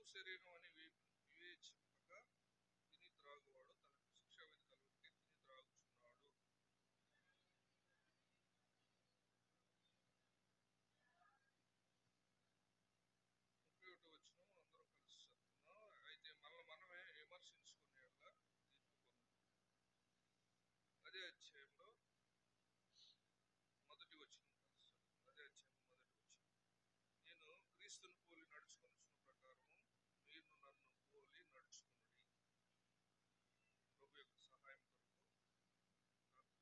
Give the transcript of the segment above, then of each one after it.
శరీరం అని వి- వివేచింపక తిని త్రాగువాడు తనకు శిక్ష విధి కలుగుటే తిని త్రాగుచున్నాడు ముప్పై ఒకటి వచ్చిన అందరం కలిసి చదువుతున్నాం అయితే మనల్ని మనమే విమర్శించుకునేలా తీర్పు అదే అధ్యాయంలో మొదటి వచ్చిన అదే అధ్యాయం మొదటి వచ్చిన నేను క్రీస్తుని పోలి నడుచుకొనుచున్న ప్రకారము మీరు నన్ను పోలి నడుచుకున్నది ప్రభు యొక్క సహాయం కొరకు ప్రార్థన.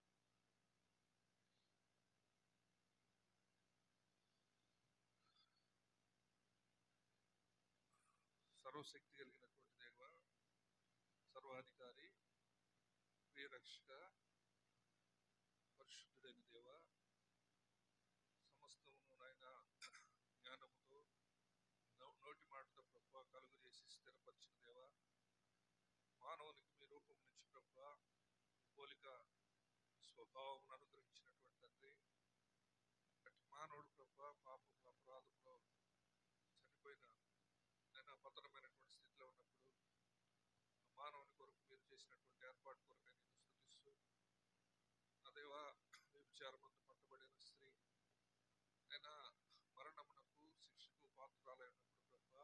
సర్వశక్తి కలిగినటువంటి దేవ సర్వాధికారి ప్రియరక్షక పరిశుద్ధుడైన దేవ సమస్తమును నాయన జ్ఞానముతో నో- నోటి మాటతో ప్రభు కలుగు చేసి స్థిరపరిచిన దేవ మానవునికి మీ రూపం నుంచి ప్రభు పోలిక స్వభావం అనుగ్రహించినటువంటి తండ్రి అటు మానవుడు ప్రభు పాపం అపరాధంలో చనిపోయిన నేను పతనమైనటువంటి స్థితిలో ఉన్నప్పుడు ఆ మానవుని కొరకు మీరు చేసినటువంటి ఏర్పాటు కొరకు నేను స్థుతిస్తూ అదేవా వ్యభిచారమందు పట్టబడిన స్త్రీ అయినా మరణమునకు శిక్షకు పాత్రాలైనప్పుడు ప్రభా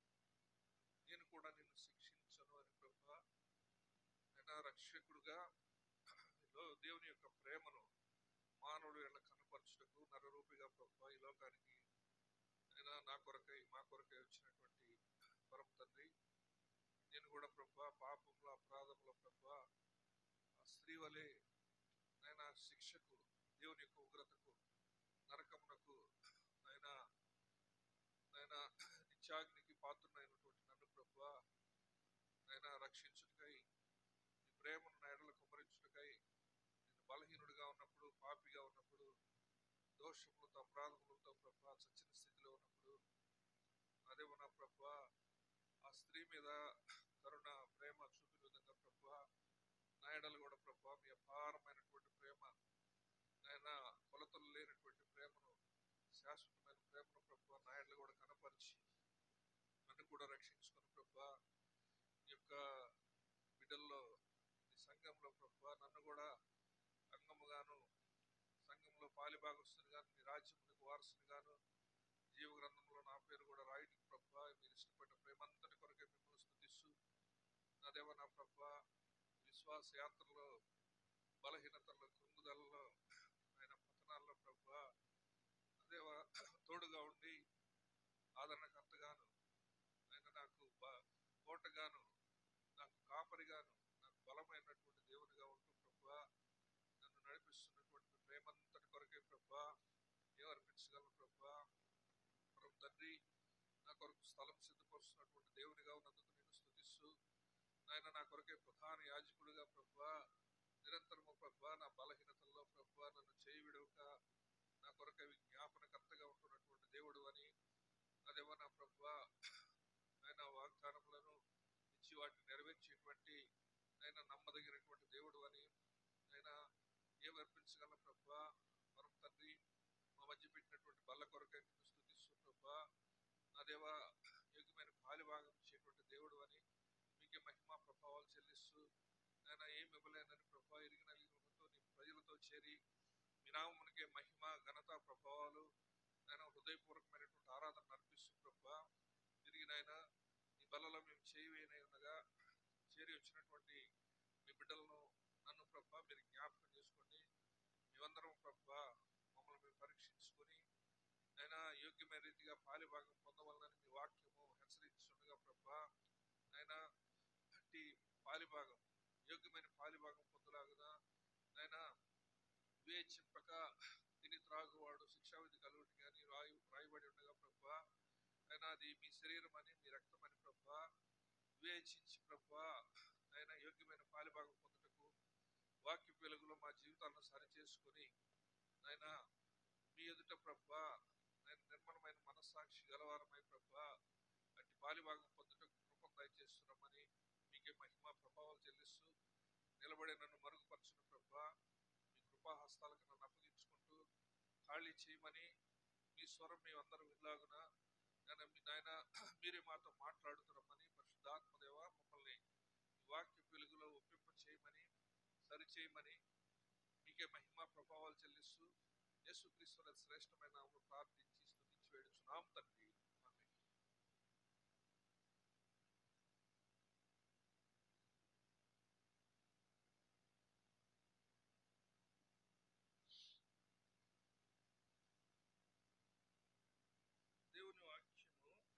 నేను కూడా నిన్ను శిక్షించను అని ప్రభా అయినా రక్షకుడుగా లో- దేవుని యొక్క ప్రేమను మానవుడు ఎళ్ళ కనపరచుటకు నరరూపిగా ప్రభా ఈ లోకానికి అయినా నా కొరకై మా కొరకై వచ్చినటువంటి పరమ తండ్రి నేను కూడా ప్రభా పాపంలో అపరాధంలో ప్రభా ఆ స్త్రీ వలె నాయన శిక్షకు దేవుని యొక్క ఉగ్రతకు నరకమునకు ఆయన ఆయన నిత్యాగ్నికి పాత్రునైనటువంటి నన్ను ప్రభా ఆయన రక్షించుటకై నీ ప్రేమను నా ఎడల కుమరించుటకై నేను బలహీనుడిగా ఉన్నప్పుడు పాపిగా ఉన్నప్పుడు దోషములతో అపరాధములతో ప్రభా చచ్చిన స్థితిలో ఉన్నప్పుడు అదే నా ప్రభా ఆ స్త్రీ మీద కరుణ ప్రేమ చూపిన విధంగా ప్రభా నా ఎడలు కూడా ప్రభా మీ అపారమైనటువంటి ప్రేమ నాయన కొలతలు లేనటువంటి ప్రేమను శాశ్వతమైన ప్రేమను ప్రభా నా ఎడలు కూడా కనపరిచి నన్ను కూడా రక్షించుకుని ప్రభా ఈ యొక్క బిడ్డల్లో ఈ సంఘంలో ప్రభా నన్ను కూడా అంగముగాను సంఘంలో పాలిభాగస్తుని గాను మీ రాజ్యమునికి వారసుని గాను జీవ గ్రంథంలో నా పేరు కూడా రాయడానికి ప్రభా మీరు ఇష్టపడిన ప్రేమంతటి కొరకే మిమ్మల్ని స్థుతిస్తూ నా దేవ నా ప్రభా విశ్వాస యాత్రలో బలహీనతల్లో కృంగుదలలో ఆయన పతనాల్లో ప్రభా అదేవ తోడుగా ఉండి ఆదరణకర్తగాను ఆయన నాకు బ- కోటగాను నాకు కాపరిగాను నాకు బలమైనటువంటి దేవునిగా ఉంటూ ప్రభా నన్ను నడిపిస్తున్నటువంటి మీ ప్రేమంతటి కొరకే ప్రభా ఏమర్పించగలను ప్రభా పరమ తండ్రి నా కొరకు స్థలం సిద్ధపరుస్తున్నటువంటి దేవునిగా ఉన్నందుకు నేను స్థుతిస్తూ నాయన నా కొరకే ప్రధాన యాజకుడిగా ప్రభా నిరంతరము ప్రభా నా బలహీనతల్లో ప్రభా నన్ను చేయి విడవక నా కొరకే జ్ఞాపనకర్తగా ఉంటున్నటువంటి దేవుడు అని అదేమో నా ప్రభా ఆయన వాగ్దానములను ఇచ్చి వాటిని నెరవేర్చేటువంటి ఆయన నమ్మదగినటువంటి దేవుడు అని ఆయన ఏమర్పించగల ప్రభా పరమ తండ్రి మా మధ్య పెట్టినటువంటి బల్ల కొరకై నిన్ను స్థుతిస్తూ ప్రభా నా దేవా యోగ్యమైన పాలిభాగం ఇచ్చేటువంటి దేవుడు అని మీకే మహిమ ప్రభావాలు చెల్లిస్తూ ఆయన ఏమి ఇవ్వలేనని ప్రభా ఎరిగిన ఎరిగినతో నీ ప్రజలతో చేరి మీ నామమునికే మహిమ ఘనత ప్రభావాలు ఆయన హృదయపూర్వకమైనటువంటి ఆరాధన అర్పిస్తూ ప్రభా తిరిగి నాయన ఈ బలలో మేము చేయవేనై ఉండగా చేరి వచ్చినటువంటి మీ బిడ్డలను నన్ను ప్రభా మీరు జ్ఞాపకం చేసుకోండి మేమందరం ప్రభా మమ్మల్ని మేము పరీక్షించుకొని ఆయన యోగ్యమైన రీతిగా పాలిభాగం పొందవలనని మీ వాక్యము హెచ్చరించుండగా ప్రభా ఆయన అట్టి పాలిభాగం యోగ్యమైన పాలిభాగం పొందలాగున ఆయన వివేచింపక తిని త్రాగువాడు శిక్షావిధి కలుగుటి కానీ రాయి రాయబడి ఉండగా ప్రభా ఆయన అది మీ శరీరం అని మీ రక్తం అని ప్రభా వివేచించి ప్రభా ఆయన యోగ్యమైన పాలిభాగం పొందుటకు వాక్య వెలుగులో మా జీవితాలను సరి చేసుకొని ఆయన మీ ఎదుట ప్రభా నేను నిర్మలమైన మనస్సాక్షి గలవారమై ప్రభా అట్టి పాలిభాగం పొందుటకు కృపం దయచేస్తున్నామని మీకే మహిమ ప్రభావాలు చెల్లిస్తూ నిలబడి నన్ను మరుగుపరచిన ప్రభా మీ కృపా హస్తాలకు నన్ను అప్పగించుకుంటూ ఖాళీ చేయమని మీ స్వరం మేమందరం వినలాగున నాయన మీ నాయన మీరే మాతో మాట్లాడుతున్నామని పరిశుద్ధాత్మ దేవ మమ్మల్ని ఈ వాక్య వెలుగులో ఒప్పింప చేయమని సరి చేయమని మీకే మహిమ ప్రభావాలు చెల్లిస్తూ యేసుక్రీస్తు వారి శ్రేష్టమైన నామములో ప్రార్థించి స్తుతించి వేడుచున్నాం తండ్రి ఆమేన్. దేవుని వాక్యము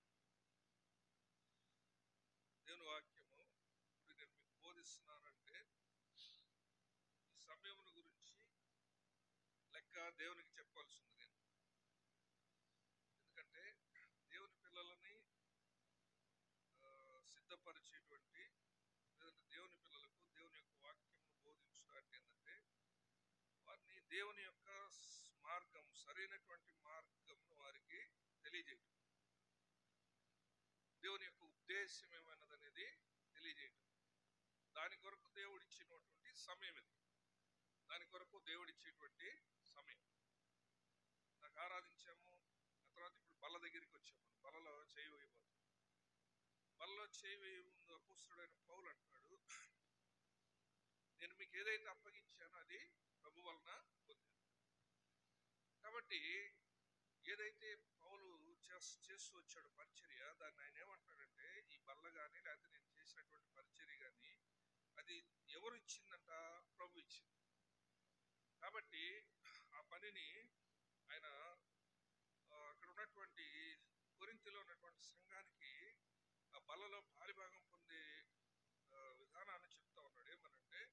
దేవుని వాక్యము ఇప్పుడు నేను మీకు బోధిస్తున్నానంటే ఈ సమయమును గురించి లెక్క దేవునికి చెప్పాల్సి ఉంది నేను ఎందుకంటే దేవుని పిల్లలని ఆ, సిద్ధపరిచేటువంటి లేదంటే దేవుని పిల్లలకు దేవుని యొక్క వాక్యమును బోధించడం అంటే ఏంటంటే వారిని దేవుని యొక్క స్- మార్గం సరైనటువంటి మార్గమును వారికి తెలియజేయటం దేవుని యొక్క ఉద్దేశం ఏమైనదనేది తెలియజేయటం దాని కొరకు దేవుడు ఇచ్చినటువంటి సమయం ఇది దాని కొరకు దేవుడు ఇచ్చేటువంటి సమయం నాకు ఆరాధించాము ఆ తర్వాత ఇప్పుడు బల్ల దగ్గరికి వచ్చాము బల్లలో చేయి వేయబోతున్నాం బల్లలో చేయి వేయ ముందు అపోస్తుడైన పౌలు అంటున్నాడు నేను మీకు ఏదైతే అప్పగించానో అది ప్రభు వలన పొందాను కాబట్టి ఏదైతే పౌలు చేస్- చేస్తూ వచ్చాడు పరిచర్య దాన్ని ఆయన ఏమంటాడంటే ఈ బల్ల కానీ లేకపోతే నేను చేసినటువంటి పరిచర్య కానీ అది ఎవరు ఇచ్చిందంట ప్రభు ఇచ్చింది కాబట్టి ఆ పనిని ఆయన ఆ, అక్కడ ఉన్నటువంటి కొరింతిలో ఉన్నటువంటి సంఘానికి ఆ బలలో పాలిభాగం పొందే ఆ, విధానాన్ని చెప్తా ఉన్నాడు ఏమనంటే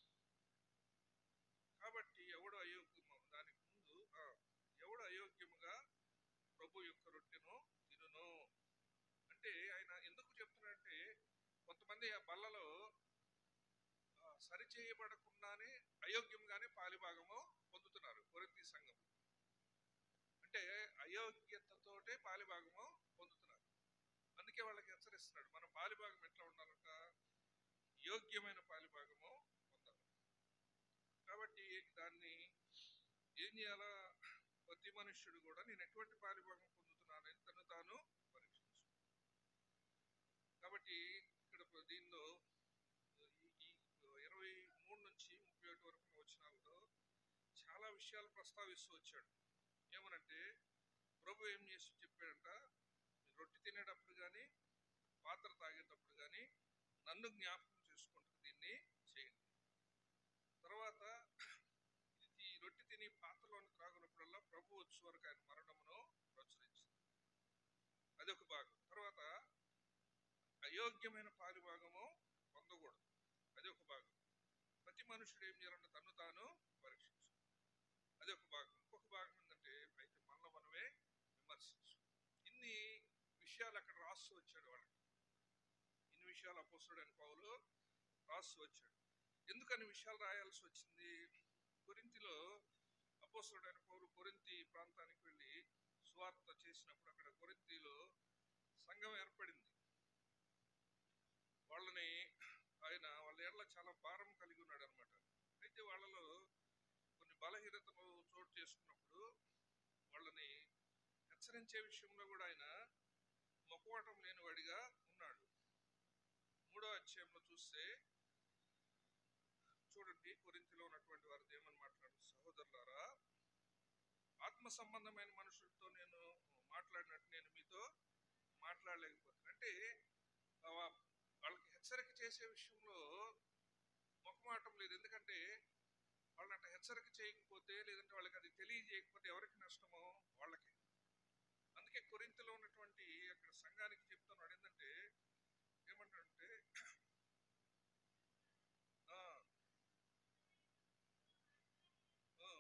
కాబట్టి ఎవడు అయోగ్యము దానికి ముందు ఆ, ఎవడు అయోగ్యముగా ప్రభు యొక్క రొట్టెను తినును అంటే ఆయన ఎందుకు చెప్తున్నాడంటే కొంతమంది ఆ బల్లలో ఆ, సరి చేయబడకుండానే అయోగ్యంగానే పాలిభాగము పొందుతున్నారు కొరింతి సంఘం అంటే అయోగ్యతతోటే పాలిభాగము పొందుతున్నారు అందుకే వాళ్ళకి హెచ్చరిస్తున్నాడు మన పాలిభాగం ఎట్లా ఉండాలంట యోగ్యమైన పాలిభాగము పొందాలి కాబట్టి దాన్ని ఏం చేయాలా ప్రతి మనుష్యుడు కూడా నేను ఎటువంటి పాలిభాగం పొందుతున్నానని తను తాను పరీక్షించు కాబట్టి ఇక్కడ ప్ర- దీనిలో ఈ ఈ ఇరవై మూడు నుంచి ముప్పై ఒకటి వరకు వచనాల్లో చాలా విషయాలు ప్రస్తావిస్తూ వచ్చాడు ఏమనంటే ప్రభు ఏం చేసి చెప్పాడంట మీరు రొట్టె తినేటప్పుడు కానీ పాత్ర తాగేటప్పుడు కానీ నన్ను జ్ఞాపకం చేసుకుంటూ దీన్ని చేయండి తర్వాత ఇది ఈ రొట్టె తిని పాత్రలోని త్రాగునప్పుడల్లా ప్రభు వచ్చే వరకు ఆయన మరణమును ప్రచురించింది అదొక భాగం తర్వాత అయోగ్యమైన పాలిభాగము పొందకూడదు అది ఒక భాగం ప్రతి మనుషుడు ఏం చేయాలంటే తను తాను పరీక్షించు అది ఒక భాగం ఇంకొక భాగం ఏంటంటే అయితే మనలో మనమే విమర్శించు ఇన్ని విషయాలు అక్కడ రాస్తూ వచ్చాడు వాళ్ళకి ఇన్ని విషయాలు అపోస్తుడైన పౌలు రాస్తూ వచ్చాడు ఎందుకని విషయాలు రాయాల్సి వచ్చింది కొరింతిలో అపోస్తుడైన పౌలు కొరింతి ప్రాంతానికి వెళ్ళి సువార్త చేసినప్పుడు అక్కడ కొరింతిలో సంఘం ఏర్పడింది వాళ్ళని ఆయన వాళ్ళ ఏళ్ళ చాలా భారం కలిగి ఉన్నాడు అనమాట అయితే వాళ్ళలో కొన్ని బలహీనతలు చోటు చేసుకున్నప్పుడు వాళ్ళని హెచ్చరించే విషయంలో కూడా ఆయన మొక్కవటం లేనివాడిగా ఉన్నాడు మూడో అధ్యాయంలో చూస్తే చూడండి కొరింతిలో ఉన్నటువంటి వారిది ఏమని మాట్లాడు సహోదరులారా ఆత్మ సంబంధమైన మనుషులతో నేను మాట్లాడినట్టు నేను మీతో మాట్లాడలేకపోతున్నాను అంటే ఆ వాళ్ళకి హెచ్చరిక చేసే విషయంలో మొక్కమాటం లేదు ఎందుకంటే వాళ్ళని అట్లా హెచ్చరిక చేయకపోతే లేదంటే వాళ్ళకి అది తెలియజేయకపోతే ఎవరికి నష్టమో వాళ్ళకి అందుకే కొరింతలో ఉన్నటువంటి అక్కడ సంఘానికి చెప్తున్నాడు ఏంటంటే ఏమంటాడంటే ఆ, ఆ,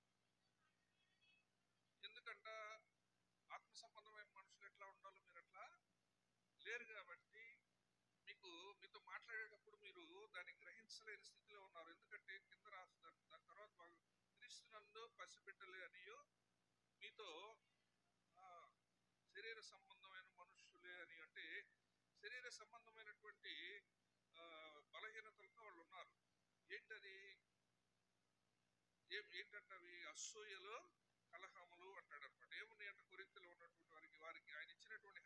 ఎందుకంట ఆత్మ సంబంధమైన మనుషులు ఎట్లా ఉండాలో మీరు అట్లా లేరు కాబట్టి మీకు మీతో మాట్లాడేటప్పుడు మీరు దాన్ని గ్రహించలేని స్థితిలో ఉన్నారు ఎందుకంటే కింద రాస్తారు దాని తర్వాత భాగం, క్రీస్తునందు పసిబిడ్డలే అనియో మీతో ఆ, శరీర సంబంధమైన మనుషులే అని అంటే శరీర సంబంధమైనటువంటి ఆ, బలహీనతలతో వాళ్ళు ఉన్నారు ఏంటది ఏం ఏంటంటే అవి అసూయలు కలహములు అంటాడు అనమాట ఏమున్నాయి అంటే కొరింతలో ఉన్నటువంటి వారికి వారికి ఆయన ఇచ్చినటువంటి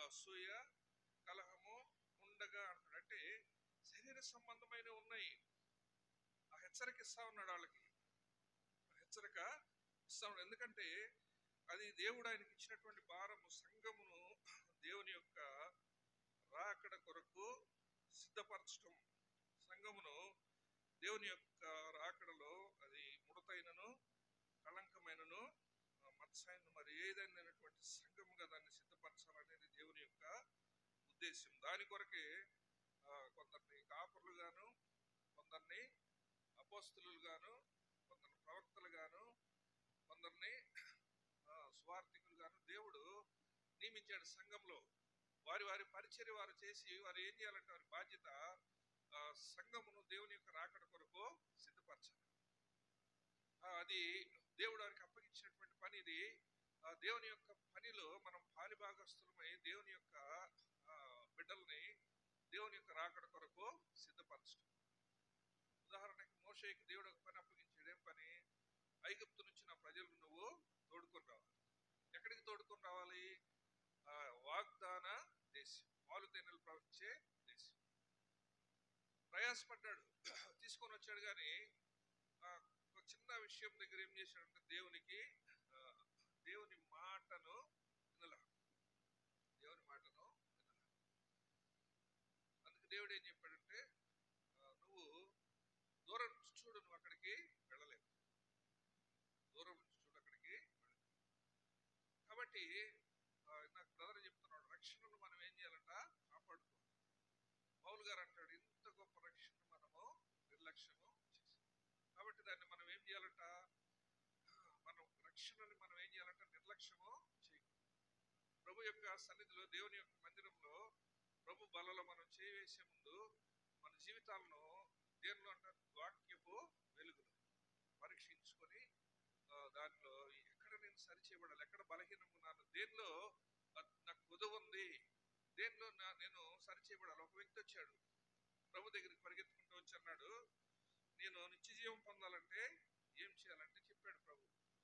అసూయ కలహము ఉండగా అంటాడు అంటే శరీర సంబంధమైన ఉన్నాయి ఆ హెచ్చరిక ఇస్తా ఉన్నాడు వాళ్ళకి ఆ హెచ్చరిక ఇస్తా ఉన్నాడు ఎందుకంటే అది దేవుడు ఆయనకి ఇచ్చినటువంటి భారము సంఘమును దేవుని యొక్క రాకడ కొరకు సిద్ధపరచటం సంఘమును దేవుని యొక్క రాకడలో అది ముడతైనను కళంకమైనను ఆ, మత్సైన మరి ఏదైనటువంటి సంఘముగా దాన్ని సిద్ధపరచాలనేది దేవుని యొక్క ఉద్దేశం దాని కొరకే ఆ, కొందరిని కాపురులుగాను కొందరిని అపోస్తులుగాను కొందరిని ప్రవక్తలుగాను కొందరిని ఆ, స్వార్థికులుగాను దేవుడు నియమించాడు సంఘంలో వారి వారి పరిచర్య వారు చేసి వారు ఏం చేయాలంటే వారి బాధ్యత ఆ, సంఘమును దేవుని యొక్క రాకడ కొరకు సిద్ధపరచాలి ఆ, అది దేవుడు వారికి అప్పగించినటువంటి పని ఇది ఆ, దేవుని యొక్క పనిలో మనం పాలిభాగస్తులమై దేవుని యొక్క ఆ, బిడ్డల్ని దేవుని యొక్క రాకడ కొరకు సిద్ధపరచడం ఉదాహరణకి మోషేకి దేవుడు ఒక పని అప్పగించాడు ఏం పని ఐగుప్తు నుంచి నా ప్రజలను నువ్వు తోడుకొని రావాలి ఎక్కడికి తోడుకొని రావాలి ఆ, వాగ్దాన దేశం పాలు తేనెలు ప్రవహించే దేశం ప్రయాసపడ్డాడు తీసుకొని వచ్చాడు కానీ ఆ, ఒక చిన్న విషయం దగ్గర ఏం చేశాడంటే దేవునికి ఆ, దేవుని మాటను వినలా దేవుని మాటను వినలా అందుకు దేవుడు ఏం చెప్పాడంటే ఆ, నువ్వు దూరం నుంచి చూడు నువ్వు అక్కడికి వెళ్ళలేవు దూరం నుంచి చూడు అక్కడికి వెళ్ళలేవు కాబట్టి ఆ, నాకు బ్రదర్ చెప్తున్నాడు రక్షణను మనం ఏం చేయాలంట కాపాడుకోవాలి పౌలు గారు అంటాడు ఇంత గొప్ప రక్షణ మనము నిర్లక్ష్యము చేసాం కాబట్టి దాన్ని మనం ఏం చేయాలంట మనం రక్షణని మనం ఏం చేయాలంట నిర్లక్ష్యము చేయకూడదు ప్రభు యొక్క సన్నిధిలో దేవుని యొక్క మందిరంలో ప్రభు బలలో మనం చేయవేసే ముందు మన జీవితాలను దేనిలో అంటే వాక్యపు వెలుగులో పరీక్షించుకొని ఆ, దానిలో ఎక్కడ నేను సరి చేయబడాలి ఎక్కడ బలహీనం ఉన్నాను దేనిలో ఆ, నాకు కొదువు ఉంది దేనిలో నా- నేను సరి చేయబడాలి ఒక వ్యక్తి వచ్చాడు ప్రభు దగ్గరికి పరిగెత్తుకుంటూ వచ్చి అన్నాడు నేను నిత్య జీవం పొందాలంటే ఏం చేయాలంటే చెప్పాడు ప్రభు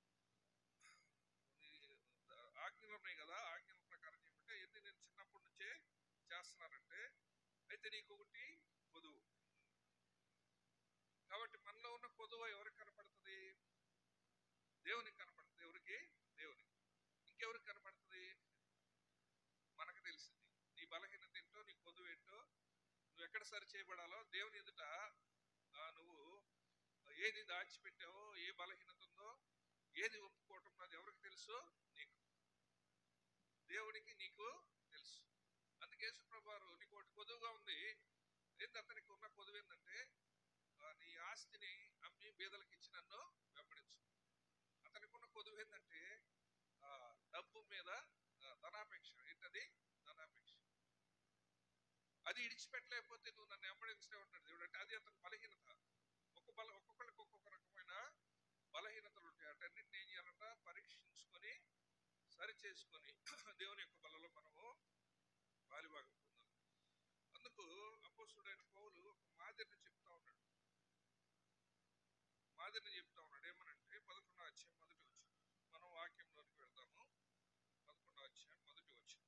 నీ ఆజ్ఞలు ఉన్నాయి కదా ఆజ్ఞల ప్రకారం చెప్పంటే ఎన్ని నేను చిన్నప్పటి నుంచే చేస్తున్నానంటే అయితే నీకు ఒకటి కొదువు కాబట్టి మనలో ఉన్న కొదువ ఎవరికి కనపడుతుంది దేవునికి కనపడుతుంది ఎవరికి దేవునికి ఇంకెవరికి కనపడుతుంది మనకు తెలిసింది నీ బలహీనత ఏంటో నీ కొదువు ఏంటో నువ్వు ఎక్కడ సరి చేయబడాలో దేవుని ఎదుట ఆ, నువ్వు ఏది దాచిపెట్టావో ఏ బలహీనత ఉందో ఏది ఒప్పుకోవటం అది ఎవరికి తెలుసు నీకు దేవునికి నీకు తెలుసు అందుకే యేసుప్రభువారు నీకు ఒకటి కొదువుగా ఉంది ఏంటి అతనికి ఉన్న కొదువు ఏంటంటే ఆ, నీ ఆస్తిని అమ్మి బీదలకు ఇచ్చి నన్ను వెంబడించు అతనికి ఉన్న కొదువు ఏంటంటే ఆ, డబ్బు మీద ఆ, ధనాపేక్ష ఏంటది ధనాపేక్ష అది ఇడిచిపెట్టలేకపోతే నువ్వు నన్ను వెంబడించే ఉంటాడు దేవుడు అంటే అది అతని బలహీనత ఒక్క బల ఒక్కొక్కరికి ఒక్కొక్క రకమైన బలహీనతలు ఉంటాయి అటన్నిటిని ఏం చేయాలంట పరీక్షించుకొని సరి చేసుకొని దేవుని యొక్క బలలో మనము బాలిభాగం పొందాలి అందుకు అపోసుడైన పౌలు ఒక మాదిరిని చెప్తా ఉన్నాడు మాదిరిని చెప్తా ఉన్నాడు ఏమనంటే పదకొండో అధ్యాయం మొదటి వచ్చి మనం వాక్యంలోనికి వెళ్దాము పదకొండో అధ్యాయం మొదటి వచ్చి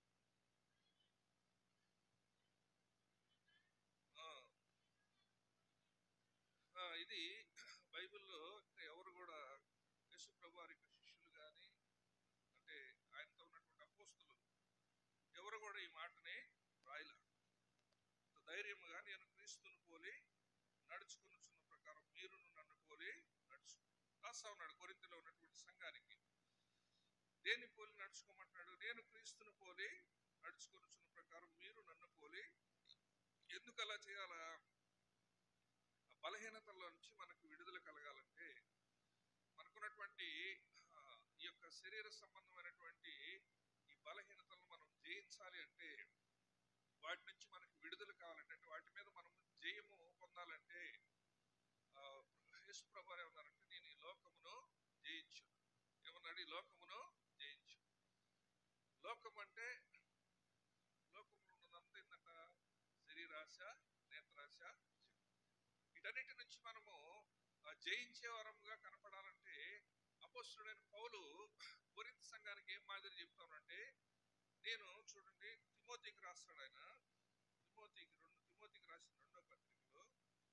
ఇది బైబిల్లో ఇంకా ఎవరు కూడా యేసు ప్రభు వారి యొక్క శిష్యులు కానీ అంటే ఆయనతో ఉన్నటువంటి అపోస్తులు ఎవరు కూడా ఈ మాటని రాయలా ఇంత ధైర్యముగా నేను క్రీస్తును పోలి నడుచుకునుచున్న ప్రకారం మీరును నన్ను పోలి నడుచు రాస్తా ఉన్నాడు కొరింతలో ఉన్నటువంటి సంఘానికి దేన్ని పోలి నడుచుకోమంటున్నాడు నేను క్రీస్తును పోలి నడుచుకొనుచున్న ప్రకారం మీరు నన్ను పోలి ఎందుకు అలా చేయాలా ఆ బలహీనతల్లో నుంచి మనకు విడుదల కలగాలంటే మనకున్నటువంటి ఆ, ఈ యొక్క శరీర సంబంధమైనటువంటి ఈ బలహీనతలను మనం జయించాలి అంటే వాటి నుంచి మనకు విడుదల కావాలంటే అంటే వాటి మీద మనం జయము పొందాలంటే ఆ, యేసు ప్రభు ఏమన్నారంటే నేను ఈ లోకమును జయించు ఏమన్నాడు ఈ లోకమును జయించు లోకం అంటే లోకంలో ఉన్నదంతా ఏంటంట శరీరాశ నేత్రాశ వీటన్నిటి నుంచి మనము ఆ, జయించే వరముగా కనపడాలంటే అపోస్తుడైన పౌలు కొరింథ సంఘానికి ఏం మాదిరి చెప్తానంటే నేను చూడండి తిమోతికి రాస్తాడు ఆయన తిమోతికి రెండు తిమోతికి రాసిన రెండో పత్రికలో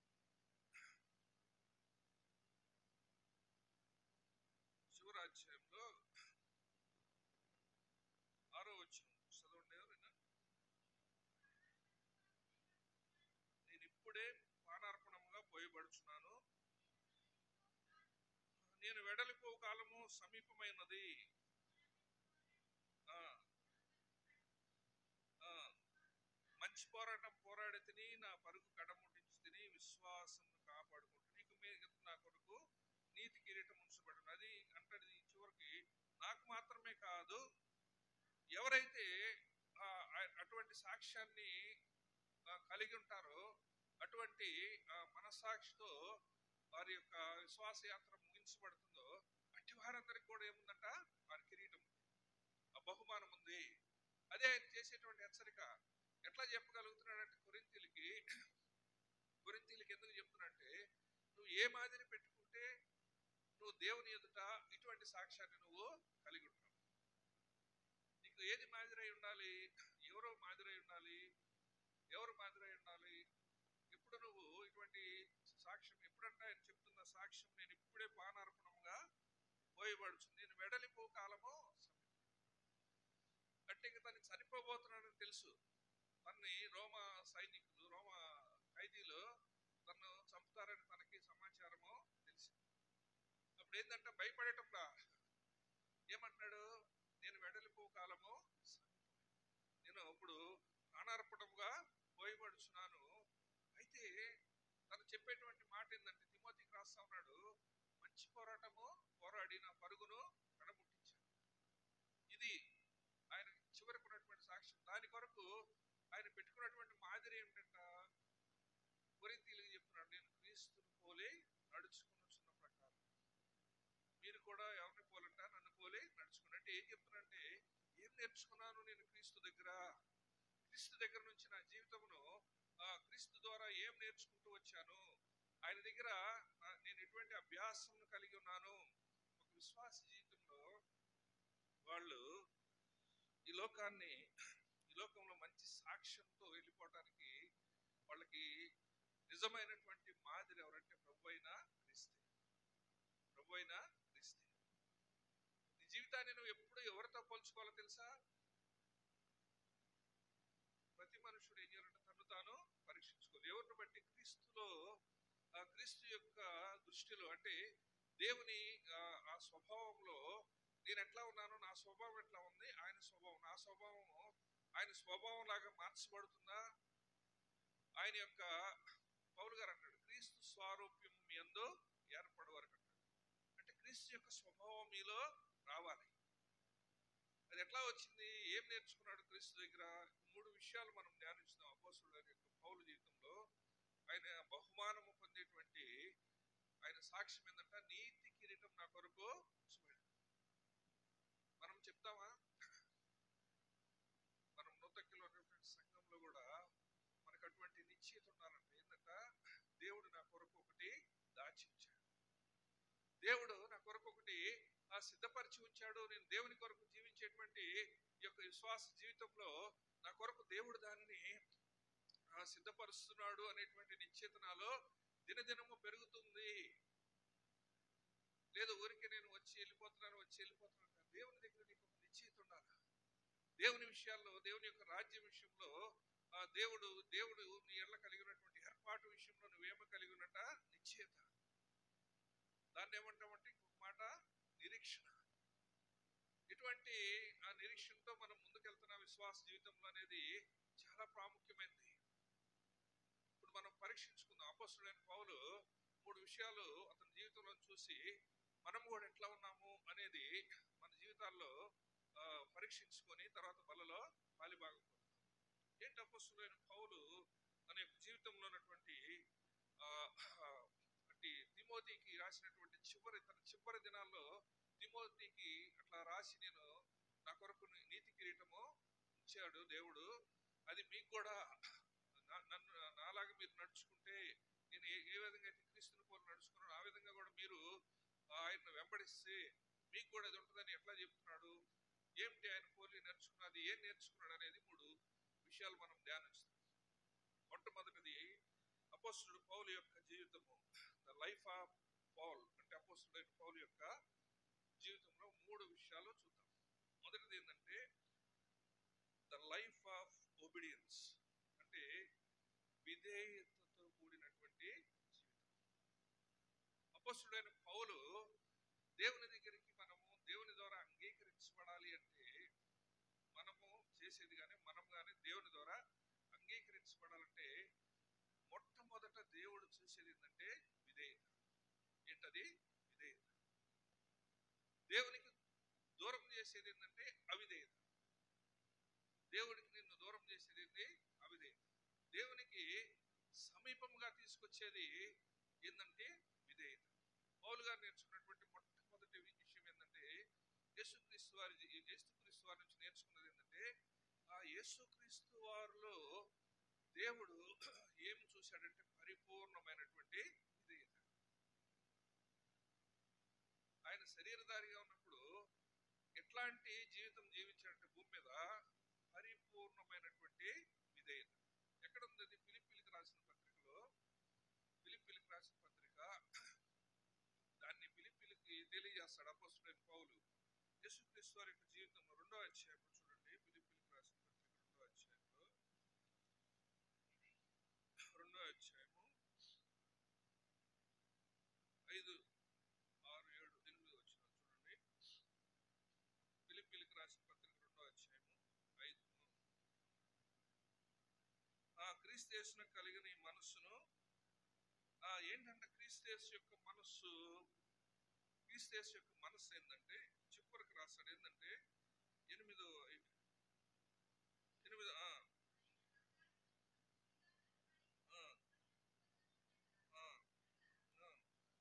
శివరాజ్యంలో ఆరో వచ్చిన చదవండి ఎవరైనా నేను ఇప్పుడే పానార్పణముగా పోయబడుచున్నాను నేను వెడలిపో కాలము సమీపమైనది ఆ, ఆ, మంచి పోరాటం పోరాడి తిని నా పరుగు కడముట్టించి తిని విశ్వాసం కాపాడుకుంటు నీకు మీద నా కొరకు నీతి కిరీటం ఉంచబడిన అది అంటది చివరికి నాకు మాత్రమే కాదు ఎవరైతే ఆ, ఆ- అటువంటి సాక్ష్యాన్ని ఆ, కలిగి ఉంటారో అటువంటి ఆ, మనస్సాక్షితో వారి యొక్క విశ్వాస యాత్ర ముగించబడుతుందో అట్టి వారందరికి కూడా ఏముందంట వారి కిరీటం ఉంది. ఆ బహుమానం ఉంది అదే ఆయన చేసేటువంటి హెచ్చరిక ఎట్లా చెప్పగలుగుతున్నాడంటే కొరింతీలకి కొరింతీలకి ఎందుకు చెప్తున్నాడంటే నువ్వు ఏ మాదిరి పెట్టుకుంటే నువ్వు దేవుని ఎదుట ఇటువంటి సాక్ష్యాన్ని నువ్వు కలిగి ఉంటావు నీకు ఏది మాదిరై ఉండాలి ఎవరో మాదిరై ఉండాలి ఎవరు మాదిరై ఉండాలి ఇప్పుడు నువ్వు ఇటువంటి సాక్ష్యం ఎప్పుడంటే ఆయన చెప్తున్న సాక్ష్యం నేను ఇప్పుడే పానార్పణంగా పోయబడుచు నేను వెడలిపో కాలము అంటే ఇక తను చనిపోబోతున్నాడని తెలుసు తన్ని రోమా సైనికులు రోమా ఖైదీలు తను చంపుతారని తనకి సమాచారము తెలిసి అప్పుడు ఏంటంటే భయపడేటప్పుడు ఏమంటున్నాడు నేను వెడలిపో కాలము సమీపమైంది. నేను ఇప్పుడు ప్రాణార్పణముగా పోయబడుచున్నాను అయితే తను చెప్పేటువంటి మాట ఏంటంటే తిమోతికి రాస్తా ఉన్నాడు మంచి పోరాటము పోరాడి నా పరుగును కడముట్టించాను ఇది ఆయన చివరికి ఉన్నటువంటి సాక్ష్యం దాని కొరకు ఆయన పెట్టుకున్నటువంటి మాదిరి ఏమిటంట కొరింతీలకు చెప్తున్నాడు నేను క్రీస్తుని పోలే నడుచుకున్న ప్రకారం మీరు కూడా ఎవరిని పోలంట నన్ను పోలే నడుచుకుని అంటే ఏం చెప్తున్నానంటే ఏం నేర్చుకున్నాను నేను క్రీస్తు దగ్గర క్రీస్తు దగ్గర నుంచి నా జీవితమును ఆ క్రీస్తు ద్వారా ఏం నేర్చుకుంటూ వచ్చాను ఆయన దగ్గర నా- నేను ఎటువంటి అభ్యాసం కలిగి ఉన్నాను ఒక విశ్వాస జీవితంలో వాళ్ళు ఈ లోకాన్ని ఈ లోకంలో మంచి సాక్ష్యంతో వెళ్ళిపోవటానికి వాళ్ళకి నిజమైనటువంటి మాదిరి ఎవరంటే ప్రభు అయిన క్రీస్తే ప్రభు అయిన క్రీస్తే నీ జీవితాన్ని నువ్వు ఎప్పుడు ఎవరితో పోల్చుకోవాలో తెలుసా ప్రతి మనుషుడు ఏం చేయాలంటే తను తాను పరీక్షించుకోవాలి ఎవరిని బట్టి క్రీస్తులో ఆ క్రీస్తు యొక్క దృష్టిలో అంటే దేవుని ఆ, ఆ స్వభావంలో నేను ఎట్లా ఉన్నాను నా స్వభావం ఎట్లా ఉంది ఆయన స్వభావం నా స్వభావం ఆయన స్వభావం లాగా మార్చబడుతుందా ఆయన యొక్క పౌలు గారు అంటాడు క్రీస్తు స్వారూప్యం మీ అందు ఏర్పడే వరకు అంటాడు అంటే క్రీస్తు యొక్క స్వభావం మీలో రావాలి అది ఎట్లా వచ్చింది ఏం నేర్చుకున్నాడు క్రీస్తు దగ్గర మూడు విషయాలు మనం ధ్యానిస్తున్నాం అపోస్తుల యొక్క పౌలు జీవితంలో ఆయన బహుమానము పొందేటువంటి ఆయన సాక్ష్యం ఏంటంటే నీతి కిరీటం నా కొరకు ఉంచబడింది. మనం చెప్తామా మనం నూతకిలో ఉన్నటువంటి సంఘంలో కూడా మనకు అటువంటి నిశ్చయిత ఉండాలంటే ఏంటంట దేవుడు నా కొరకు ఒకటి దాచి ఉంచాడు దేవుడు నా కొరకు ఒకటి ఆ సిద్ధపరిచి ఉంచాడు నేను దేవుని కొరకు జీవించేటువంటి ఈ యొక్క విశ్వాస జీవితంలో నా కొరకు దేవుడు దానిని ఆ, సిద్ధపరుస్తున్నాడు అనేటువంటి నిశ్చేత నాలో దినదినము పెరుగుతుంది లేదు ఊరికి నేను వచ్చి వెళ్ళిపోతున్నాను వచ్చి వెళ్ళిపోతున్నాను కాదు. దేవుని దగ్గర నీకు ఒక నిశ్చయిత ఉండాలి దేవుని విషయాల్లో దేవుని యొక్క రాజ్యం విషయంలో ఆ దేవుడు దేవుడు నీ ఎళ్ళ కలిగి ఉన్నటువంటి ఏర్పాటు విషయంలో నువ్వేమో కలిగి ఉన్నట నిశ్చయత దాన్ని ఏమంటామంటే ఇంకొక మాట నిరీక్షణ ఇటువంటి ఆ నిరీక్షణతో మనం ముందుకెళ్తున్న విశ్వాస జీవితంలో అనేది చాలా ప్రాముఖ్యమైనది ఇప్పుడు మనం పరీక్షించుకుందాం అపోస్తుడైన పౌలు మూడు విషయాలు అతని జీవితంలో చూసి మనం కూడా ఎట్లా ఉన్నాము అనేది మన జీవితాల్లో ఆ, పరీక్షించుకొని తర్వాత బలలో పాలిభాగం పొందుతాం ఏంటి అపోస్తుడైన పౌలు తన యొక్క జీవితంలో ఉన్నటువంటి ఆ, అంటే తిమోతికి రాసినటువంటి చివరి తన చివరి దినాల్లో తిమోతికి అట్లా రాసి నేను నా కొరకు నీ- నీతి కిరీటము ఉంచాడు దేవుడు అది మీకు కూడా నా- నన్ను నాలాగా మీరు నడుచుకుంటే నేను ఏ ఏ విధంగా అయితే క్రీస్తుని పోలు నడుచుకున్నాను ఆ విధంగా కూడా మీరు ఆయన్ను వెంబడిస్తే మీకు కూడా అది ఉంటుందని ఎట్లా చెప్తున్నాడు ఏమిటి ఆయన పోలి నేర్చుకున్నది ఏం నేర్చుకున్నాడు అనేది మూడు విషయాలు మనం ధ్యానిస్తాం మొట్టమొదటిది అపోస్తుడు పౌలు యొక్క జీవితము ద లైఫ్ ఆఫ్ పౌల్ అంటే అపోస్తుడైన పౌలు యొక్క జీవితంలో మూడు విషయాలు చూద్దాం మొదటిది ఏంటంటే ద లైఫ్ ఆఫ్ ఒబిడియన్స్ అంటే విధేయతతో కూడినటువంటి జీవితం అపోస్తుడైన పౌలు దేవుని దగ్గరికి మనము దేవుని ద్వారా అంగీకరించబడాలి అంటే మనము చేసేది కానీ మనం కానీ దేవుని ద్వారా అంగీకరించబడాలంటే మొట్టమొదట దేవుడు చూసేది ఏంటంటే విధేయత ఏంటది విధేయత దేవునికి దూరం చేసేది ఏంటంటే అవిధేయత దేవుడికి నిన్ను దూరం చేసేది ఏంటి అవిధేయత దేవునికి సమీపంగా తీసుకొచ్చేది ఏంటంటే విధేయత పౌలు గారు నేర్చుకున్నటువంటి మొట్టమొదటి విషయం ఏంటంటే యేసుక్రీస్తు వారి యేసుక్రీస్తు వారి నుంచి నేర్చుకున్నది ఏంటంటే ఆ యేసుక్రీస్తు వారిలో దేవుడు ఏం చూశాడంటే పరిపూర్ణమైనటువంటి విధేయత ఆయన శరీరధారిగా ఉన్నప్పుడు ఎట్లాంటి జీవితం జీవించాడంటే భూమి మీద పరిపూర్ణమైనటువంటి విధేయత ఎక్కడ ఉంది అది ఫిలిపిలికి రాసిన పత్రికలో ఫిలిపిలికి రాసిన పత్రిక దాన్ని ఫిలిపిలికి తెలియజేస్తాడు అపోస్తుడైన పౌలు యేసుక్రీస్తు వారి యొక్క జీవితం రెండో అధ్యాయంలో చూడండి ఫిలిపిలికి రాసిన పత్రిక రెండో అధ్యాయంలో రెండో అధ్యాయము ఐదు ఆరు ఏడు ఎనిమిది వచ్చిన చూడండి ఫిలిపిలికి రాసిన పత్రిక రెండో అధ్యాయము ఐదు ఆ క్రీస్తేసును కలిగిన ఈ మనస్సును ఆ ఏంటంటే క్రీస్తేసు యొక్క మనస్సు క్రీస్తేసు యొక్క మనస్సు ఏంటంటే చివరికి రాస్తాడు ఏంటంటే ఎనిమిదో ఎనిమిది ఆ, ఆ, ఆ, ఆ.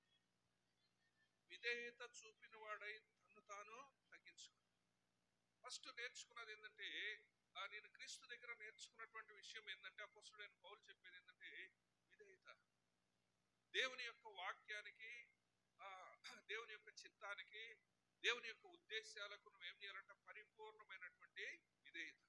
విధేయత చూపిన వాడై తను తాను తగ్గించుకుని ఫస్ట్ నేర్చుకున్నది ఏంటంటే ఆ నేను క్రీస్తు దగ్గర నేర్చుకున్నటువంటి విషయం ఏంటంటే అపోస్తుడైన పౌలు చెప్పేది ఏంటంటే విధేయత దేవుని యొక్క వాక్యానికి ఆ దేవుని యొక్క చిత్తానికి దేవుని యొక్క ఉద్దేశాలకు నువ్వు ఏం చేయాలంటే పరిపూర్ణమైనటువంటి విధేయత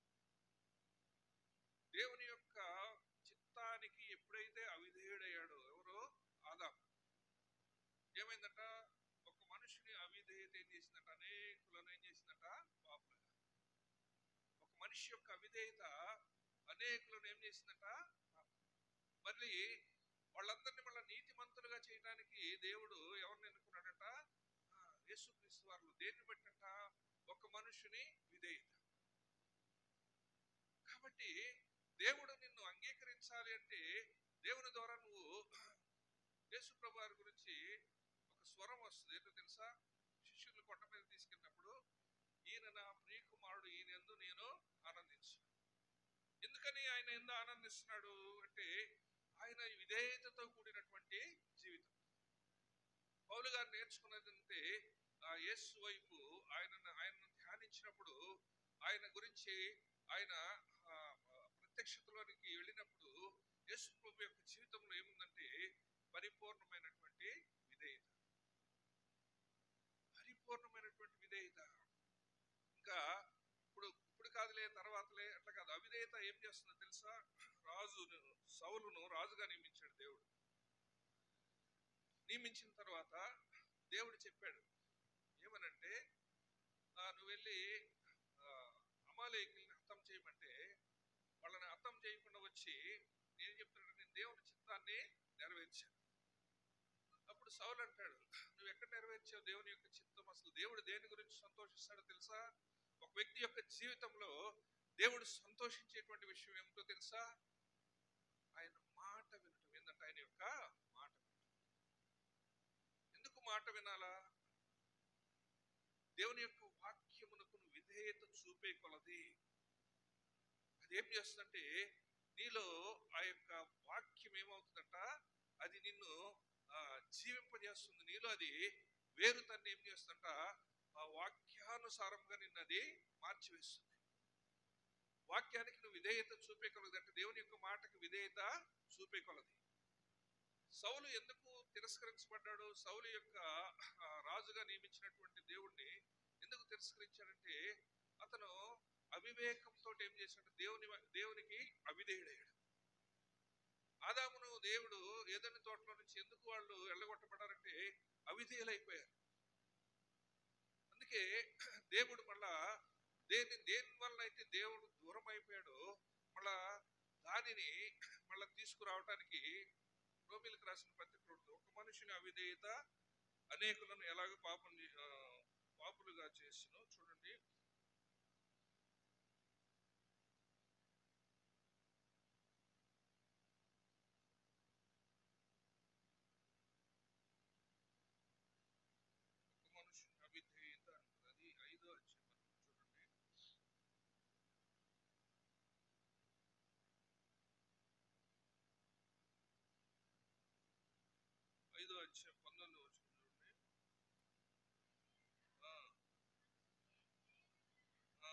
దేవుని యొక్క చిత్తానికి ఎప్పుడైతే అవిధేయుడయ్యాడో ఎవరో ఆదాం ఏమైందంట ఒక మనిషిని అవిధేయత ఏం చేసిందంట అనేకులను ఏం చేసిందంట పాపులుగా ఒక మనిషి యొక్క అవిధేయత అనేకులను ఏం చేసిందంట మళ్ళీ వాళ్ళందరినీ మళ్ళీ నీతిమంతులుగా చేయడానికి దేవుడు ఎవరిని ఎన్నుకున్నాడంట ఆ, యేసుక్రీస్తు వారిలో దేన్ని బట్టంట ఒక మనుషుని విధేయత కాబట్టి దేవుడు నిన్ను అంగీకరించాలి అంటే దేవుని ద్వారా నువ్వు యేసు ప్రభు వారి గురించి ఒక స్వరం వస్తుంది ఏంటో తెలుసా శిష్యులు కొండ మీద తీసుకెళ్ళినప్పుడు ఈయన నా ప్రియకుమారుడు ఈయన ఎందు నేను ఆనందించు ఎందుకని ఆయన ఎందు ఆనందిస్తున్నాడు అంటే ఆయన విధేయతతో కూడినటువంటి జీవితం పౌలు గారు నేర్చుకున్నది అంటే ఆ యేసు వైపు ఆయన ఆయనను ధ్యానించినప్పుడు ఆయన గురించి ఆయన ఆ, ప్రత్యక్షతలోనికి వెళ్ళినప్పుడు యేసు ప్రభు యొక్క జీవితంలో ఏముందంటే పరిపూర్ణమైనటువంటి విధేయత పరిపూర్ణమైనటువంటి విధేయత ఇంకా ఇప్పుడు ఇప్పుడు కాదులే తర్వాతలే అట్లా కాదు అవిధేయత ఏం చేస్తుందో తెలుసా రాజును సౌలును రాజుగా నియమించాడు దేవుడు నియమించిన తర్వాత దేవుడు చెప్పాడు ఏమనంటే ఆ, నువ్వు వెళ్ళి ఆ, అమాలేకుల్ని హతం చేయమంటే వాళ్ళని హతం చేయకుండా వచ్చి నేను చెప్తున్నాడు నేను దేవుని చిత్తాన్ని నెరవేర్చాను అప్పుడు సౌలు అంటాడు నువ్వు ఎక్కడ నెరవేర్చావు దేవుని యొక్క చిత్తం అసలు దేవుడు దేని గురించి సంతోషిస్తాడో తెలుసా ఒక వ్యక్తి యొక్క జీవితంలో దేవుడు సంతోషించేటువంటి విషయం ఏమిటో తెలుసా ఆయన మాట వినటం ఏంటంటే ఆయన యొక్క మాట వినటం ఎందుకు మాట వినాలా దేవుని యొక్క వాక్యమునకు నువ్వు విధేయత చూపే కొలది అదేం చేస్తుందంటే నీలో ఆ యొక్క వాక్యం ఏమవుతుందంట అది నిన్ను ఆ, జీవింపజేస్తుంది నీలో అది వేరు తన్ని ఏం చేస్తుందంట ఆ వాక్యానుసారంగా నిన్ను అది మార్చివేస్తుంది వాక్యానికి నువ్వు విధేయత చూపే కొలది అంటే దేవుని యొక్క మాటకి విధేయత చూపే కొలది సౌలు ఎందుకు తిరస్కరించబడ్డాడు సౌలు యొక్క ఆ, రాజుగా నియమించినటువంటి దేవుణ్ణి ఎందుకు తిరస్కరించాడు తిరస్కరించాడంటే అతను అవివేకంతో ఏం చేశాడు దేవుని దేవునికి అవిధేయుడయ్యాడు ఆదామును దేవుడు ఏదైనా తోటలో నుంచి ఎందుకు వాళ్ళు వెళ్ళగొట్టబడారంటే అవిధేయులైపోయారు అందుకే దేవుడు మళ్ళా దేని దేని వల్ల అయితే దేవుడు దూరం అయిపోయాడో మళ్ళా దానిని మళ్ళా తీసుకురావటానికి రోమిలకు రాసిన పత్రిక ఉంటుంది. ఒక మనిషిని అవిధేయత అనేకులను ఎలాగ పాపం చే- ఆ, పాపులుగా చేసినో చూడండి ఒక మనుషుని అవిధేయత అంటుంది అది ఐదో అధ్యాయం చూడండి ఐదో అధ్యాయం పంతొమ్మిది వచ్చిన చూడండి ఆ, ఆ,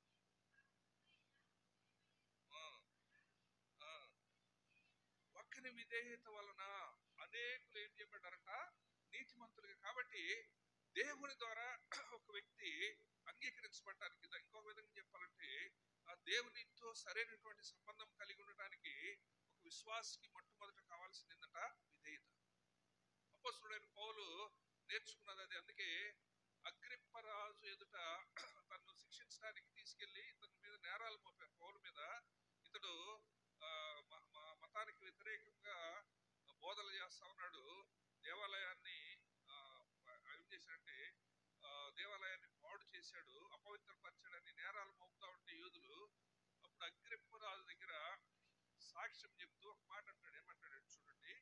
ఆ, ఆ. ఒక్కని విధేయత వలన అనేకులు ఏం చేయబడ్డారంట నీతిమంతులుగా కాబట్టి దేవుని ద్వారా ఒక వ్యక్తి అంగీకరించబడటానికి దా- ఇంకొక విధంగా చెప్పాలంటే ఆ దేవునితో సరైనటువంటి సంబంధం కలిగి ఉండటానికి ఒక విశ్వాసికి మొట్టమొదట కావాల్సింది ఏంటంట విధేయత అపోస్తుడైన పౌలు నేర్చుకున్నది అది అందుకే అగ్రిప్పరాజు ఎదుట తను శిక్షించడానికి తీసుకెళ్లి ఇతని మీద నేరాలు మోపారు పౌలు మీద ఇతడు ఆ, మ- మ- మతానికి వ్యతిరేకంగా బోధలు చేస్తా ఉన్నాడు దేవాలయాన్ని ఆ, ఏం చేశాడంటే ఆ, దేవాలయాన్ని పాడు చేశాడు అపవిత్రపరిచాడని నేరాలు మోపుతా ఉంటే యూదులు అప్పుడు అగ్రిప్పరాజు దగ్గర సాక్ష్యం చెప్తూ ఒక మాట అంటాడు ఏమంటాడు చూడండి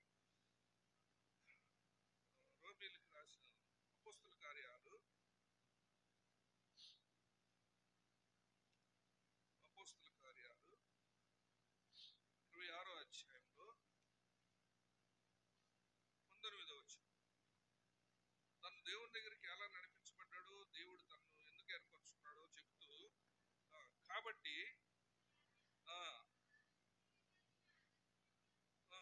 రోమిలకు రాసిన అపోస్తుల కార్యాలు అపోస్తుల కార్యాలు ఇరవై ఆరో అధ్యాయంలో పంతొమ్మిదో వచ్చిన తను దేవుని దగ్గరికి ఎలా నడిపించబడ్డాడు దేవుడు తను ఎందుకు ఏర్పరచుకున్నాడో చెప్తూ ఆ, కాబట్టి ఆ, ఆ,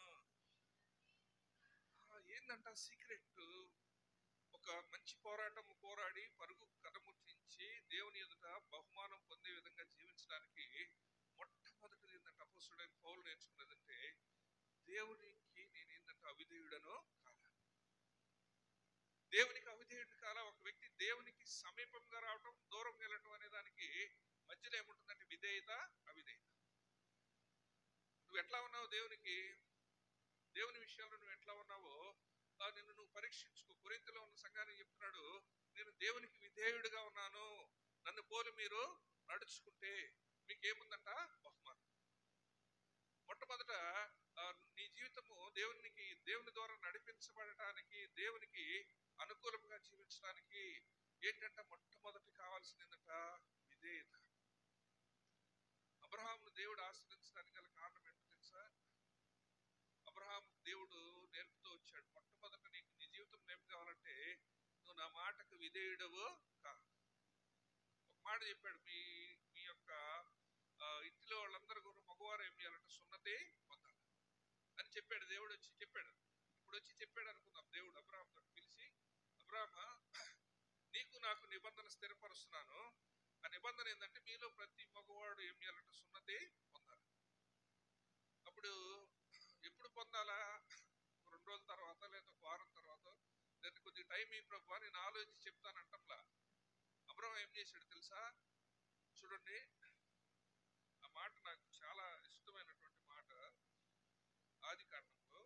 ఆ, ఏందంట సీక్రెట్ ఒక మంచి పోరాటం పోరాడి పరుగు కథముట్టించి దేవుని ఎదుట బహుమానం పొందే విధంగా జీవించడానికి మొట్టమొదటిది ఏంటంటే అపోస్తుడైన పౌలు నేర్చుకున్నదంటే దేవునికి నేను ఏంటంటే అవిధేయుడనో కాదా దేవునికి అవిధేయుడు కాలా ఒక వ్యక్తి దేవునికి సమీపంగా రావటం దూరం వెళ్ళటం అనే దానికి మధ్యలో ఏముంటుందంటే విధేయత అవిధేయత నువ్వు ఎట్లా ఉన్నావు దేవునికి దేవుని విషయాల్లో నువ్వు ఎట్లా ఉన్నావో ఆ నిన్ను నువ్వు పరీక్షించుకో కొరింతలో ఉన్న సంఘానికి చెప్తున్నాడు నేను దేవునికి విధేయుడిగా ఉన్నాను నన్ను పోలి మీరు నడుచుకుంటే మీకేముందంట బహుమానం మొట్టమొదట ఆ, నీ జీవితము దేవునికి దేవుని ద్వారా నడిపించబడటానికి దేవునికి అనుకూలంగా జీవించడానికి ఏంటంటే మొట్టమొదటి కావాల్సింది ఏంటంట విధేయత అబ్రహామును దేవుడు ఆశ్రయించడానికి గల కారణం ఏంటో తెలుసా అబ్రహాం దేవుడు నేర్పుతూ వచ్చాడు మొట్టమొదట నీకు నీ జీవితం నేర్పు కావాలంటే నువ్వు నా మాటకు విధేయుడవు కా ఒక మాట చెప్పాడు మీ మీ యొక్క ఆ, ఇంటిలో వాళ్ళందరూ కూడా మగవారు ఏం చేయాలంటే సున్నతి పొందాలి అని చెప్పాడు దేవుడు వచ్చి చెప్పాడు ఇప్పుడు వచ్చి చెప్పాడు అనుకుందాం దేవుడు అబ్రాహంతో పిలిచి అబ్రాహ్మ నీకు నాకు నిబంధన స్థిరపరుస్తున్నాను ఆ నిబంధన ఏంటంటే మీలో ప్రతి మగవాడు ఏం చేయాలంటే సున్నతి పొందాలి అప్పుడు ఎప్పుడు పొందాలా రెండు రోజుల తర్వాత లేదా ఒక వారం తర్వాత లేదా కొద్ది టైం ఈ ప్రభు నేను ఆలోచించి చెప్తానంటంలా అబ్రహం ఏం చేశాడు తెలుసా చూడండి ఆ మాట నాకు చాలా ఇష్టమైనటువంటి మాట ఆది కాండంలో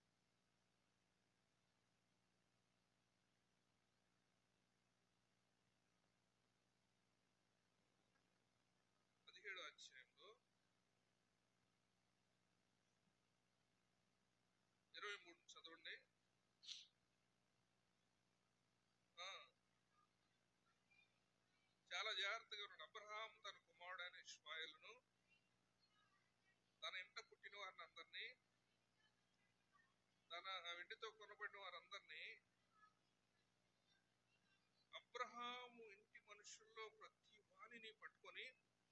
పదిహేడో అధ్యాయంలో ఇరవై మూడు చదవండి ఆ, చాలా జాగ్రత్తగా ఉన్నాడు అబ్రహాం తన కుమారుడైన ఇష్మాయిల్ను తన ఇంట పుట్టిన వారిని అందరినీ తన వెండితో కొనబడిన వారందరినీ అబ్రహాము ఇంటి మనుషుల్లో ప్రతి వాణిని పట్టుకొని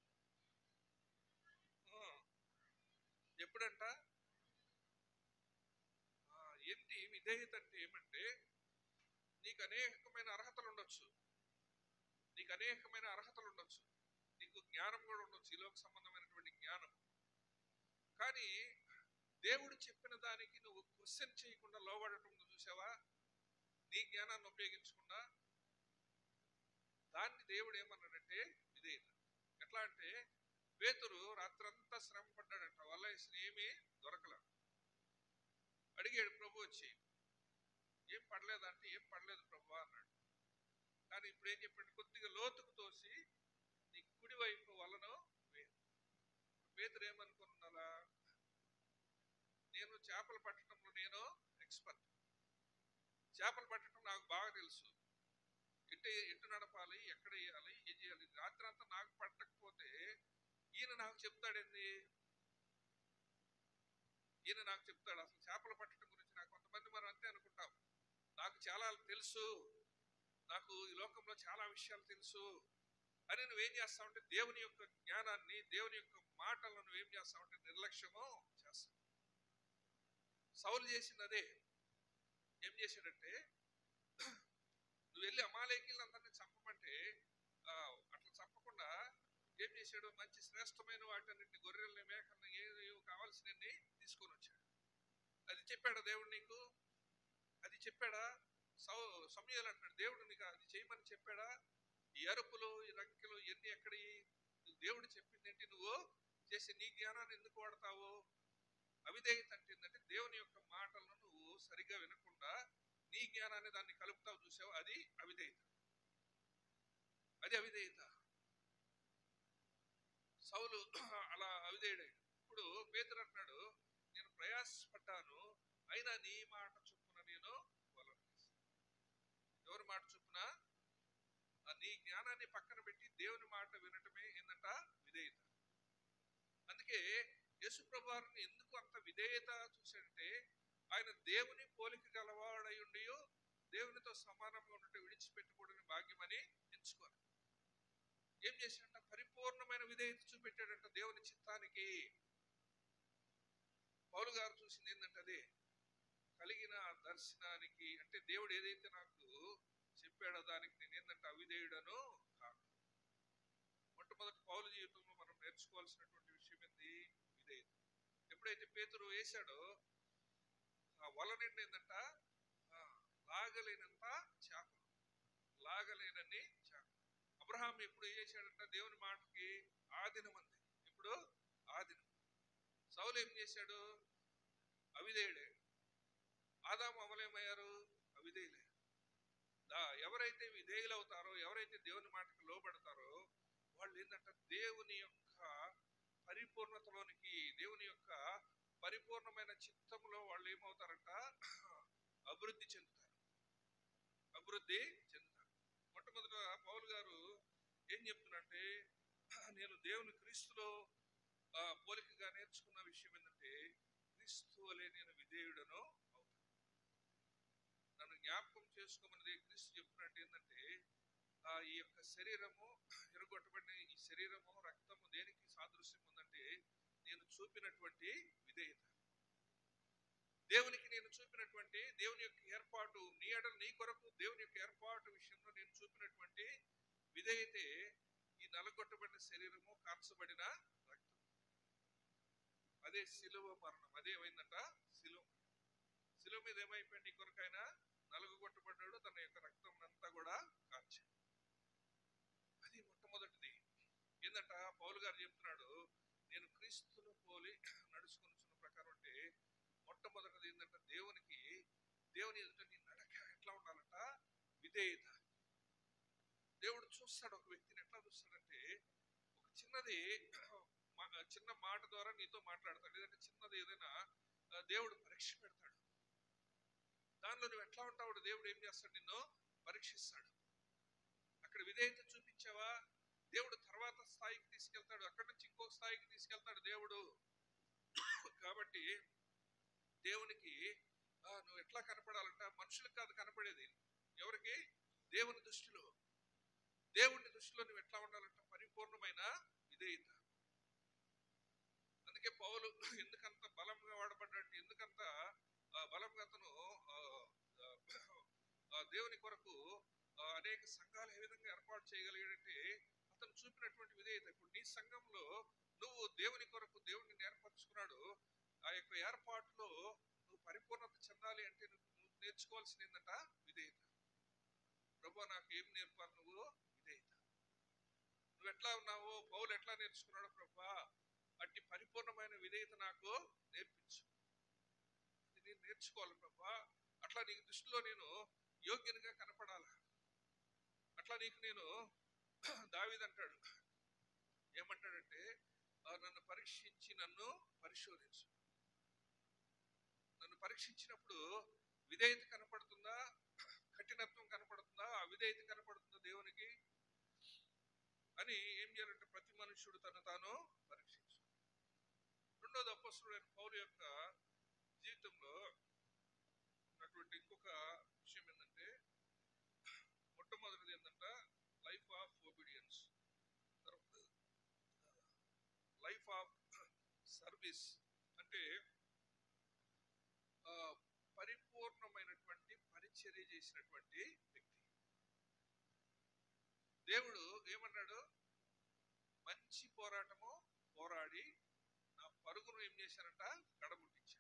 ఆ, ఎప్పుడంట ఆ, ఏంటి విధేయత అంటే ఏమంటే నీకు అనేకమైన అర్హతలు ఉండొచ్చు నీకు అనేకమైన అర్హతలు ఉండొచ్చు నీకు జ్ఞానం కూడా ఉండొచ్చు ఈ లోక సంబంధమైనటువంటి జ్ఞానం కానీ దేవుడు చెప్పిన దానికి నువ్వు క్వశ్చన్ చేయకుండా లోబడటం ఉందో చూసావా నీ జ్ఞానాన్ని ఉపయోగించకుండా దాన్ని దేవుడు ఏమన్నాడంటే విధేయత ఎట్లా అంటే పేతురు రాత్రంతా శ్రమ పడ్డాడంట వల్ల ఏమీ దొరకల అడిగాడు ప్రభు వచ్చి ఏం పడలేదంటే ఏం పడలేదు ప్రభు అన్నాడు కానీ ఇప్పుడు ఏం చెప్పాడు కొద్దిగా లోతుకు తోసి నీ కుడి వైపు వలను వేయి. పేతురు ఏమనుకున్నారా నేను చేపలు పట్టడంలో నేను ఎక్స్పర్ట్ చేపలు పట్టడం నాకు బాగా తెలుసు ఎటు ఎటు నడపాలి ఎక్కడ వేయాలి ఏం చేయాలి రాత్రి అంతా నాకు పట్టకపోతే ఈయన నాకు చెప్తాడేంది ఈయన నాకు చెప్తాడు అసలు చేపలు పట్టడం గురించి నాకు కొంతమంది మనం అంతే అనుకుంటాం నాకు చాలా తెలుసు నాకు ఈ లోకంలో చాలా విషయాలు తెలుసు అని నువ్వేం చేస్తావంటే దేవుని యొక్క జ్ఞానాన్ని దేవుని యొక్క మాటలను నువ్వేం చేస్తావంటే నిర్లక్ష్యము చేస్తావు సౌలు చేసింది అదే ఏం చేశాడంటే నువ్వు వెళ్ళి అమాలేకీలందరినీ చంపమంటే ఆ, అట్లా చంపకుండా ఏం చేశాడు మంచి శ్రేష్టమైన వాటన్నింటిని గొర్రెల్ని మేకల్ని ఏదో కావాల్సినన్ని తీసుకొని వచ్చాడు అది చెప్పాడా దేవుడు నీకు అది చెప్పాడా సౌ సమయాలు అంటాడు దేవుడు నీకు అది చేయమని చెప్పాడా ఈ అరుపులు ఈ రంకెలు ఇవన్నీ ఎక్కడి దేవుడు చెప్పింది ఏంటి నువ్వు చేసి నీ జ్ఞానాన్ని ఎందుకు వాడతావు అవిధేయత అంటే ఏంటంటే దేవుని యొక్క మాటలను నువ్వు సరిగా వినకుండా నీ జ్ఞానాన్ని దాన్ని కలుపుతావు చూసావు అది అవిధేయత అది అవిధేయత సౌలు అలా అవిధేయుడే ఇప్పుడు పేతురు అంటున్నాడు నేను ప్రయాసపడ్డాను అయినా నీ మాట చొప్పున నేను వలను ఎవరి మాట చొప్పున ఆ నీ జ్ఞానాన్ని పక్కన పెట్టి దేవుని మాట వినటమే ఏందంట విధేయత అందుకే యేసు ప్రభువారిని ఎందుకు అంత విధేయత చూశాడంటే ఆయన దేవుని పోలిక గలవాడై ఉండి దేవునితో సమానంగా ఉండటం విడిచిపెట్టకూడని భాగ్యమని ఎంచుకోవాలి ఏం చేశాడంట పరిపూర్ణమైన విధేయత చూపెట్టాడంట దేవుని చిత్తానికి పౌలు గారు చూసింది ఏంటంటే అదే కలిగిన దర్శనానికి అంటే దేవుడు ఏదైతే నాకు చెప్పాడో దానికి నేను ఏంటంటే అవిధేయుడను కాదు మొట్టమొదటి పౌలు జీవితంలో మనం నేర్చుకోవాల్సినటువంటి విషయం ఏంది విధేయత ఎప్పుడైతే పేతురు వేశాడో ఆ వల నిండా ఏంటంట ఆ, లాగలేనంత చేపలు లాగలేనన్ని చేపలు అబ్రహాం ఎప్పుడు ఏం చేశాడంట దేవుని మాటకి ఆదినం అంది ఇప్పుడు ఆదినం సౌలు ఏం చేశాడు అవిధేయుడే ఆదాము అమలేమయ్యారు అవిధేయులే దా ఎవరైతే విధేయులు అవుతారో ఎవరైతే దేవుని మాటకు లోబడతారో వాళ్ళు ఏంటంటే దేవుని యొక్క పరిపూర్ణతలోనికి దేవుని యొక్క పరిపూర్ణమైన చిత్తంలో వాళ్ళు ఏమవుతారంట అభివృద్ధి చెందుతారు అభివృద్ధి చెందుతారు మొట్టమొదట పౌలు గారు ఏం చెప్తున్నారంటే నేను దేవుని క్రీస్తులో ఆ, పోలికగా నేర్చుకున్న విషయం ఏంటంటే క్రీస్తు వలె నేను విధేయుడను అవుతాను నన్ను జ్ఞాపకం చేసుకోమన్నది క్రీస్తు చెప్తున్నట్టు ఏంటంటే ఆ ఈ యొక్క శరీరము ఎరగొట్టబడిన ఈ శరీరము రక్తము దేనికి సాదృశ్యం ఉందంటే నేను చూపినటువంటి విధేయత దేవునికి నేను చూపినటువంటి దేవుని యొక్క ఏర్పాటు నీ ఎడల నీ కొరకు దేవుని యొక్క ఏర్పాటు విషయంలో నేను చూపినటువంటి విధేయతే ఈ నలగొట్టబడిన శరీరము కాల్చబడిన రక్తం అదే శిలువ మరణం అదే ఏమైందంట శిలువ శిలువ మీద ఏమైపోయింది ఈ కొరకైనా నలుగుగొట్టబడ్డాడు తన యొక్క రక్తం అంతా కూడా కార్చాడు అది మొట్టమొదటిది ఏంటంట పౌలు గారు చెప్తున్నాడు నేను క్రీస్తును పోలి నడుచుకున్న ప్రకారం అంటే మొట్టమొదటిది ఏంటంటే దేవునికి దేవుని ఎదుట నీ నడక ఎట్లా ఉండాలంట విధేయత దేవుడు చూస్తాడు ఒక వ్యక్తిని ఎట్లా చూస్తాడంటే ఒక చిన్నది మా- చిన్న మాట ద్వారా నీతో మాట్లాడతాడు లేదంటే చిన్నది ఏదైనా ఆ, దేవుడు పరీక్ష పెడతాడు దానిలో నువ్వు ఎట్లా ఉంటావు దేవుడు ఏం చేస్తాడు నిన్ను పరీక్షిస్తాడు అక్కడ విధేయత చూపించావా దేవుడు తర్వాత స్థాయికి తీసుకెళ్తాడు అక్కడి నుంచి ఇంకో స్థాయికి తీసుకెళ్తాడు దేవుడు కాబట్టి దేవునికి ఆ, నువ్వు ఎట్లా కనపడాలంట మనుషులకు కాదు కనపడేది ఎవరికి దేవుని దృష్టిలో దేవుని దృష్టిలో నువ్వు ఎట్లా ఉండాలంట పరిపూర్ణమైన విధేయత అందుకే పౌలు ఎందుకంత బలంగా వాడబడ్డాడు ఎందుకంత ఆ, బలంగా అతను ఆ, ఆ, ఆ, దేవుని కొరకు ఆ, అనేక సంఘాలు ఏ విధంగా ఏర్పాటు చేయగలిగాడంటే చూపినటువంటి విధేయత ఇప్పుడు నీ సంఘంలో నువ్వు దేవుని కొరకు దేవుడిని ఏర్పరచుకున్నాడు ఆ యొక్క ఏర్పాటులో నువ్వు పరిపూర్ణత చెందాలి అంటే నువ్వు నువ్వు నేర్చుకోవాల్సింది ఏంటంట విధేయత ప్రభు నాకు ఏం నేర్పాలి నువ్వు విధేయత నువ్వు ఎట్లా ఉన్నావో పౌలు ఎట్లా నేర్చుకున్నాడు ప్రభా అట్టి పరిపూర్ణమైన విధేయత నాకు నేర్పించు అది నేను నేర్చుకోవాలి ప్రభా అట్లా నీకు దృష్టిలో నేను యోగ్యునిగా కనపడాలి అట్లా నీకు నేను దావిదంటాడు ఏమంటాడంటే "ఆ, నన్ను పరీక్షించి నన్ను పరిశోధించు నన్ను పరీక్షించినప్పుడు విధేయత కనపడుతుందా కఠినత్వం కనపడుతుందా అవిధేయత కనపడుతుందా దేవునికి అని ఏం చేయాలంటే ప్రతి మనుష్యుడు తను తాను పరీక్షించు రెండోది అపస్తుడైన పౌలు యొక్క జీవితంలో ఉన్నటువంటి ఇంకొక విషయం ఏంటంటే మొట్టమొదటిది ఏంటంట life of obedience life of service అంటే ఆ, పరిపూర్ణమైనటువంటి పరిచర్య చేసినటువంటి వ్యక్తి దేవుడు ఏమన్నాడు మంచి పోరాటము పోరాడి నా పరుగును ఏం చేశారంట కడముట్టించాడు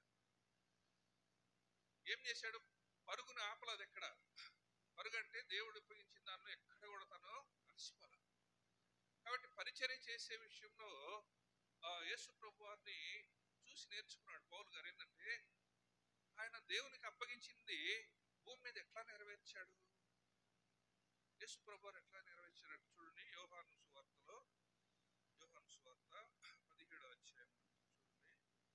ఏం చేశాడు పరుగును ఆపలేదు ఎక్కడ పరుగు అంటే దేవుడు ఉపయోగించిన దానిలో ఎక్కడ కూడా తను అలసిపోలే కాబట్టి పరిచర్య చేసే విషయంలో ఆ యేసు ప్రభు వారిని చూసి నేర్చుకున్నాడు పౌలు గారు ఏంటంటే ఆయన దేవునికి అప్పగించింది భూమి మీద ఎట్లా నెరవేర్చాడు యేసు ప్రభు వారు ఎట్లా నెరవేర్చాడు చూడండి యోహాను సువార్తలో యోహాను సువార్త పదిహేడో అధ్యాయం చూడండి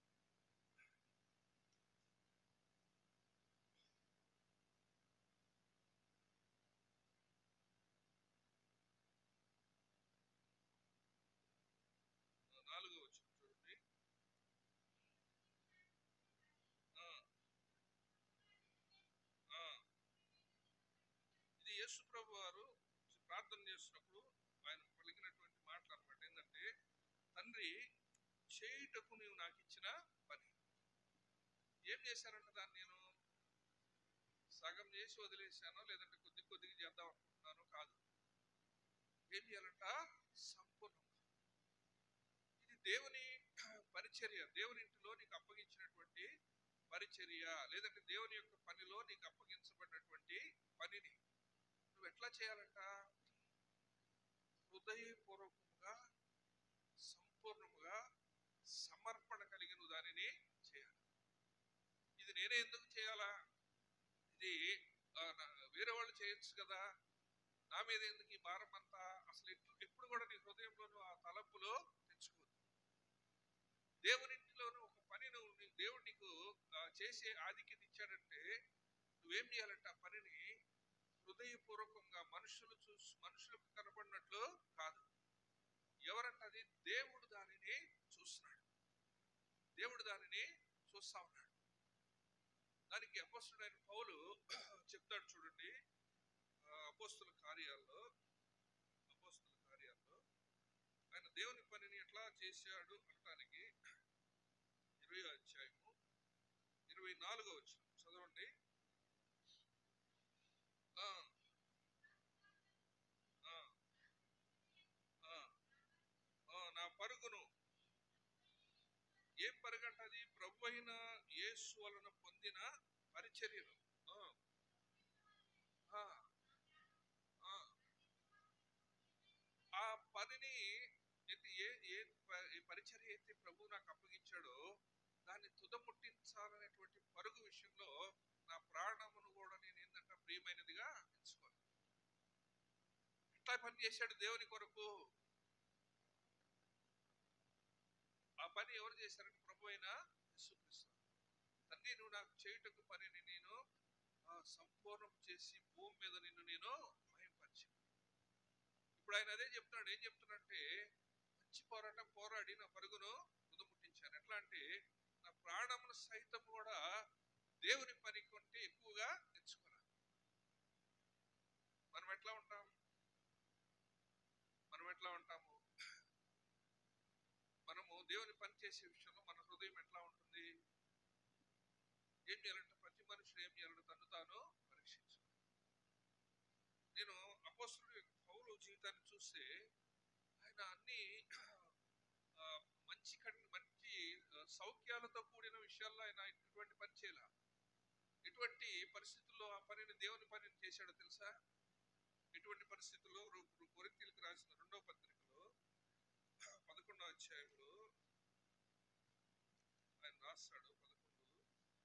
నాలుగో వచ్చిన చూడండి ఆ, ఆ. ఇది యేసు ప్రభు వారు ప్రార్థన చేస్తున్నప్పుడు ఆయన పలికినటువంటి మాటలు అనమాట ఏంటంటే తండ్రి చేయుటకు నీవు నాకు ఇచ్చిన పని ఏం చేశానంట దాన్ని నేను సగం చేసి వదిలేశానో లేదంటే కొద్ది కొద్దిగా చేద్దాం అనుకుంటున్నానో కాదు ఏం చేయాలంట సంపూర్ణంగా ఇది దేవుని పరిచర్య దేవుని ఇంటిలో నీకు అప్పగించినటువంటి పరిచర్య లేదంటే దేవుని యొక్క పనిలో నీకు అప్పగించబడినటువంటి పనిని నువ్వు ఎట్లా చేయాలంట హృదయపూర్వకంగా సంపూర్ణముగా సమర్పణ కలిగి నువ్వు దానిని చేయాలి ఇది నేనే ఎందుకు చేయాలా ఇది ఆ, నా- వేరే వాళ్ళు చేయొచ్చు కదా నా మీద ఎందుకు ఈ భారం అంతా అసలు ఎప్పుడు ఎప్పుడు కూడా నీ హృదయంలో నువ్వు ఆ తలంపులో తెచ్చుకోవద్దు దేవునింటిలోనూ ఒక పని నువ్వు నీ- దేవుడు నీకు ఆ, చేసే ఆధిక్యత ఇచ్చాడంటే నువ్వేం చేయాలంటే ఆ పనిని హృదయపూర్వకంగా మనుషులు చూసి మనుషులకు కనబడినట్లు కాదు ఎవరంటే అది దేవుడు దానిని చూస్తున్నాడు దేవుడు దానిని చూస్తా ఉన్నాడు దానికి అపోస్తుడైన పౌలు చెప్తాడు చూడండి ఆ, అపోస్తుల కార్యాల్లో అపోస్తుల కార్యాల్లో ఆయన దేవుని పనిని ఎట్లా చేశాడు అనటానికి ఇరవై అధ్యాయము ఇరవై నాలుగో వచ్చిన చదవండి ఆ, ఆ, ఆ, ఆ, నా పరుగును ఏం పరుగంటది ప్రభు అయిన యేసు వలన పొందిన పరిచర్యను ఆ, ఆ, ఆ. ఆ పనిని అయితే ఏ ఏ ప- ఏ పరిచర్య అయితే ప్రభు నాకు అప్పగించాడో దాన్ని తుదముట్టించాలనేటువంటి పరుగు విషయంలో నా ప్రాణమును కూడా నేను ఏంటంటే ప్రియమైనదిగా ఎంచుకోవాలి ఎట్లా పని చేశాడు దేవుని కొరకు ఆ పని ఎవరు చేశారంటే ప్రభు అయిన యేసుక్రీస్తు తండ్రి నువ్వు నాకు చేయుటకు పనిని నేను ఆ, సంపూర్ణం చేసి భూమి మీద నిన్ను నేను మహింపరిచాను ఇప్పుడు ఆయన అదే చెప్తున్నాడు ఏం చెప్తున్నాడంటే మంచి పోరాటం పోరాడి నా పరుగును తుదముట్టించాను ఎట్లా అంటే నా ప్రాణమును సైతం కూడా దేవుని పని కొంటే ఎక్కువగా తెచ్చుకోరా మనం ఎట్లా ఉంటాం మనం ఎట్లా ఉంటాము మనము దేవుని పని చేసే విషయంలో మన హృదయం ఎట్లా ఉంటుంది ఏం చేయాలంటే ప్రతి మనుషుడు ఏం చేయాలంటే తను తాను పరీక్షించు నేను అపోస్తుడు పౌలు జీవితాన్ని చూస్తే మంచి కన్- మంచి ఆ, సౌఖ్యాలతో కూడిన విషయాల్లో ఆయన ఇటువంటి పని చేయాల ఎటువంటి పరిస్థితుల్లో ఆ పనిని దేవుని పనిని చేశాడో తెలుసా ఎటువంటి పరిస్థితుల్లో కొరింతీలకు రాసిన రెండో పత్రికలో పదకొండో అధ్యాయంలో ఆయన రాస్తాడు పదకొండు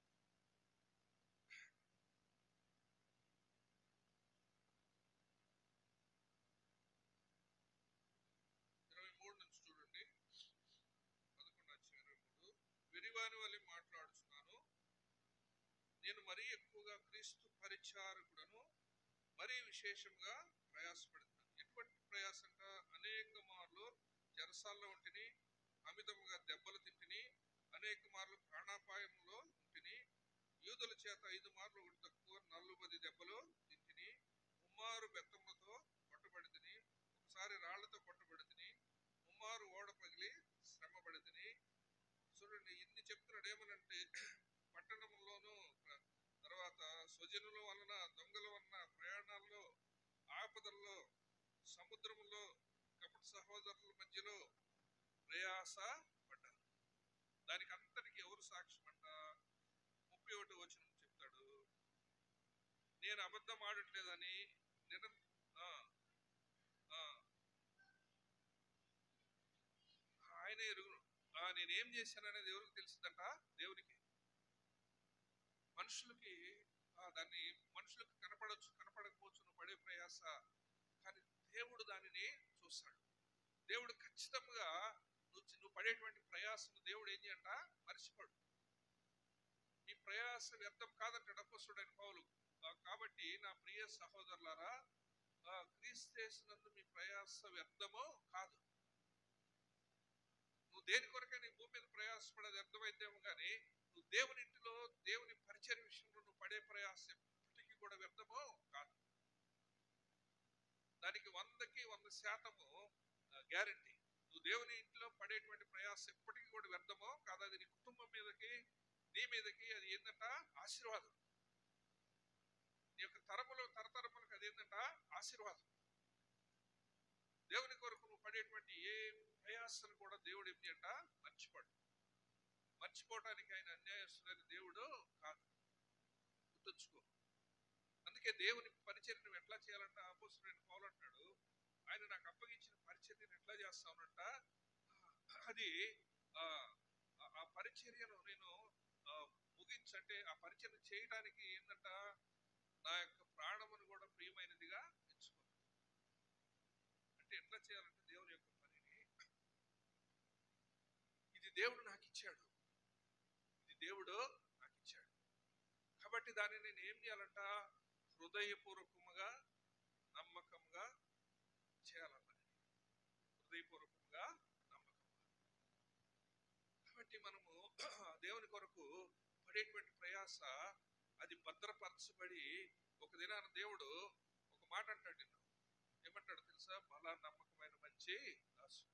ఇరవై మూడు నుంచి చూడండి పదకొండు అధ్యాయం ఇరవై మూడు వెరివాని వల్ల మాట్లాడుచున్నాను నేను మరీ ఎక్కువగా క్రీస్తు పరిచారకుడను మరీ విశేషంగా ప్రయాసపడుతున్నాను ఎటువంటి ప్రయాసంట అనేక మార్లు చెరసాల్లో ఉంటిని అమితముగా దెబ్బలు తింటిని అనేక మార్లు ప్రాణాపాయంలో ఉంటిని యూదుల చేత ఐదు మార్లు ఒకటి తక్కువ నలుబది దెబ్బలు తింటిని ముమ్మారు బెత్తములతో కొట్టబడితిని ఒకసారి రాళ్లతో కొట్టబడితిని ముమ్మారు ఓడ పగిలి శ్రమపడితిని చూడండి ఇన్ని చెప్తున్నాడు ఏమనంటే పట్టణంలోను ప్ర- తర్వాత స్వజనుల వలన దొంగల వలన ప్రయాణాల్లో ఆపదల్లో సముద్రములో కపట సహోదరుల మధ్యలో ప్రయాస పడ్డారు దానికి అంతటికి ఎవరు సాక్ష్యం అంట ముప్పై ఒకటి వచ్చిన చెప్తాడు నేను అబద్ధం ఆడట్లేదని నిర ఆ, ఆ, ఆయన ఎరుగును ఆ, నేనేం చేశాననేది ఎవరికి తెలిసిందంట దేవునికి మనుషులకి ఆ, దాన్ని మనుషులకు కనపడవచ్చు కనపడకపోవచ్చు నువ్వు పడే ప్రయాస కానీ దేవుడు దానిని చూస్తాడు దేవుడు ఖచ్చితంగా నువ్వు నువ్వు పడేటువంటి ప్రయాసను దేవుడు ఏం చేయంట మర్చిపోడు ఈ ప్రయాస వ్యర్థం కాదంటాడు అప్పస్తుడైన పౌలు ఆ, కాబట్టి నా ప్రియ సహోదరులారా ఆ, క్రీస్తేసినందు మీ ప్రయాస వ్యర్థమో కాదు నువ్వు దేని కొరకే నీ భూమి మీద ప్రయాసపడేది అర్థమైతేమో కానీ నువ్వు దేవుని ఇంటిలో దేవుని పరిచయ విషయంలో నువ్వు పడే ప్రయాస ఎప్పటికీ కూడా వ్యర్థమో కాదు దానికి వందకి వంద శాతము గ్యారంటీ నువ్వు దేవుని ఇంట్లో పడేటువంటి ప్రయాస ఎప్పటికీ కూడా వ్యర్థమో కాదు అది నీ కుటుంబం మీదకి నీ మీదకి అది ఏంటంట ఆశీర్వాదం నీ యొక్క తరములు తరతరములకు అది ఏంటంట ఆశీర్వాదం దేవుని కొరకు నువ్వు పడేటువంటి ఏ ప్రయాసను కూడా దేవుడు ఏం చేయంట మర్చిపోడు మర్చిపోవటానికి ఆయన అన్యాయస్తుడైన దేవుడు కాదు గుర్తుంచుకో అందుకే దేవుని పరిచయం నువ్వు ఎట్లా చేయాలంట అపోస్తుడైన పౌలు అంటాడు ఆయన నాకు అప్పగించిన పరిచయం నేను ఎట్లా చేస్తానంట అది ఆ, ఆ- ఆ పరిచర్యను నేను ఆ, ముగించంటే ఆ పరిచయం చేయడానికి ఏంటంట నా యొక్క ప్రాణమును కూడా ప్రియమైనదిగా ఎంచుకున్నాను అంటే ఎట్లా చేయాలంటే దేవుని యొక్క పనిని ఇది దేవుడు నాకు ఇచ్చాడు ఇది దేవుడు నాకు ఇచ్చాడు కాబట్టి దాన్ని నేను ఏం చేయాలంట హృదయపూర్వకముగా నమ్మకంగా చేయాలన్నది హృదయపూర్వకంగా నమ్మకంగా కాబట్టి మనము దేవుని కొరకు పడేటువంటి ప్రయాస అది భద్రపరచబడి ఒక దినాన దేవుడు ఒక మాట అంటాడు నిన్ను ఏమంటాడు తెలుసా బలా నమ్మకమైన మంచి దాసుడు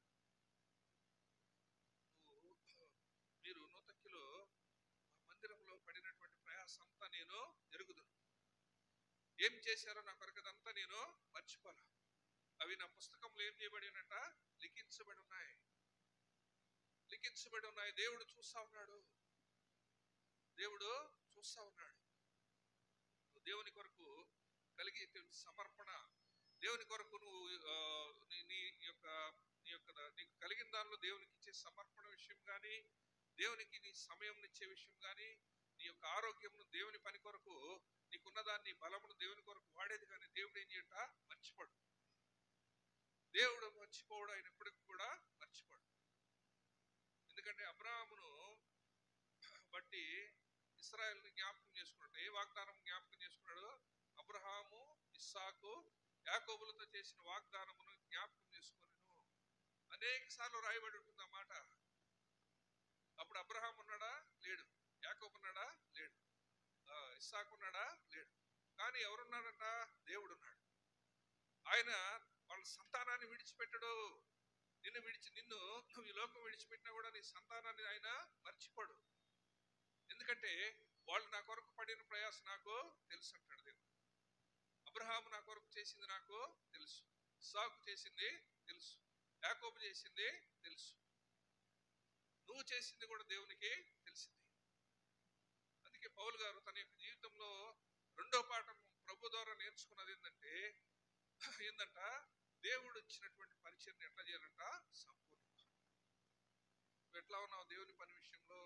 నువ్వు మీరు నూతక్కిలో మందిరంలో పడినటువంటి ప్రయాస అంతా నేను ఎరుగుదును ఏం చేశారో నా కొరకు అదంతా నేను మర్చిపోలా అవి నా పుస్తకంలో ఏం చేయబడినట లిఖించబడి ఉన్నాయి లిఖించబడి ఉన్నాయి దేవుడు చూస్తా ఉన్నాడు దేవుడు చూస్తా ఉన్నాడు నువ్వు దేవుని కొరకు కలిగి సమర్పణ దేవుని కొరకు నువ్వు ఆ, నీ నీ యొక్క నీ యొక్క నీకు కలిగిన దానిలో దేవునికి ఇచ్చే సమర్పణ విషయం కానీ దేవునికి నీ సమయం ఇచ్చే విషయం కానీ నీ యొక్క ఆరోగ్యమును దేవుని పని కొరకు నీకున్న దాన్ని బలమును దేవుని కొరకు వాడేది కానీ దేవుడు ఏం చేయట మర్చిపోడు దేవుడు మర్చిపోడు ఆయన ఎప్పటికి కూడా మర్చిపోడు ఎందుకంటే అబ్రాహమును బట్టి ఇస్రాయల్ని జ్ఞాపకం చేసుకున్నాడు ఏ వాగ్దానం జ్ఞాపకం చేసుకున్నాడు అబ్రహాము ఇస్సాకు యాకోబులతో చేసిన వాగ్దానమును జ్ఞాపకం చేసుకున్నాను అనేక సార్లు రాయబడి ఉంటుంది ఆ మాట అప్పుడు అబ్రహాం ఉన్నాడా లేడు యాకోబు ఉన్నాడా లేడు ఆ, ఇస్సాకు ఉన్నాడా లేడు కానీ ఎవరున్నాడంట దేవుడు ఉన్నాడు ఆయన వాళ్ళ సంతానాన్ని విడిచిపెట్టడు నిన్ను విడిచి నిన్ను నువ్వు ఈ లోకం విడిచిపెట్టినా కూడా నీ సంతానాన్ని ఆయన మర్చిపోడు ఎందుకంటే వాళ్ళు నా కొరకు పడిన ప్రయాస నాకు తెలుసు అంటాడు దేవుడు అబ్రహాము నా కొరకు చేసింది నాకు తెలుసు సాకు చేసింది తెలుసు యాకోబు చేసింది తెలుసు నువ్వు చేసింది కూడా దేవునికి తెలిసింది అందుకే పౌలు గారు తన యొక్క జీవితంలో రెండో పాఠం ప్రభు ద్వారా నేర్చుకున్నది ఏంటంటే ఏంటంట దేవుడు ఇచ్చినటువంటి పరిచయం ఎట్లా చేయాలంట సంపూర్ణంగా నువ్వు ఎట్లా ఉన్నావు దేవుని పని విషయంలో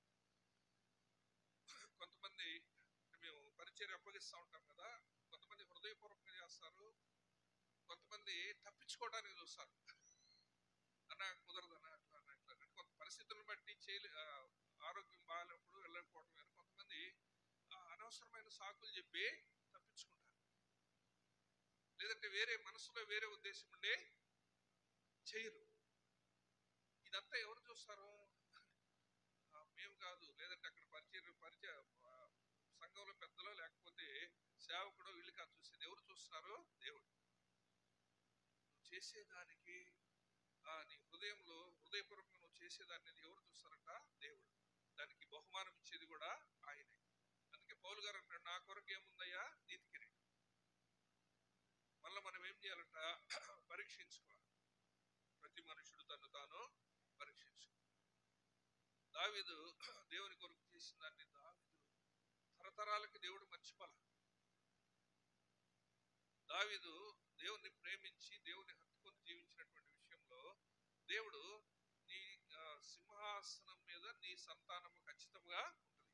కొంతమంది మేము పరిచయం అప్పగిస్తూ ఉంటాం కదా కొంతమంది హృదయపూర్వకంగా చేస్తారు కొంతమంది తప్పించుకోవడానికి చూస్తారు అన్న కుదరదన్న అట్లా అన్న ఇట్లా అంటే కొంత పరిస్థితులను బట్టి చేయలే ఆ, ఆరోగ్యం బాగాలేనప్పుడు వెళ్ళకపోవడం వేరు కొంతమంది ఆ, అనవసరమైన సాకులు చెప్పి తప్పించుకుంటారు లేదంటే వేరే మనసులో వేరే ఉద్దేశం ఉండే చేయరు ఇదంతా ఎవరు చూస్తారు ఆ, మేము కాదు లేదంటే అక్కడ పరిచయ పరిచయ ఆ, సంఘంలో పెద్దలో లేకపోతే సేవకుడో వీళ్ళు కాదు చూసేది ఎవరు చూస్తున్నారు దేవుడు నువ్వు చేసేదానికి ఆ, నీ హృదయంలో హృదయపూర్వకంగా నువ్వు చేసేదాన్ని ఎవరు చూస్తారంట దేవుడు దానికి బహుమానం ఇచ్చేది కూడా ఆయనే అందుకే పౌలు గారు అంటాడు నా కొరకు ఏముందయ్యా నీతి కిరీటం మళ్ళీ మనం ఏం చేయాలంట పరీక్షించుకోవాలి ప్రతి మనుషుడు తను తాను పరీక్షించుకోవాలి దావీదు దేవుని కొరకు చేసిన దాన్ని దావీదు తరతరాలకి దేవుడు మర్చిపోలే దావీదు దేవుని ప్రేమించి దేవుని హత్తుకొని జీవించినటువంటి విషయంలో దేవుడు నీ ఆ, సింహాసనం మీద నీ సంతానము ఖచ్చితంగా ఉంటుంది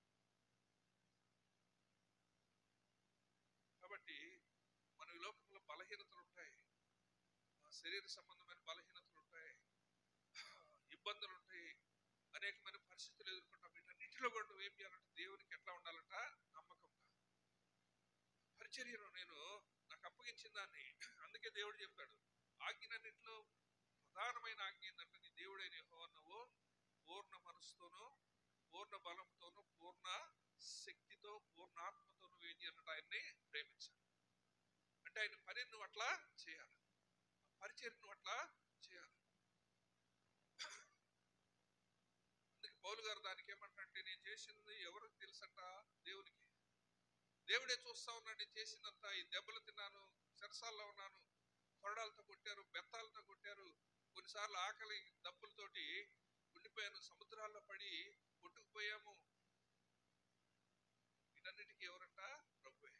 కాబట్టి మన ఈ లోకంలో బలహీనతలు ఉంటాయి ఆ, శరీర సంబంధమైన బలహీనతలు ఉంటాయి ఇబ్బందులు ఉంటాయి అనేకమైన పరిస్థితులు ఎదుర్కొంటాం వీటన్నిటిలో కూడా నువ్వు ఏం చేయాలంటే దేవునికి ఎట్లా ఉండాలంట నమ్మకంగా పరిచర్యను నేను నాకు అప్పగించిన దాన్ని అందుకే దేవుడు చెప్పాడు ఆజ్ఞలన్నింటిలో ప్రధానమైన ఆజ్ఞ ఏంటంటే నీ దేవుడైన యెహోవా నువ్వు పూర్ణ మనసుతోనూ పూర్ణ బలంతోనూ పూర్ణ శక్తితో పూర్ణాత్మతో నువ్వు ఏం చేయాలంటే ఆయన్ని ప్రేమించాలి అంటే ఆయన పని నువ్వు అట్లా చేయాలి పరిచయం నువ్వు అట్లా చేయాలి అందుకే పౌలు గారు దానికి ఏమంటే నేను చేసింది ఎవరికి తెలుసంట దేవునికి దేవుడే చూస్తా ఉన్నాడు నేను చేసినంత ఈ దెబ్బలు తిన్నాను చెరసాల్లో ఉన్నాను కొరడాలతో కొట్టారు బెత్తాలతో కొట్టారు కొన్నిసార్లు ఆకలి దప్పులతోటి ఉండిపోయాను సముద్రాల్లో పడి కొట్టుకుపోయాము వీటన్నిటికీ ఎవరంట ప్రభువే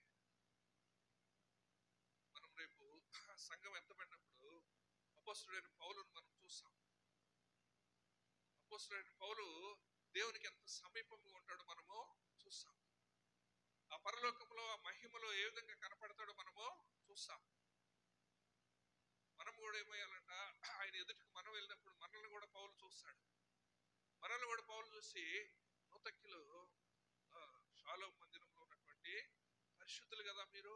మనం రేపు సంఘం ఎత్తబడినప్పుడు అపోస్తుడైన పౌలును మనం చూస్తాం అపోస్తుడైన పౌలు దేవునికి ఎంత సమీపంగా ఉంటాడో మనము చూస్తాం ఆ పరలోకంలో ఆ మహిమలో ఏ విధంగా కనపడతాడో మనము చూస్తాం మనం కూడా ఏమయ్యాలంట ఆయన ఎదుటికి మనం వెళ్ళినప్పుడు మనల్ని కూడా పౌలు చూస్తాడు మనల్ని కూడా పౌలు చూసి నూతక్కిలో షాలో మందిరంలో ఉన్నటువంటి పరిశుద్ధులు కదా మీరు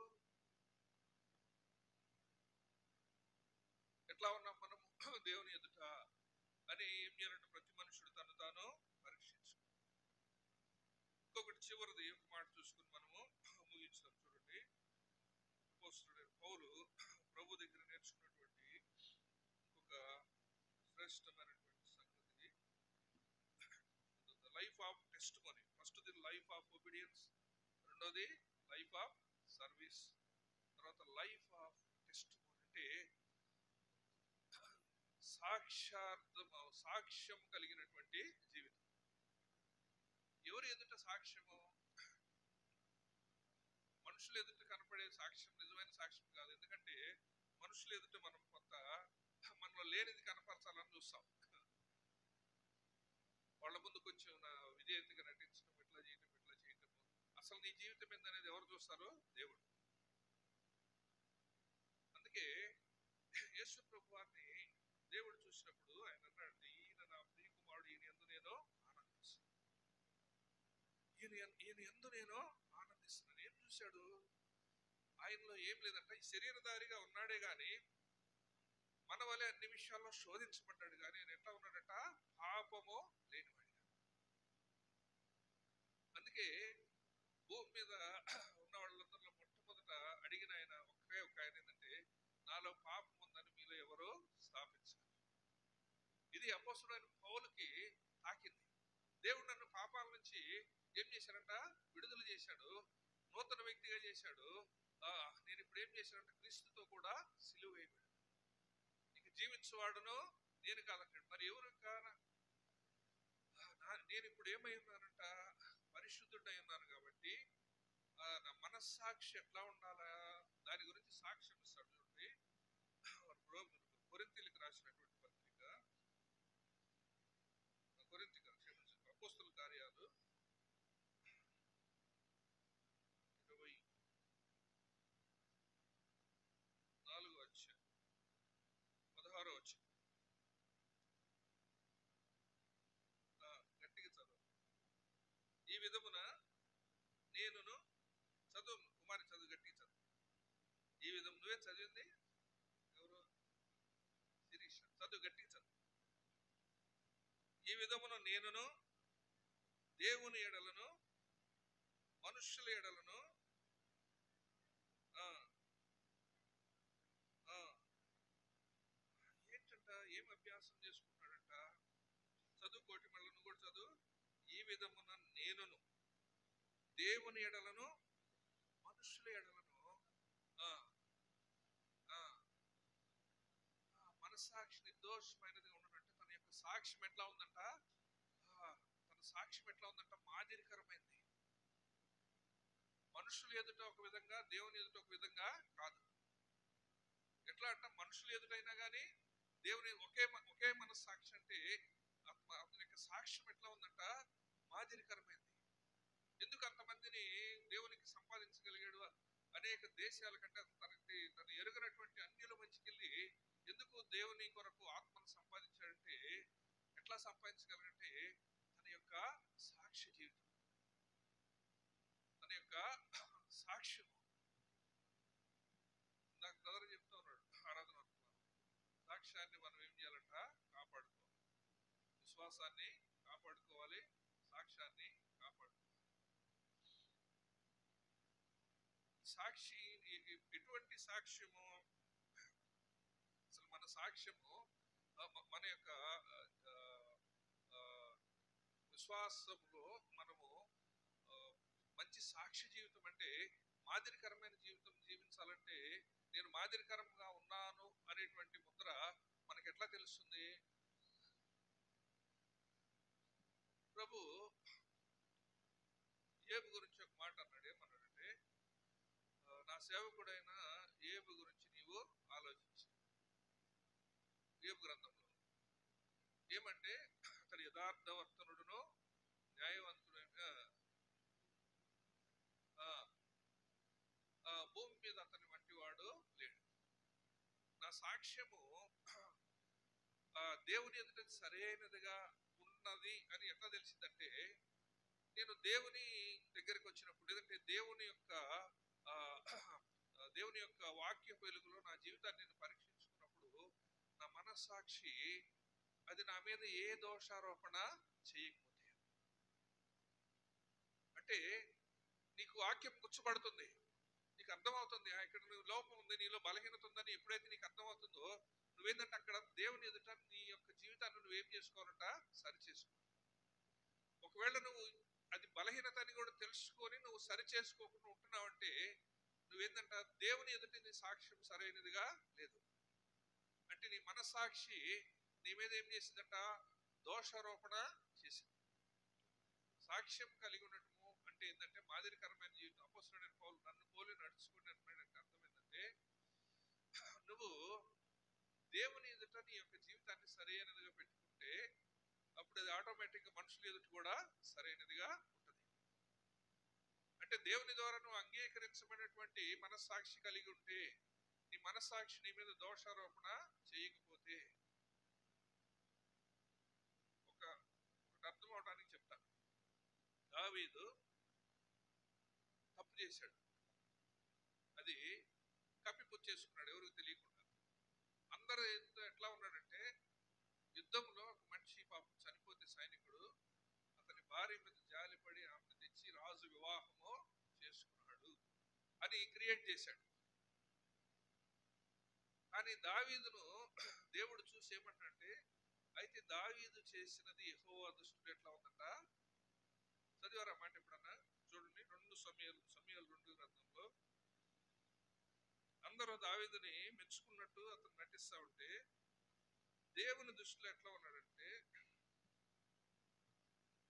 ఎట్లా ఉన్నాం మనం దేవుని ఎదుట అని ఏం చేయాలంటే ప్రతి మనుషుడు తను తాను పరీక్షించు ఇంకొకటి చివరిది ఒక మాట చూసుకుని మనము ముగించాం చూడండి అపోస్తుడైన పౌలు ప్రభు దగ్గర నేర్చుకున్నటువంటి ఇంకొక శ్రేష్టమైనటువంటి సంగతి life of testimony first the life of obedience రెండోది లైఫ్ ఆఫ్ సర్వీస్ తర్వాత లైఫ్ ఆఫ్ టెస్ట్ అంటే సాక్షార్థం సాక్ష్యం కలిగినటువంటి జీవితం ఎవరు ఎదుట సాక్ష్యము మనుషులు ఎదుట కనపడే సాక్ష్యం నిజమైన సాక్ష్యం కాదు ఎందుకంటే మనుషులు ఎదుట మనం కొంత మనలో లేనిది కనపరచాలని చూస్తాం వాళ్ళ ముందు కొంచెం నా విజేతగా నటించడం ఇట్లా చేయటం ఇట్లా చేయటం అసలు నీ జీవితం ఏందనేది ఎవరు చూస్తారో దేవుడు అందుకే యేసు ప్రభు వారిని దేవుడు చూసినప్పుడు ఆయన అన్నాడు ఈయన నా ప్రియ కుమారుడు ఈయన ఎందు నేను ఆనందిస్తాను ఈయన ఎన్- ఈయన ఎందు నేను ఆనందిస్తున్నాను ఏం చూశాడు ఆయనలో ఏం లేదంట ఈ శరీరధారిగా ఉన్నాడే గాని మన వలె అన్ని విషయాల్లో శోధించబడ్డాడు కానీ ఆయన ఎట్లా ఉన్నాడట పాపము లేనివాడిగా అందుకే భూమి మీద ఉన్న వాళ్ళందరిలో మొట్టమొదట అడిగిన ఆయన ఒకే ఒక ఆయన ఏంటంటే నాలో పాపం ఉందని మీలో ఎవరో స్థాపించాలి ఇది అపోసుడైన పౌలుకి తాకింది దేవుడు నన్ను పాపాల నుంచి ఏం చేశాడంట విడుదల చేశాడు నూతన వ్యక్తిగా చేశాడు ఆ, నేను ఇప్పుడు ఏం చేశానంటే క్రీస్తుతో కూడా సిలువ వేయబడి ఇక జీవించువాడును నేను కాదంటాడు మరి ఎవరు కాన ఆ, నేను ఇప్పుడు ఏమై ఉన్నానంట పరిశుద్ధుడై ఉన్నాను కాబట్టి ఆ, నా మనస్సాక్షి ఎట్లా ఉండాలా దాని గురించి సాక్ష్యం ఇస్తాడు చూడండి కొరింతీలకు రాసినటువంటి పత్రిక కొరింతిక క్షమించండి అపోస్తుల కార్యాలు ఇరవై నాలుగు వచ్చి పదహారో వచ్చి గట్టిగా చదువు ఈ విధమున నేనును చదువు కుమారి చదువు గట్టిగా చదువు ఈ విధం నువ్వే చదివింది ఎవరు శిరీష చదువు గట్టిగా చదువు ఈ విధమున నేనును దేవుని ఎడలను మనుష్యుల ఎడలను ఆ, ఆ, ఏంటంట ఏం అభ్యాసం చేసుకుంటాడంట చదువు కోటి మళ్ళీ నువ్వు కూడా చదువు ఈ విధమున నేనును దేవుని ఎడలను మనుషుల ఎడలను ఆ, ఆ, ఆ, మనస్సాక్షి నిర్దోషమైనదిగా ఉండడంటే తన యొక్క సాక్ష్యం ఎట్లా ఉందంట ఆ, తన సాక్ష్యం ఎట్లా ఉందంట మాదిరికరమైంది మనుషులు ఎదుట ఒక విధంగా దేవుని ఎదుట ఒక విధంగా కాదు ఎట్లా అంట మనుషులు ఎదుటైనా కానీ దేవుని ఒకే మ- ఒకే మనస్సాక్షి అంటే ఆత్మ- అతని యొక్క సాక్ష్యం ఎట్లా ఉందంట మాదిరికరమైంది ఎందుకు అంతమందిని దేవునికి సంపాదించగలిగాడు అనేక దేశాల కంటే తనకి తను ఎరుగనటువంటి అన్యుల మంచికెళ్ళి ఎందుకు దేవుని కొరకు ఆత్మను సంపాదించాడంటే ఎట్లా సంపాదించగలరంటే తన యొక్క సాక్ష్య జీవితం తన యొక్క సాక్ష్యం నాకు బ్రదర్ చెప్తా ఉన్నాడు ఆరాధన అనుకున్నాను సాక్ష్యాన్ని మనం ఏం చేయాలంట కాపాడుకోవాలి విశ్వాసాన్ని కాపాడుకోవాలి సాక్ష్యాన్ని కాపాడుకోవాలి సాక్షి ఈ- ఈ- ఎటువంటి సాక్ష్యము అసలు మన సాక్ష్యము ఆ, మ- మన యొక్క ఆ, ఆ, విశ్వాసంలో మనము ఆ, మంచి సాక్షి జీవితం అంటే మాదిరికరమైన జీవితం జీవించాలంటే నేను మాదిరికరంగా ఉన్నాను అనేటువంటి ముద్ర మనకి ఎట్లా తెలుస్తుంది ప్రభు ఏబు గురించి ఒక మాట అన్నాడు ఏమన్నాడంటే ఆ, నా సేవకుడైన ఏబు గురించి నీవు ఆలోచించు ఏబు గ్రంథంలో ఏమంటే అతడు యథార్థవర్తనుడును న్యాయవంతుడైన ఆ, ఆ, భూమి మీద అతని వంటి వాడు లేడు నా సాక్ష్యము ఆ, దేవుని ఎదుట సరైనదిగా ఉన్నది అని ఎట్లా తెలిసిందంటే నేను దేవుని దగ్గరికి వచ్చినప్పుడు లేదంటే దేవుని యొక్క ఆ, ఆ, దేవుని యొక్క వాక్య వెలుగులో నా జీవితాన్ని నేను పరీక్షించుకున్నప్పుడు నా మనస్సాక్షి అది నా మీద ఏ దోషారోపణ చేయకపోతే అంటే నీకు వాక్యం గుచ్చబడుతుంది నీకు అర్థమవుతుంది ఆ, ఇక్కడ నువ్వు లోపం ఉంది నీలో బలహీనత ఉందని ఎప్పుడైతే నీకు అర్థమవుతుందో నువ్వేంటంటే అక్కడ దేవుని ఎదుట నీ యొక్క జీవితాన్ని నువ్వేం చేసుకోవాలంట సరి చేసుకో ఒకవేళ నువ్వు అది బలహీనత అని కూడా తెలుసుకొని నువ్వు సరి చేసుకోకుండా ఉంటున్నావంటే నువ్వేందంట దేవుని ఎదుట నీ సాక్ష్యం సరైనదిగా లేదు అంటే నీ మనస్సాక్షి నీ మీద ఏం చేసిందంట దోషారోపణ చేసింది సాక్ష్యం కలిగి ఉండటము అంటే ఏంటంటే మాదిరికరమైన జీవితం అపోస్తుడైన పౌలు నన్ను పోలి నడుచుకుని అంటున్నాడంటే అర్థం ఏంటంటే నువ్వు దేవుని ఎదుట నీ యొక్క జీవితాన్ని సరైనదిగా పెట్టుకుంటే అప్పుడు అది ఆటోమేటిక్గా మనుషుల ఎదుట కూడా సరైనదిగా ఉంటుంది అంటే దేవుని ద్వారా నువ్వు అంగీకరించబడినటువంటి మనస్సాక్షి కలిగి ఉంటే నీ మనస్సాక్షి నీ మీద దోషారోపణ చేయకపోతే ఒక ఒకటి అర్థం అవడానికి చెప్తా దావీదు తప్పు చేశాడు అది కప్పిపుచ్చేసుకున్నాడు ఎవరికి తెలియకుండా అందరూ ఎంత ఎట్లా ఉన్నాడంటే యుద్ధంలో ఒక మనిషి పాపం చనిపోతే సైనికుడు అతని భార్య మీద జాలిపడి ఆమెను తెచ్చి రాజు వివాహము చేసుకున్నాడు అని క్రియేట్ చేశాడు కానీ దావీదును దేవుడు చూసి ఏమంటే అయితే దావీదు చేసినది యెహోవా దృష్టిలో ఎట్లా ఉందంట చదివారా మాట ఎప్పుడన్నా చూడండి రెండు సమయాలు సమయాలు రెండు గ్రంథంలో అందరూ దావీదుని మెచ్చుకున్నట్టు అతను నటిస్తా ఉంటే దేవుని దృష్టిలో ఎట్లా ఉన్నాడంటే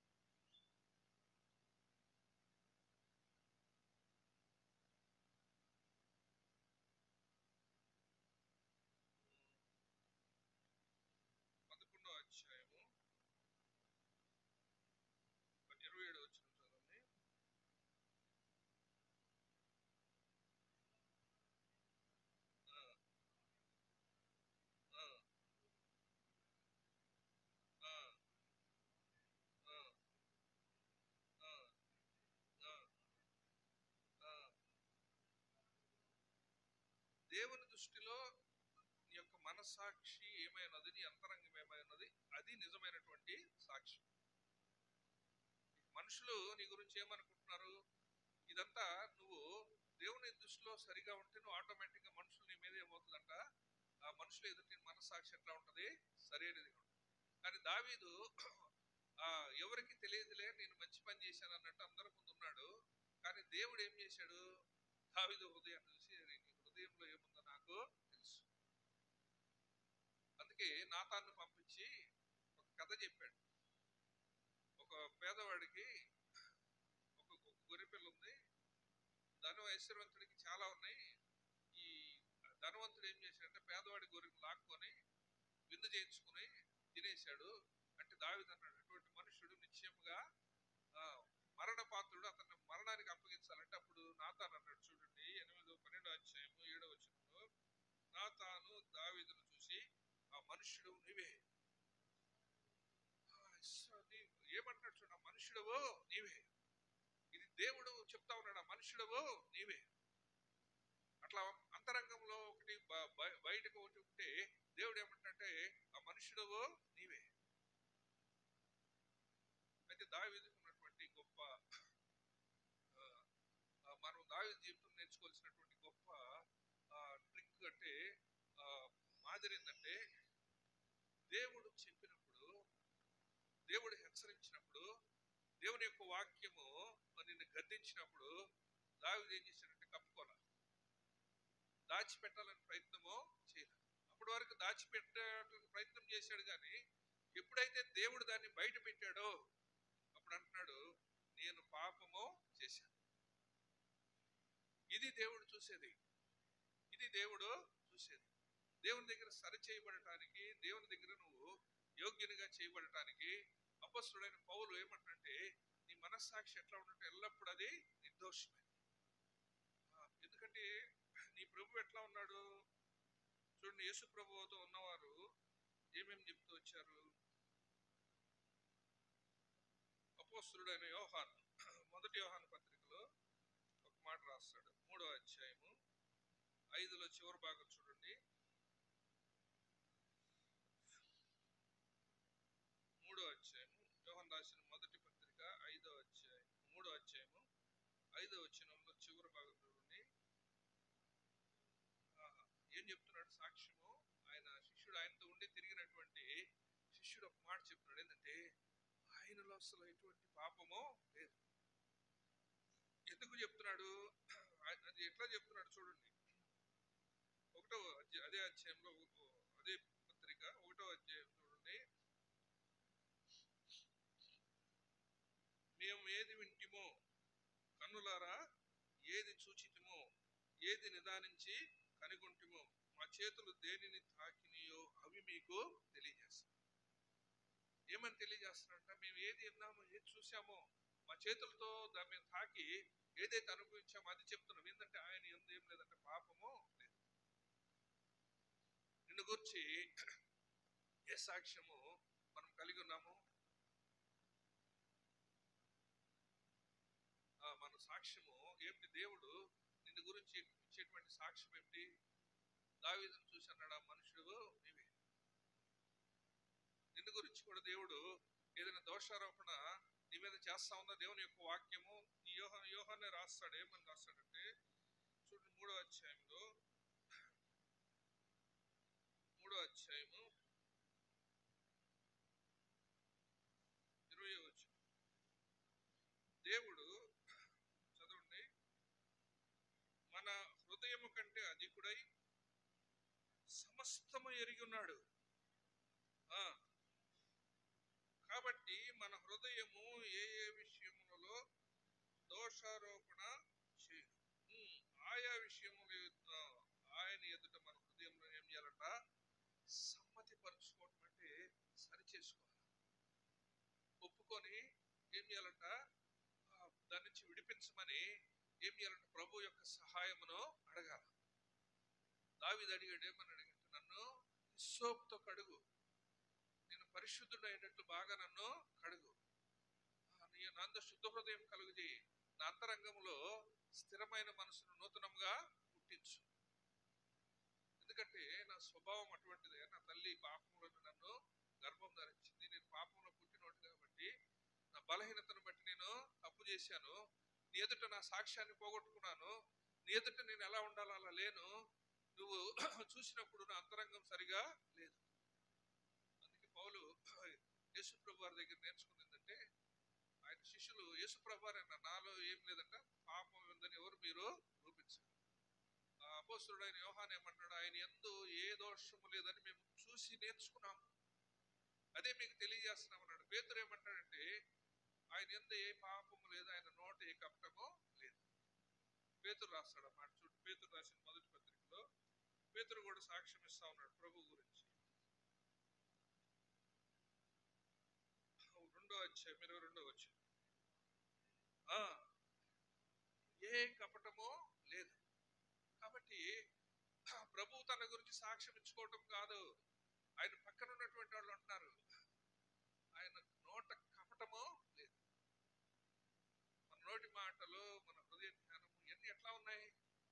దృష్టిలో నీ యొక్క మనస్సాక్షి ఏమైనది నీ అంతరంగం ఏమైనది అది నిజమైనటువంటి సాక్షి మనుషులు నీ గురించి ఏమనుకుంటున్నారు ఇదంతా నువ్వు దేవుని దృష్టిలో సరిగా ఉంటే నువ్వు ఆటోమేటిక్ గా మనుషులు నీ మీద ఏమవుతుందంట ఆ మనుషులు ఎదుటి మనస్సాక్షి ఎట్లా ఉంటది సరైనది కానీ దావీదు ఆ ఎవరికి తెలియదులే నేను మంచి పని చేశాను అన్నట్టు అందరి ముందు ఉన్నాడు కానీ దేవుడు ఏం చేశాడు దావీదు హృదయాన్ని చూసి నీ హృదయంలో ఏముందో నాకు తెలుసు అందుకే నాతాన్ని పంపించి ఒక కథ చెప్పాడు ఒక పేదవాడికి ఒక గొ- గొర్రె పిల్ల ఉంది ధన ఐశ్వర్యవంతుడికి చాలా ఉన్నాయి ఈ ధనవంతుడు ఏం చేశాడంటే పేదవాడి గొర్రెని లాక్కొని విందు చేయించుకుని తినేశాడు అంటే దావిది అన్నాడు అటువంటి మనుషుడు నిశ్చయముగా ఆ, మరణ పాత్రుడు అతన్ని మరణానికి అప్పగించాలంటే అప్పుడు నాతాన్ అన్నాడు చూడండి ఎనిమిదో పన్నెండో అధ్యాయము ఏడో వచనంలో నాతాను దావీదును చూసి ఆ మనుష్యుడు నీవే ఆ, ఇస్సా, నీ- ఏమంటున్నాడు చూడ మనుష్యుడవో నీవే ఇది దేవుడు చెప్తా ఉన్నాడు ఆ మనుష్యుడవో నీవే అట్లా అంతరంగంలో ఒకటి బ- బయ- బయటకు ఒకటి ఉంటే దేవుడు ఏమంటే ఆ మనుష్యుడవో నీవే అయితే దావీదుకు ఉన్నటువంటి గొప్ప ఆ, ఆ, మనం దావీదు జీవితం నేర్చుకోవాల్సినటువంటి గొప్ప ట్రిక్ అంటే ఆ, మాదిరి ఏంటంటే దేవుడు చెప్పినప్పుడు దేవుడు హెచ్చరించినప్పుడు దేవుని యొక్క వాక్యము నిన్ను గద్దించినప్పుడు దావీదు ఏం చేశాడంటే కప్పుకోవాలి దాచిపెట్టాలని ప్రయత్నము చేయలేదు అప్పటి వరకు దాచిపెట్టాలని ప్రయత్నం చేశాడు కానీ ఎప్పుడైతే దేవుడు దాన్ని బయట పెట్టాడో అప్పుడు అంటున్నాడు నేను పాపము చేశాను ఇది దేవుడు చూసేది ఇది దేవుడు చూసేది దేవుని దగ్గర సరి చేయబడటానికి దేవుని దగ్గర నువ్వు యోగ్యునిగా చేయబడటానికి అపస్తుడైన పౌలు ఏమంటే నీ మనస్సాక్షి ఎట్లా ఉంటే ఎల్లప్పుడూ అది నిర్దోషమే ఆ, ఎందుకంటే నీ ప్రభు ఎట్లా ఉన్నాడు చూడండి యేసు ప్రభువుతో ఉన్నవారు ఏమేమి చెప్తూ వచ్చారు అపోస్తుడైన యోహాన్ మొదటి యోహాన్ పత్రికలో ఒక మాట రాస్తాడు మూడో అధ్యాయము ఐదులో చివరి భాగం చూడండి మూడో అధ్యాయము యోహాన్ రాసిన మొదటి పత్రిక ఐదో అధ్యాయం మూడో అధ్యాయము ఐదో వచనంలో చివరి భాగం చూడండి ఆహా, ఏం చెప్తున్నాడు సాక్ష్యము ఆయన శిష్యుడు ఆయనతో ఉండి తిరిగినటువంటి శిష్యుడు ఒక మాట చెప్తున్నాడు ఏంటంటే ఆయనలో అసలు ఎటువంటి పాపమో లేదు ఎందుకు చెప్తున్నాడు ఆయన అది ఎట్లా చెప్తున్నాడు చూడండి ఒకటో అధ్యాయ- అదే అధ్యాయంలో ఒక- అదే పత్రిక ఒకటో అధ్యాయం చూడండి మేము ఏది వింటిమో కన్నులారా ఏది చూచితిమో ఏది నిదానించి కనుగొంటిమో మా చేతులు దేనిని తాకినాయో అవి మీకు తెలియజేస్తాం ఏమని తెలియజేస్తున్నారంట మేము ఏది విన్నామో ఏది చూసామో మా చేతులతో దాని మీద తాకి ఏదైతే అనుభవించామో అది చెప్తున్నాం ఏంటంటే ఆయన ఎందు ఏం లేదంటే పాపము లేదు నిన్ను గురించి ఏ సాక్ష్యము మనం కలిగి ఉన్నాము ఆ, మన సాక్ష్యము ఏమిటి దేవుడు నిన్ను గురించి ఇచ్చేటువంటి సాక్ష్యం ఏమిటి దావీదును చూసి అన్నాడు "ఆ మనుషుడు నీవే నిన్ను గురించి కూడా దేవుడు ఏదైనా దోషారోపణ నీ మీద చేస్తా ఉందా దేవుని యొక్క వాక్యము ఈ యోహ యోహాన్ని రాస్తాడు ఏమని రాస్తాడంటే చూడండి మూడో అధ్యాయంలో మూడో అధ్యాయము ఇరవై వచ్చు దేవుడు చదవండి మన హృదయము కంటే అధికుడై సమస్తము ఎరిగి ఉన్నాడు ఆ, కాబట్టి మన హృదయము ఏ ఏ విషయములలో దోషారోపణ చేయదు ఉమ్, ఆయా విషయములు ఆ, ఆయన ఎదుట మన హృదయంలో ఏం చేయాలంట సమ్మతి పరుచుకోవటం అంటే సరి చేసుకోవాలి ఒప్పుకొని ఏం చేయాలంట ఆ, దాని నుంచి విడిపించమని ఏం చేయాలంటే ప్రభు యొక్క సహాయమును అడగాల దావిది అడిగాడు ఏమని అడిగాడు నన్ను సోప్తో కడుగు నేను పరిశుద్ధుడైనట్లు బాగా నన్ను కడుగు ఆ, నీ నంద శుద్ధ హృదయం కలుగుది నా అంతరంగంలో స్థిరమైన మనసును నూతనంగా పుట్టించు ఎందుకంటే నా స్వభావం అటువంటిదే నా తల్లి పాపంలో నన్ను గర్భం ధరించింది నేను పాపంలో పుట్టినోడు కాబట్టి నా బలహీనతను బట్టి నేను తప్పు చేశాను నీ ఎదుట నా సాక్ష్యాన్ని పోగొట్టుకున్నాను నీ ఎదుట నేను ఎలా ఉండాలో అలా లేను నువ్వు చూసినప్పుడు నా అంతరంగం సరిగా లేదు అందుకే పౌలు యేసుప్రభు వారి దగ్గర నేర్చుకుంది ఏంటంటే ఆయన శిష్యులు యేసుప్రభు వారు అన్న నాలో ఏం లేదంట పాపం ఉందని ఎవరు మీరు రూపించారు ఆ అపోస్తుడు ఆయన యోహాన్ ఏమంటాడు ఆయన ఎందు ఏ దోషము లేదని మేము చూసి నేర్చుకున్నాము అదే మీకు తెలియజేస్తున్నాం అన్నాడు పేతురు ఏమంటాడంటే ఆయన ఎందు ఏ పాపము లేదు ఆయన నోట ఏ కపటము లేదు పేతురు రాస్తాడు అన్నమాట చూడు పేతురు రాసిన మొదటి పత్రికలో పేతురు కూడా సాక్ష్యం ఇస్తా ఉన్నాడు ప్రభు గురించి రెండో అధ్యాయం ఇరవై రెండో వచ్చి ఏ కపటమో లేదు కాబట్టి ప్రభు తన గురించి సాక్ష్యం ఇచ్చుకోవటం కాదు ఆయన పక్కన ఉన్నటువంటి వాళ్ళు అంటున్నారు ఆయన నోట కపటమో లేదు మన నోటి మాటలు మన హృదయ ధ్యానము ఇవన్నీ ఎట్లా ఉన్నాయి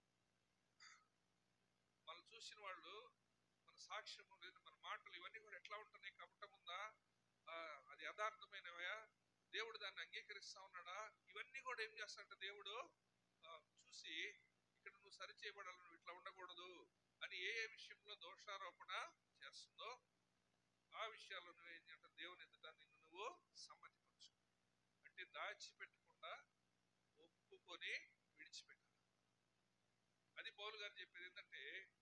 మనం చూసిన వాళ్ళు మన సాక్ష్యము లేదు మన మాటలు ఇవన్నీ కూడా ఎట్లా ఉంటున్నాయి కపటం ఉందా ఆ, అది యథార్థమైనవా దేవుడు దాన్ని అంగీకరిస్తా ఉన్నాడా ఇవన్నీ కూడా ఏం చేస్తాడంటే దేవుడు ఆ, చూసి ఇక్కడ నువ్వు సరి చేయబడాలి నువ్వు ఇట్లా ఉండకూడదు అని ఏ ఏ విషయంలో దోషారోపణ చేస్తుందో ఆ విషయాల్లో నువ్వు ఏం చేయాలంటే దేవుని ఎదుట నిన్ను నువ్వు సమ్మతిపరచు అంటే దాచిపెట్టకుండా ఒప్పుకొని విడిచిపెట్టాలి అది పౌలు గారు చెప్పేది ఏంటంటే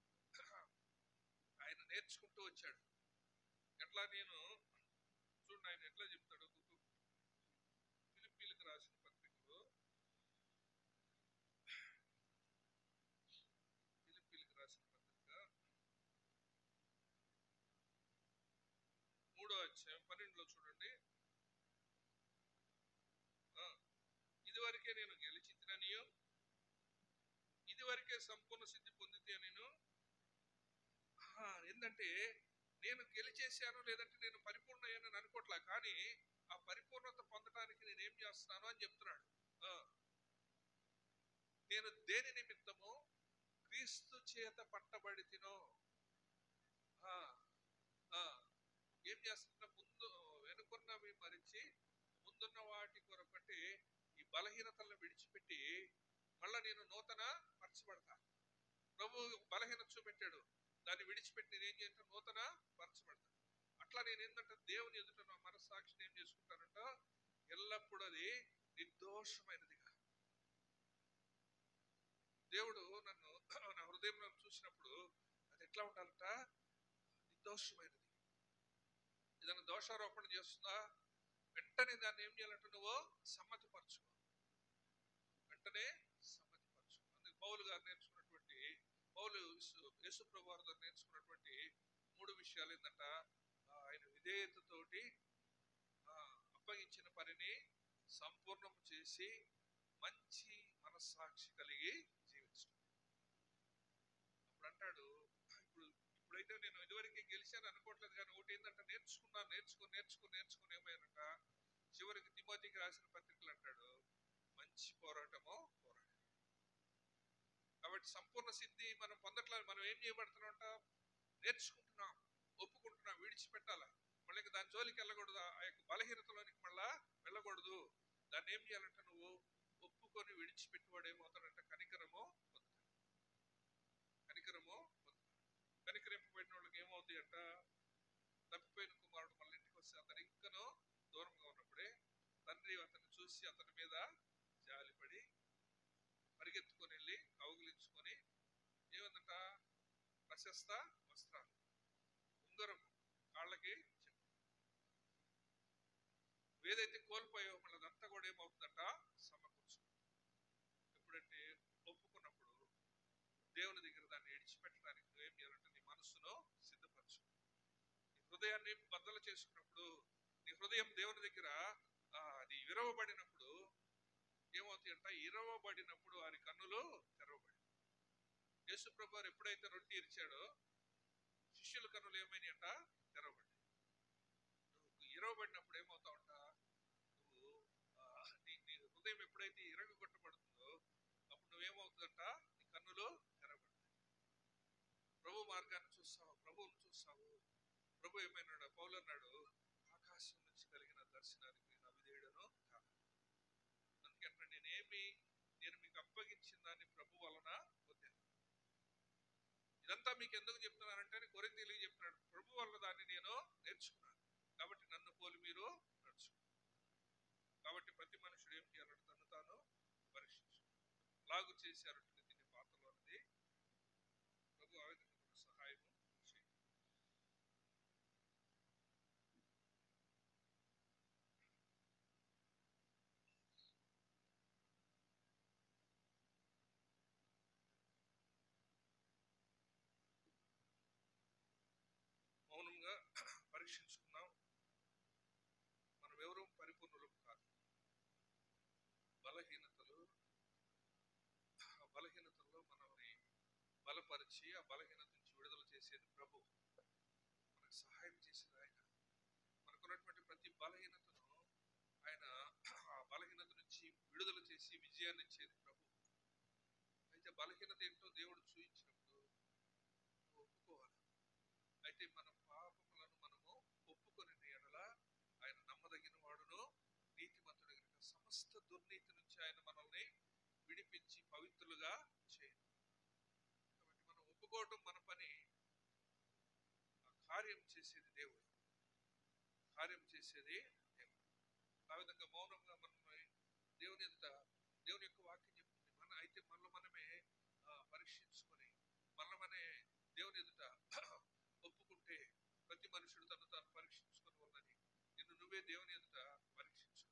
ఆయన నేర్చుకుంటూ వచ్చాడు ఎట్లా నేను చూడండి ఆయన ఎట్లా చెప్తాడు ఫిలిప్పీలకు రాసిన పత్రికలో ఫిలిప్పీలకు రాసిన పత్రిక మూడో అధ్యాయం పన్నెండులో చూడండి ఆ, ఇదివరకే నేను గెలిచితిననియో ఇదివరకే సంపూర్ణ సిద్ధి పొందితే నేను ఆ, ఏంటంటే నేను గెలిచేశాను లేదంటే నేను పరిపూర్ణ అయ్యానని అనుకోవట్లా కానీ ఆ పరిపూర్ణత పొందడానికి నేను ఏం చేస్తున్నాను అని చెప్తున్నాడు ఆ. నేను దేని నిమిత్తము క్రీస్తు చేత పట్టబడి తినో ఏం చేస్తున్నా ముందు వెనుకున్నవి మరిచి ముందున్న వాటి కొరకంటే ఈ బలహీనతలను విడిచిపెట్టి మళ్ళా నేను నూతన పరచబడతా ప్రభు బలహీనత చూపెట్టాడు దాన్ని విడిచిపెట్టి నేను ఏం చేయంటే నూతన పరచబడతా అట్లా నేను ఏంటంటే దేవుని ఎదుట నా మనస్సాక్షిని ఏం చేసుకుంటానంట ఎల్లప్పుడూ అది నిర్దోషమైనదిగా దేవుడు నన్ను నా హృదయంలో చూసినప్పుడు అది ఎట్లా ఉండాలంట నిర్దోషమైనది ఏదైనా దోషారోపణ చేస్తుందా వెంటనే దాన్ని ఏం చేయాలంటే నువ్వు సమ్మతిపరచుకో వెంటనే సమ్మతిపరచు అందుకు పౌలు గారు నేర్చుకున్నటువంటి పౌలు యేసుప్రభు వారి దగ్గర నేర్చుకున్నటువంటి మూడు విషయాలు ఏంటంట ఆ, ఆయన విధేయతతోటి ఆ, అప్పగించిన పనిని సంపూర్ణం చేసి మంచి మనస్సాక్షి కలిగి జీవించడం అప్పుడు అంటాడు ఇప్పుడు ఇప్పుడైతే నేను ఇదివరకు గెలిచాను అనుకోవట్లేదు కానీ ఒకటి ఏంటంటే నేర్చుకున్నాను నేర్చుకో నేర్చుకో నేర్చుకుని ఏమైనాక చివరికి తిమోతికి రాసిన పత్రికలు అంటాడు మంచి పోరాటమో పోరాటం కాబట్టి సంపూర్ణ సిద్ధి మనం పొందట్లేదు మనం ఏం చేయబడుతున్నామంట నేర్చుకుంటున్నాం ఒప్పుకుంటున్నాం విడిచిపెట్టాలా మళ్ళీ ఇంకా దాని జోలికి వెళ్ళకూడదు ఆ యొక్క బలహీనతలోనికి మళ్ళా వెళ్ళకూడదు దాన్ని ఏం చేయాలంటే నువ్వు ఒప్పుకొని విడిచిపెట్టువాడు ఏమవుతాడంటే కనికరము పొందుతాడు కనికరము పొందుతాడు కనికరింపబడిన వాళ్ళకి ఏమవుతాయి అంట తప్పిపోయిన కుమారుడు మళ్ళీ ఇంటికి వస్తే అతను ఇంకనూ దూరంగా ఉన్నప్పుడే తండ్రి అతన్ని చూసి అతని మీద జాలిపడి పరిగెత్తుకొని వెళ్ళి కౌగిలించుకొని ఏమందట ప్రశస్త వస్త్రాలు ఉంగరం కాళ్ళకి చెప్పు ఏదైతే కోల్పోయావో మళ్ళీ అదంతా కూడా ఏమవుతుందంట సమకూర్చు ఎప్పుడంటే ఒప్పుకున్నప్పుడు దేవుని దగ్గర దాన్ని విడిచిపెట్టడానికి నువ్వు ఏం చేయాలంటే నీ మనస్సును సిద్ధపరచు నీ హృదయాన్ని బద్దలు చేసుకున్నప్పుడు నీ హృదయం దేవుని దగ్గర ఆ, అది విరవబడినప్పుడు ఏమవుతాయంట ఇరవబడినప్పుడు వారి కన్నులు తెరవబడి యేసు ప్రభు వారు ఎప్పుడైతే రొట్టి ఇరిచాడో శిష్యుల కన్నులు ఏమైనాయంట తెరవబడి నువ్వు ఇరవబడినప్పుడు ఏమవుతావంట నువ్వు ఆ, నీ నీ హృదయం ఎప్పుడైతే ఇరగొట్టబడుతుందో అప్పుడు నువ్వేమవుతుందంట నీ కన్నులు తెరవబడతాయి ప్రభు మార్గాన్ని చూస్తావు ప్రభువును చూస్తావు ప్రభు ఏమైనాడు పౌలు అన్నాడు ఆకాశం నుంచి కలిగిన దర్శనానికి నేను అవిధేయుడను కాదు అందుకే అంటాడు నేనేమి నేను మీకు అప్పగించిన దాన్ని ప్రభు వలన పొందాను ఇదంతా మీకు ఎందుకు చెప్తున్నానంటే కొరిందీలు చెప్తున్నాడు ప్రభు వల్ల దాన్ని నేను నేర్చుకున్నాను కాబట్టి నన్ను పోలి మీరు నడుచుకున్నారు కాబట్టి ప్రతి మనుషుడు ఏం చేయాలంటే తను తాను పరీక్షించు లాగు చేశారు దీన్ని పాత్రలో ఉన్నది ప్రభు ఆ విధంగా మనకు సహాయం చేయండి మౌనంగా పరీక్షించుకుందాం మనం ఎవరూ పరిపూర్ణులం కాదు బలహీనతలు ఆ బలహీనతల్లో మనల్ని బలపరిచి ఆ బలహీనత నుంచి విడుదల చేసేది ప్రభు మనకు సహాయం చేసేది ఆయన మనకున్నటువంటి ప్రతి బలహీనతను ఆయన ఆ బలహీనత నుంచి విడుదల చేసి విజయాన్ని ఇచ్చేది ప్రభు అయితే బలహీనత ఏంటో దేవుడు చూపించినప్పుడు నువ్వు ఒప్పుకోవాలి అయితే మన పాపములను మనము ఒప్పుకొని ఎడల ఆయన నమ్మదగిన వాడును నీతిమంతుడు గనుక సమస్త దుర్నీతి నుంచి ఆయన మనల్ని విడిపించి పవిత్రులుగా చేయను కాబట్టి మనం ఒప్పుకోవటం మన పని ఆ కార్యం చేసేది దేవుడు కార్యం చేసేది దేవుడు ఆ విధంగా మౌనంగా మనల్ని దేవుని ఎదుట దేవుని యొక్క వాక్యం చెప్తుంది మన అయితే మనలో మనమే ఆ, పరీక్షించుకొని మనలో మనమే దేవుని ఎదుట ఒప్పుకుంటే ప్రతి మనుషుడు తను తాను పరీక్షించుకొని ఉన్నది నిన్ను నువ్వే దేవుని ఎదుట పరీక్షించు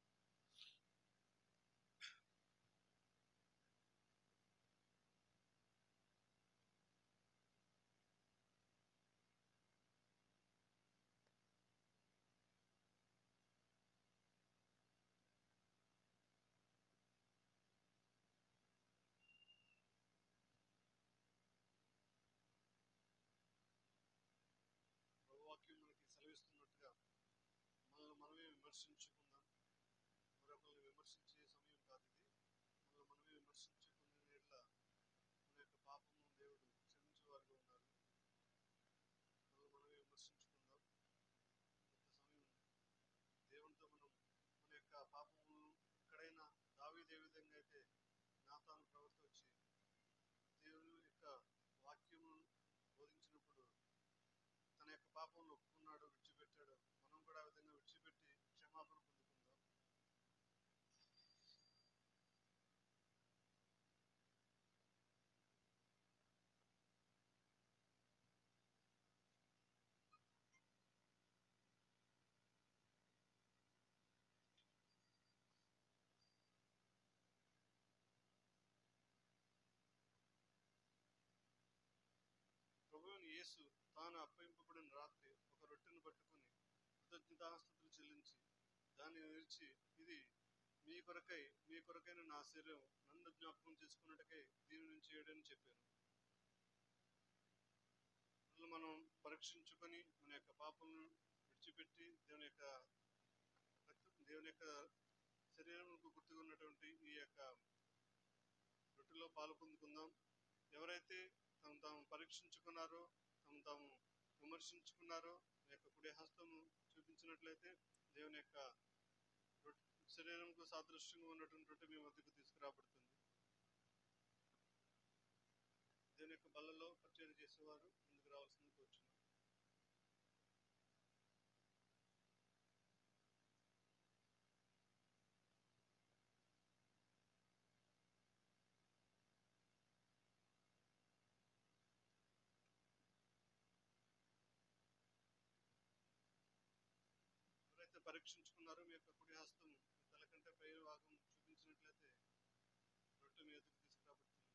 ప్రభువాక్యం మనకి సెలవిస్తున్నట్టుగా మనల్ని మనమే విమర్శించుకుందాం మరొకరిని విమర్శించే సమయం కాదు ఇది మనల్ని మనమే విమర్శించుకునే ఎడల మన యొక్క పాపము దేవుడు క్షమించేవారుగా ఉన్నారు మనల్ని మనమే విమర్శించుకుందాం కొంత సమయం దేవునితో మనం మన యొక్క పాపము ఎక్కడైనా దావీదు ఏ విధంగా అయితే నాతాను ప్రవర్తి వచ్చి దేవుని యొక్క వాక్యమును బోధించినప్పుడు తన యొక్క పాపంలో ఒప్పుకున్నాడు విడిచిపెట్టాడు మనం కూడా ఆ విధంగా విడిచిపెట్టి క్షమాపణ పొందుకుందాం ప్రభువుని యేసు తాను అప్పగింపబడిన రాత్రి ఒక రొట్టెను పట్టుకుని కృతజ్ఞతాస్తుతులు చెల్లించి దాన్ని విరిచి ఇది మీ కొరకై మీ కొరకైన నా శరీరం నన్ను జ్ఞాపకం చేసుకున్నట్టుకై దీని నుంచి చేయడని చెప్పాను మనల్ని మనం పరీక్షించుకొని మన యొక్క పాపలను విడిచిపెట్టి దేవుని యొక్క రక్త- దేవుని యొక్క శరీరంకు గుర్తుగా ఉన్నటువంటి ఈ యొక్క రొట్టెలో పాలు పొందుకుందాం ఎవరైతే తమ తాము పరీక్షించుకున్నారో తమ తాము విమర్శించుకున్నారో మీ యొక్క కుడి హస్తము చూపించినట్లయితే దేవుని యొక్క రొట్టె- శరీరంకు సాదృశ్యంగా ఉన్నటువంటి రొట్టె మీ మధ్యకు తీసుకురాబడుతుంది దేవుని యొక్క బల్లలో పరిచయం చేసేవారు ముందుకు రావాల్సింది కూర్చున్నాం ఎవరైతే పరీక్షించుకున్నారో మీ యొక్క కుడి హస్తం మీ తల కంటే పై భాగం చూపించినట్లయితే రొట్టె మీ ఎదుగు తీసుకురాబడుతుంది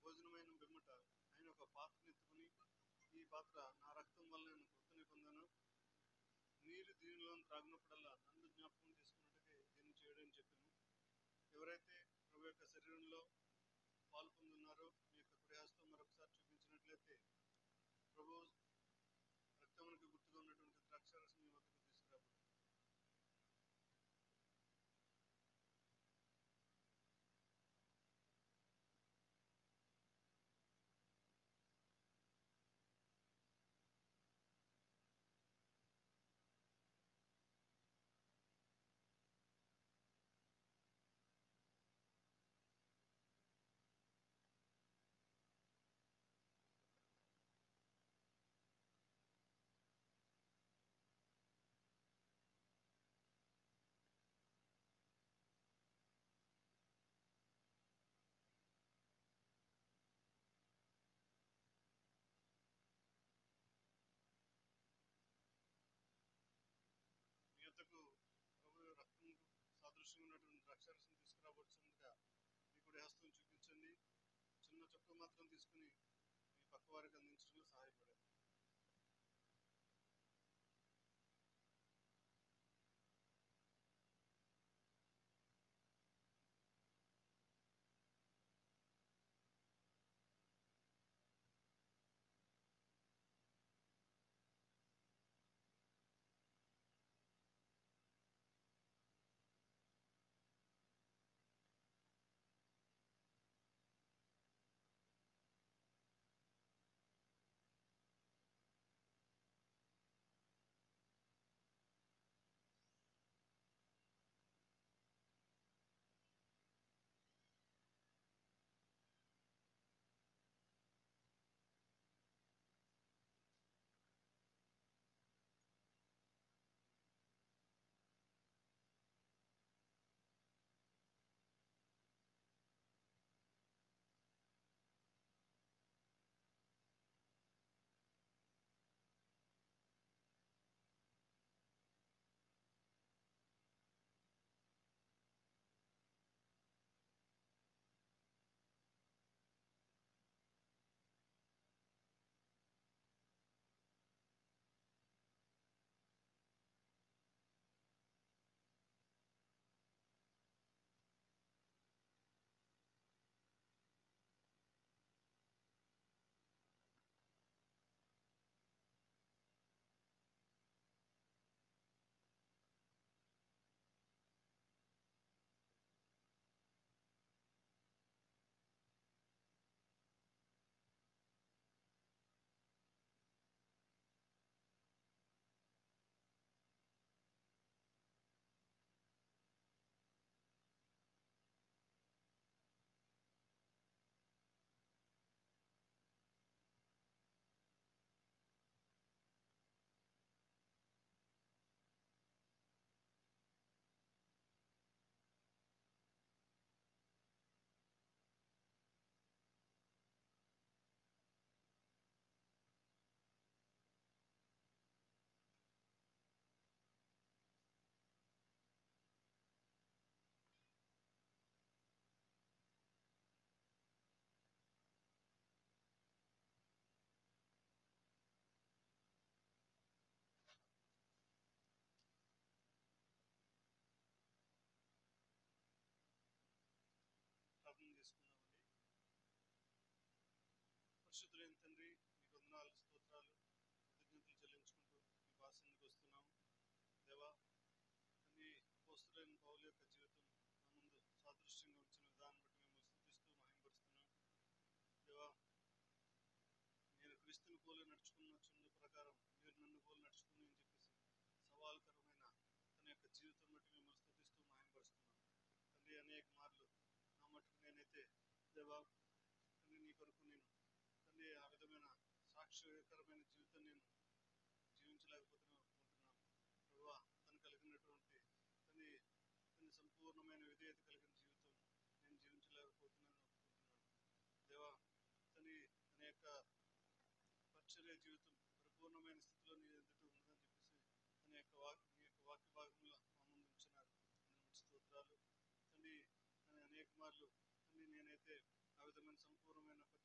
భోజనమైన వెమ్మట ఆయన ఒక పాత్రను ఎత్తుకుని ఈ పాత్ర నా రక్తం వల్ల నేను కృతని పొందాను మీరు దీనిలో త్రాగినప్పుడల్లా నన్ను జ్ఞాపకం చేసుకున్నట్టుగా దీన్ని చేయడం చెప్పాను ఎవరైతే ప్రభు యొక్క శరీరంలో పాలు పొందున్నారో మీ యొక్క ప్రయాసం మరొకసారి చూపించినట్లయితే ప్రభు రక్తమునికి గుర్తుగా ఉన్నటువంటి ద్రాక్షారసం మీ వద్దకు తీసుకురాబడు మీ యొద్దకు ప్రభు రక్తం సాదృశ్యంగా ఉన్నటువంటి ద్రాక్షారసం తీసుకురాబడుతుండగా మీ కుడి హస్తం చూపించండి చిన్న చుక్క మాత్రం తీసుకుని మీ పక్క వారికి అందించడంలో సహాయపడండి ప్రార్థన చేసుకుందామండి పరిశుద్ధులైన తండ్రి మీకు వందనాలు స్తోత్రాలు కృతజ్ఞతలు చెల్లించుకుంటూ మీ పాసన్నికి వస్తున్నాము దేవా అన్ని పోస్తులైన పౌల యొక్క జీవితం మా ముందు సాదృశ్యంగా ఉంచిన విధానం బట్టి మేము స్థుతిస్తూ మహింపరుస్తున్నాం దేవా నేను క్రీస్తుని పోలి నడుచుకున్న చిన్న ప్రకారం మీరు నన్ను పోలి నడుచుకుని అని చెప్పేసి సవాల్కరమైన తన యొక్క జీవితం బట్టి మిమ్మల్ని స్థుతిస్తూ మహింపరుస్తున్నాం తండ్రి అనేక మార్లు నా మటుకు నేనైతే దేవా తండ్రి నీ కొరకు నేను తండ్రి ఆ విధమైన సాక్ష్యకరమైన జీవితం నేను జీవించలేకపోతున్నా అనుకుంటున్నాను ప్రభువా తను కలిగినటువంటి తండ్రి తండ్రి సంపూర్ణమైన విధేయత కలిగిన జీవితం నేను జీవించలేకపోతున్నాను అనుకుంటున్నాను దేవా తండ్రి తన యొక్క పరిచర్య జీవితం పరిపూర్ణమైన స్థితిలో నీ ఎదుట ఉన్నదని చెప్పేసి తన యొక్క వాక్ నీ యొక్క వాక్య భాగంలో మా ముందు ఉంచినారు అందుకు స్తోత్రాలు తండ్రి తండ్రి అనేక మార్లు తండ్రి నేనైతే ఆ విధమైన సంపూర్ణమైన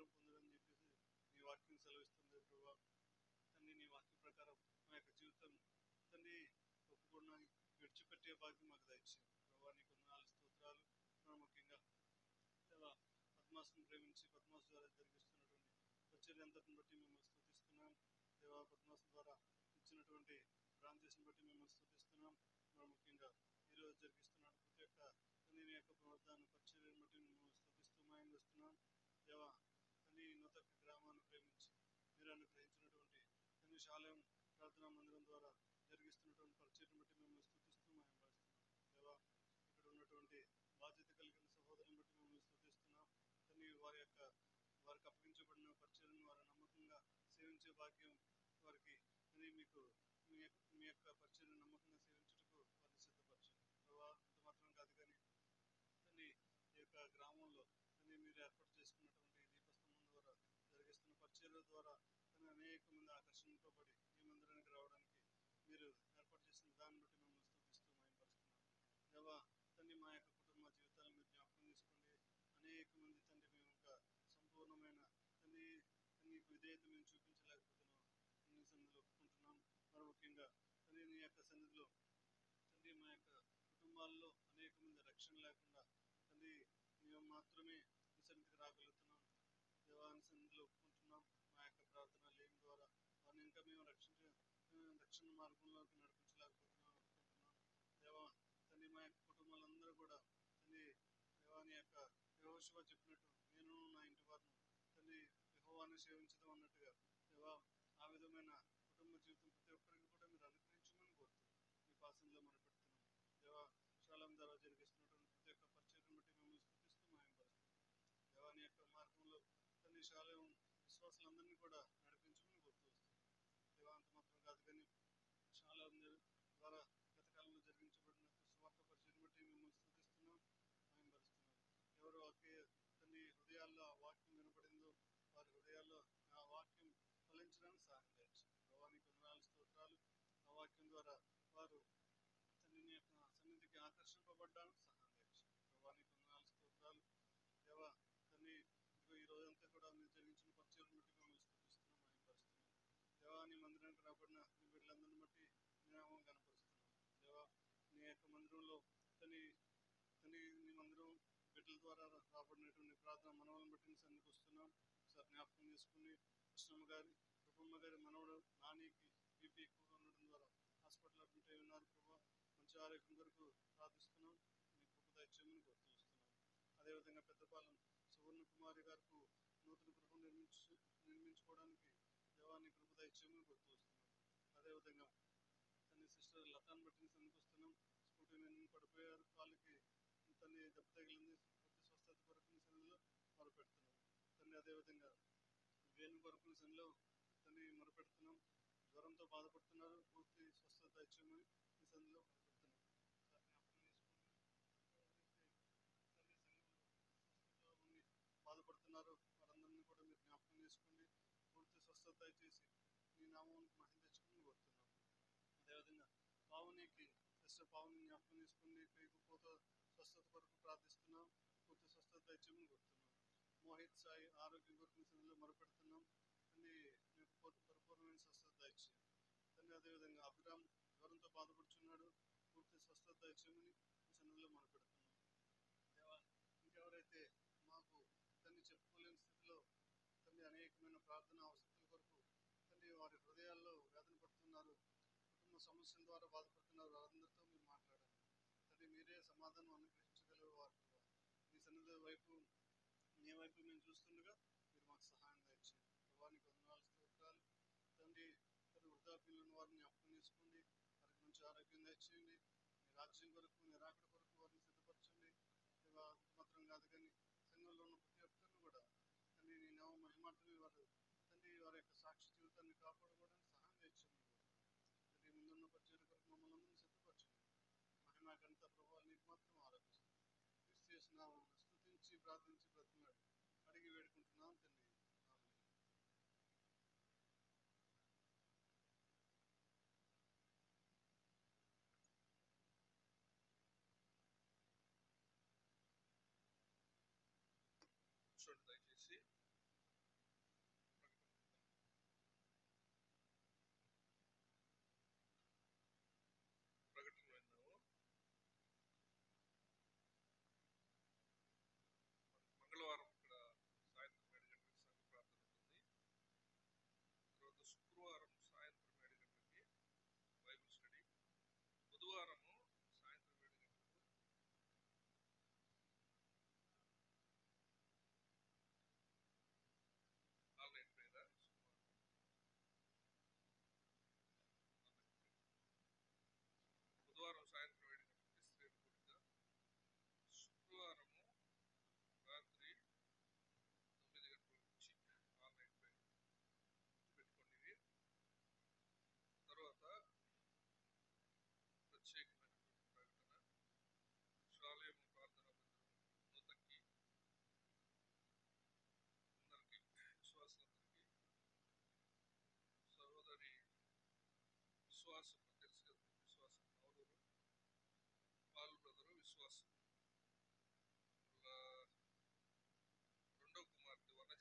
ప్రయోజనం పొందరని చెప్పేసి నీ వాక్యం సెలవిస్తుంది ప్రభా తండ్రి నీ వాక్య ప్రకారం మా యొక్క జీవితం తండ్రి ఒప్పుకున్న విడిచిపెట్టే భాగ్యం మాకు దయచేయండి ప్రభా నీకు నాలుగు స్తోత్రాలు మనం ముఖ్యంగా దేవా పద్మాసుని ప్రేమించి పద్మాసు ద్వారా జరిగిస్తున్నటువంటి పరిచర్య అంతటిని బట్టి మిమ్మల్ని స్థుతిస్తున్నాం దేవా పద్మాసు ద్వారా ఇచ్చినటువంటి బ్రాంచెస్ని బట్టి మిమ్మల్ని స్థుతిస్తున్నాం మనం ముఖ్యంగా ఈరోజు జరిగిస్తున్న ప్రతి ఒక్క తండ్రి నీ యొక్క పునరుద్ధాన పరిచర్యను బట్టి మిమ్మల్ని స్థుతిస్తూ మాయం చేస్తున్నాం దేవా తండ్రి ఈ నూతన గ్రామాన్ని ప్రేమించి మీరు అనుగ్రహించినటువంటి తండ్రి శాలయం ప్రార్థనా మందిరం ద్వారా జరిగిస్తున్నటువంటి పరిచర్యను బట్టి మిమ్మల్ని స్థుతిస్తూ మాయం చేస్తున్నాం దేవా ఇక్కడ ఉన్నటువంటి బాధ్యత కలిగిన సహోదరులను బట్టి మిమ్మల్ని స్థుతిస్తున్నాం తండ్రి వారి యొక్క వారికి అప్పగించబడిన పరిచయను వారి నమ్మకంగా సేవించే భాగ్యం వారికి తండ్రి మీకు మీ యొక్క మీ యొక్క పరిచయను నమ్మకంగా సేవించుటకు వారిని సిద్ధపరచండి ప్రభా ఇంత మాత్రం కాదు కానీ తండ్రి ఈ యొక్క గ్రామంలో తండ్రి మీరు ఏర్పాటు చేసుకున్నటువంటి దీపస్తంభం ద్వారా జరిగిస్తున్న పరిచయాల ద్వారా తండ్రి అనేక మంది ఆకర్షింపబడి ఈ మందిరానికి రావడానికి మీరు ఏర్పాటు చేసిన దాన్ని బట్టి మిమ్మల్ని స్థుతిస్తూ మయంపరుస్తున్నాం దేవా తండ్రి మా యొక్క కుటుంబ జీవితాలను మీరు జ్ఞాపకం చేసుకోండి అనేక మంది తండ్రి మేము ఒక సంపూర్ణమైన తండ్రి నీకు విధేయత మేము చూపించలేకపోతున్నాం నీ సన్నిధిలో ఒప్పుకుంటున్నాం మరి ముఖ్యంగా తండ్రి నీ యొక్క సన్నిధిలో తండ్రి మా యొక్క కుటుంబాల్లో అనేక మంది రక్షణ లేకుండా తండ్రి మేము మాత్రమే నీ సన్నిధికి రాగలుగుతున్నాం దేవాని సన్నిధిలో ఒప్పుకుంటున్నాం మా యొక్క ప్రార్థన లేని ద్వారా వారిని ఇంకా మేము రక్షించ రక్షణ మార్గంలోకి నడిపించలేకపోతున్నాం ఒప్పుకుంటున్నాం దేవా తండ్రి మా యొక్క కుటుంబాలందరూ కూడా తండ్రి దేవాని యొక్క యహోశివ చెప్పినట్టు నేను నా ఇంటి వారిని తండ్రి యహోవాన్ని సేవించడం అన్నట్టుగా దేవా ఆ విధమైన కుటుంబ జీవితం ప్రతి ఒక్కరికి కూడా మీరు అనుగ్రహించమని కోరుతున్నాం మీ పాసంలో మనం పెడుతున్నాం దేవా విశాలం ద్వారా జరిగిస్తున్నటువంటి ప్రతి ఒక్క పరిచయం బట్టి మిమ్మల్ని స్థుతిస్తూ మాయంపరుస్తున్నాం దేవాని యొక్క మార్గంలో తండ్రి శాలం విశ్వాసులందరినీ కూడా నడిపించమని కోరుతూ వస్తున్నాం దేవా అంత మాత్రం కాదు కానీ చాలా ద్వారా గత కాలంలో జరిగించబడిన స్వార్థ పరిచయం బట్టి మిమ్మల్ని స్థుతిస్తున్నాం మాయంపరుస్తున్నాం ఎవరు ఒకే తండ్రి హృదయాల్లో ఆ వాక్యం వినపడిందో వారి హృదయాల్లో ఆ వాక్యం ఫలించడానికి సహాయం చేయొచ్చు ప్రభానికి వందనాలు స్తోత్రాలు ఆ వాక్యం ద్వారా వారు తండ్రిని యొక్క సన్నిధికి ఆకర్షింపబడ్డానికి సహాయం చేయొచ్చు ప్రభానికి వందనాలు స్తోత్రాలు దేవా తండ్రి ఇదిగో ఈ రోజంతా కూడా మీరు జరిగించిన పరిచయం బట్టి మిమ్మల్ని స్థుతిస్తున్నాం మాయంపరుస్తున్నాం దేవా నీ మందిరానికి రాబడిన నీ బిడ్డలందరిని బట్టి నీ నామం కనపరుస్తున్నాం దేవా నీ యొక్క మందిరంలో తండ్రి తండ్రి నీ మందిరం బిడ్డల ద్వారా రాబడినటువంటి ప్రార్థన మనవలను బట్టి నీ సన్నిధికి వస్తున్నాం ఒకసారి జ్ఞాపకం చేసుకుని కృష్ణమ్మ గారి రూపమ్మ గారి మనవడు నానికి బీపీ ఎక్కువగా ఉండడం ద్వారా హాస్పిటల్ అడ్మిట్ అయి ఉన్నారు ప్రభా మంచి ఆరోగ్యం కొరకు ప్రార్థిస్తున్నాం మీ కృప దయచేయమని కోరుతూ వస్తున్నాం అదేవిధంగా పెద్దపాలెం సువర్ణ కుమారి గారికి నూతన గృహం నిర్మించు నిర్మించుకోవడానికి దేవాన్ని కృప దయచేయమని కోరుతూ వస్తున్నాం అదేవిధంగా తన సిస్టర్ లతాన్ని బట్టి సన్నిధికి వస్తున్నాం స్కూటీ మీద నుండి పడిపోయారు కాళ్ళకి తన్ని దెబ్బ తగిలింది పూర్తి స్వస్థత కొరకు నీ సన్నిధిలో మొరపెడుతున్నాం తన్ని అదేవిధంగా వేణు కొరకు నీ సన్నిధిలో తన్ని మొరపెడుతున్నాం జ్వరంతో బాధపడుతున్నారు పూర్తి స్వస్థత ఇచ్చామని నీ సన్నిధిలో మొరపెడుతున్నాం ఒకసారి జ్ఞాపకం చేసుకోండి. ఎవరైతే తల్లి సంఘంలో స్వస్థతలో ఉండి బాధపడుతున్నారో వారందరినీ కూడా మీరు జ్ఞాపకం చేసుకోండి పూర్తి స్వస్థత దయచేసి నీ నామానికి మహిమ తెచ్చుకుని కోరుతున్నాం అదేవిధంగా పావునికి సిస్టర్ పావుని జ్ఞాపకం చేసుకోండి పైకి పోత స్వస్థత కొరకు ప్రార్థిస్తున్నాం పూర్తి స్వస్థత దయచేయమని కోరుతున్నాం మోహిత్ సాయి ఆరోగ్యం కొరకు సన్నిధిలో మొరపెడుతున్నాం అన్ని మీకు పూర్తి పరిపూర్ణమైన స్వస్థత దయచేయండి తండ్రి అదేవిధంగా అభిరామ్ జ్వరంతో బాధపడుచున్నాడు పూర్తి స్వస్థత దయచేయమని ఈ సన్నిధిలో మొరపెడుతున్నాం దేవా ఇంకెవరైతే మాకు తండ్రి చెప్పుకోలేని స్థితిలో తండ్రి అనేకమైన ప్రార్థన అవసరాల కొరకు తండ్రి వారి హృదయాల్లో వేదన పడుతున్నారు కుటుంబ సమస్యల ద్వారా బాధపడుతున్నారు వారందరితో మీరు మాట్లాడండి తండ్రి మీరే సమాధానం అనుగ్రహించగలరు వారు మీ సన్నిధి వైపు నీ వైపు మేము చూస్తుండగా మీరు మాకు సహాయం దయచేయండి ప్రభానికి వందనాలు స్తోత్రాలు తండ్రి తండ్రి వృద్ధాప్యంలో ఉన్న వారిని జ్ఞాపకం చేసుకోండి వారికి మంచి ఆరోగ్యం దయచేయండి మీ రాజ్యం కొరకు నీ రాకడ కొరకు వారిని సిద్ధపరచండి దేవా అంత మాత్రం కాదు కానీ సంఘంలో ఉన్న ప్రతి ఒక్కరిని కూడా తండ్రి నీ నామ మహిమార్థమే వారు తండ్రి వారి యొక్క సాక్షి జీవితాన్ని కాపాడుకోవడానికి సహాయం తెచ్చింది తండ్రి ముందున్న పరిచయం కొరకు మమ్మల్ని అందరినీ సిద్ధపరచండి మహిమా గణిత ప్రభావాలు నీకు మాత్రం ఆరోపిస్తుంది క్రీస్తు చేసిన స్థుతించి ప్రార్థించి బ్రతిమాడు అడిగి వేడుకుంటున్నాం తండ్రి ఆమేన్. చూడండి దయచేసి విశ్వాసం తెలుసు కదా విశ్వాసం నవలూరు పాల్ బ్రదరు విశ్వాసం వాళ్ళ రెండో కుమార్తె వనజ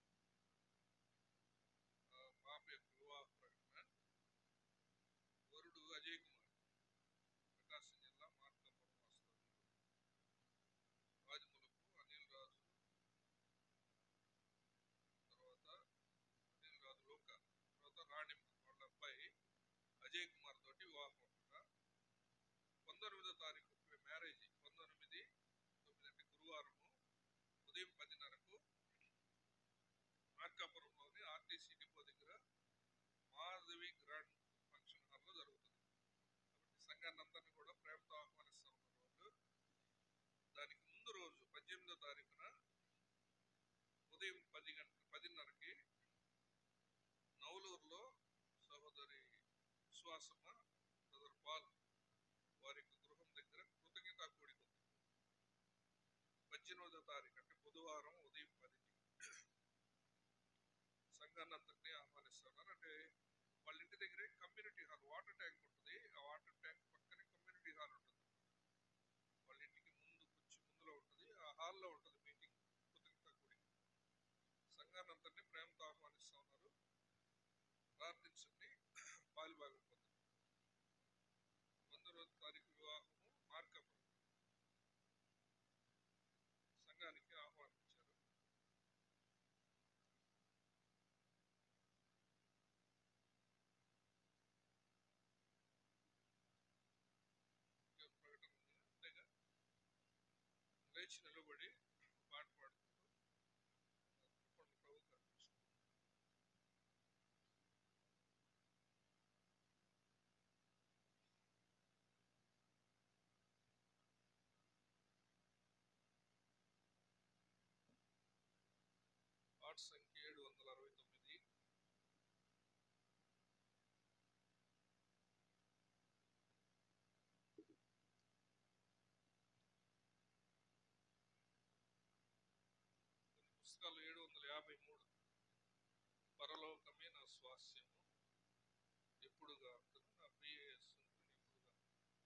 ఆ పాప యొక్క వివాహ ప్రకటన వరుడు అజయ్ కుమార్ ప్రకాశం జిల్లా మార్కాపురం వాస్తవ్యులు రాజములకు అనిల్ రాజు తర్వాత అనిల్ రాజు లోక తర్వాత రాణిమ్మ వాళ్ళ అబ్బాయి అజయ్ కుమార్ తోటి వివాహం అన్నమాట పంతొమ్మిదో తారీఖు మ్యారేజ్ పంతొమ్మిది తొమ్మిది అంటే గురువారము ఉదయం పదిన్నరకు మార్కాపురంలోని ఆర్టీసీ డిపో దగ్గర మాధవి గ్రాండ్ ఫంక్షన్ హాల్లో జరుగుతుంది కాబట్టి సంఘాన్ని అందరినీ కూడా ప్రేమతో ఆహ్వానిస్తా ఉన్నారు వాళ్ళు దానికి ముందు రోజు పద్దెనిమిదో తారీఖున ఉదయం పది గంట పదిన్నరకి నవలూరులో సహోదరి విశ్వాసమ్మ బ్రదర్ పాల్ వారి యొక్క గృహం దగ్గర కృతజ్ఞతా కూడిక ఉంది పద్దెనిమిదో తారీఖు అంటే బుధవారం ఉదయం పదికి సంఘాన్ని అంతటినీ ఆహ్వానిస్తున్నారు అంటే వాళ్ళ ఇంటి దగ్గరే కమ్యూనిటీ హాల్ వాటర్ ట్యాంక్ ఉంటుంది ఆ వాటర్ ట్యాంక్ పక్కనే కమ్యూనిటీ హాల్ ఉంటుంది వాళ్ళ ఇంటికి ముందు కొంచెం ముందులో ఉంటుంది ఆ హాల్లో ఉంటుంది మీటింగ్ కృతజ్ఞత కూడిక సంఘాన్ని అంతటినీ ప్రేమతో ఆహ్వానిస్తూ ఉన్నారు ప్రార్థించండి పాలుభాగం పొందండి పంతొమ్మిదో తారీఖు వివాహము మార్కాపురం సంఘానికి ఆహ్వానించారు ఇంకా ప్రకటన ఉంది అంతేగా లేచి నిలబడి పాట పాడుకుంటూ తప్పకుండా ప్రభు కనిపిస్తుంది పాట సంఖ్య ఏడు వందల అరవై తొమ్మిది కొన్ని పుస్తకాలు ఏడు వందల యాభై మూడు పరలోకమే నా స్వాస్యము ఎప్పుడుగా ఉంటుంది నా ప్రియేసు ఎప్పుడుగా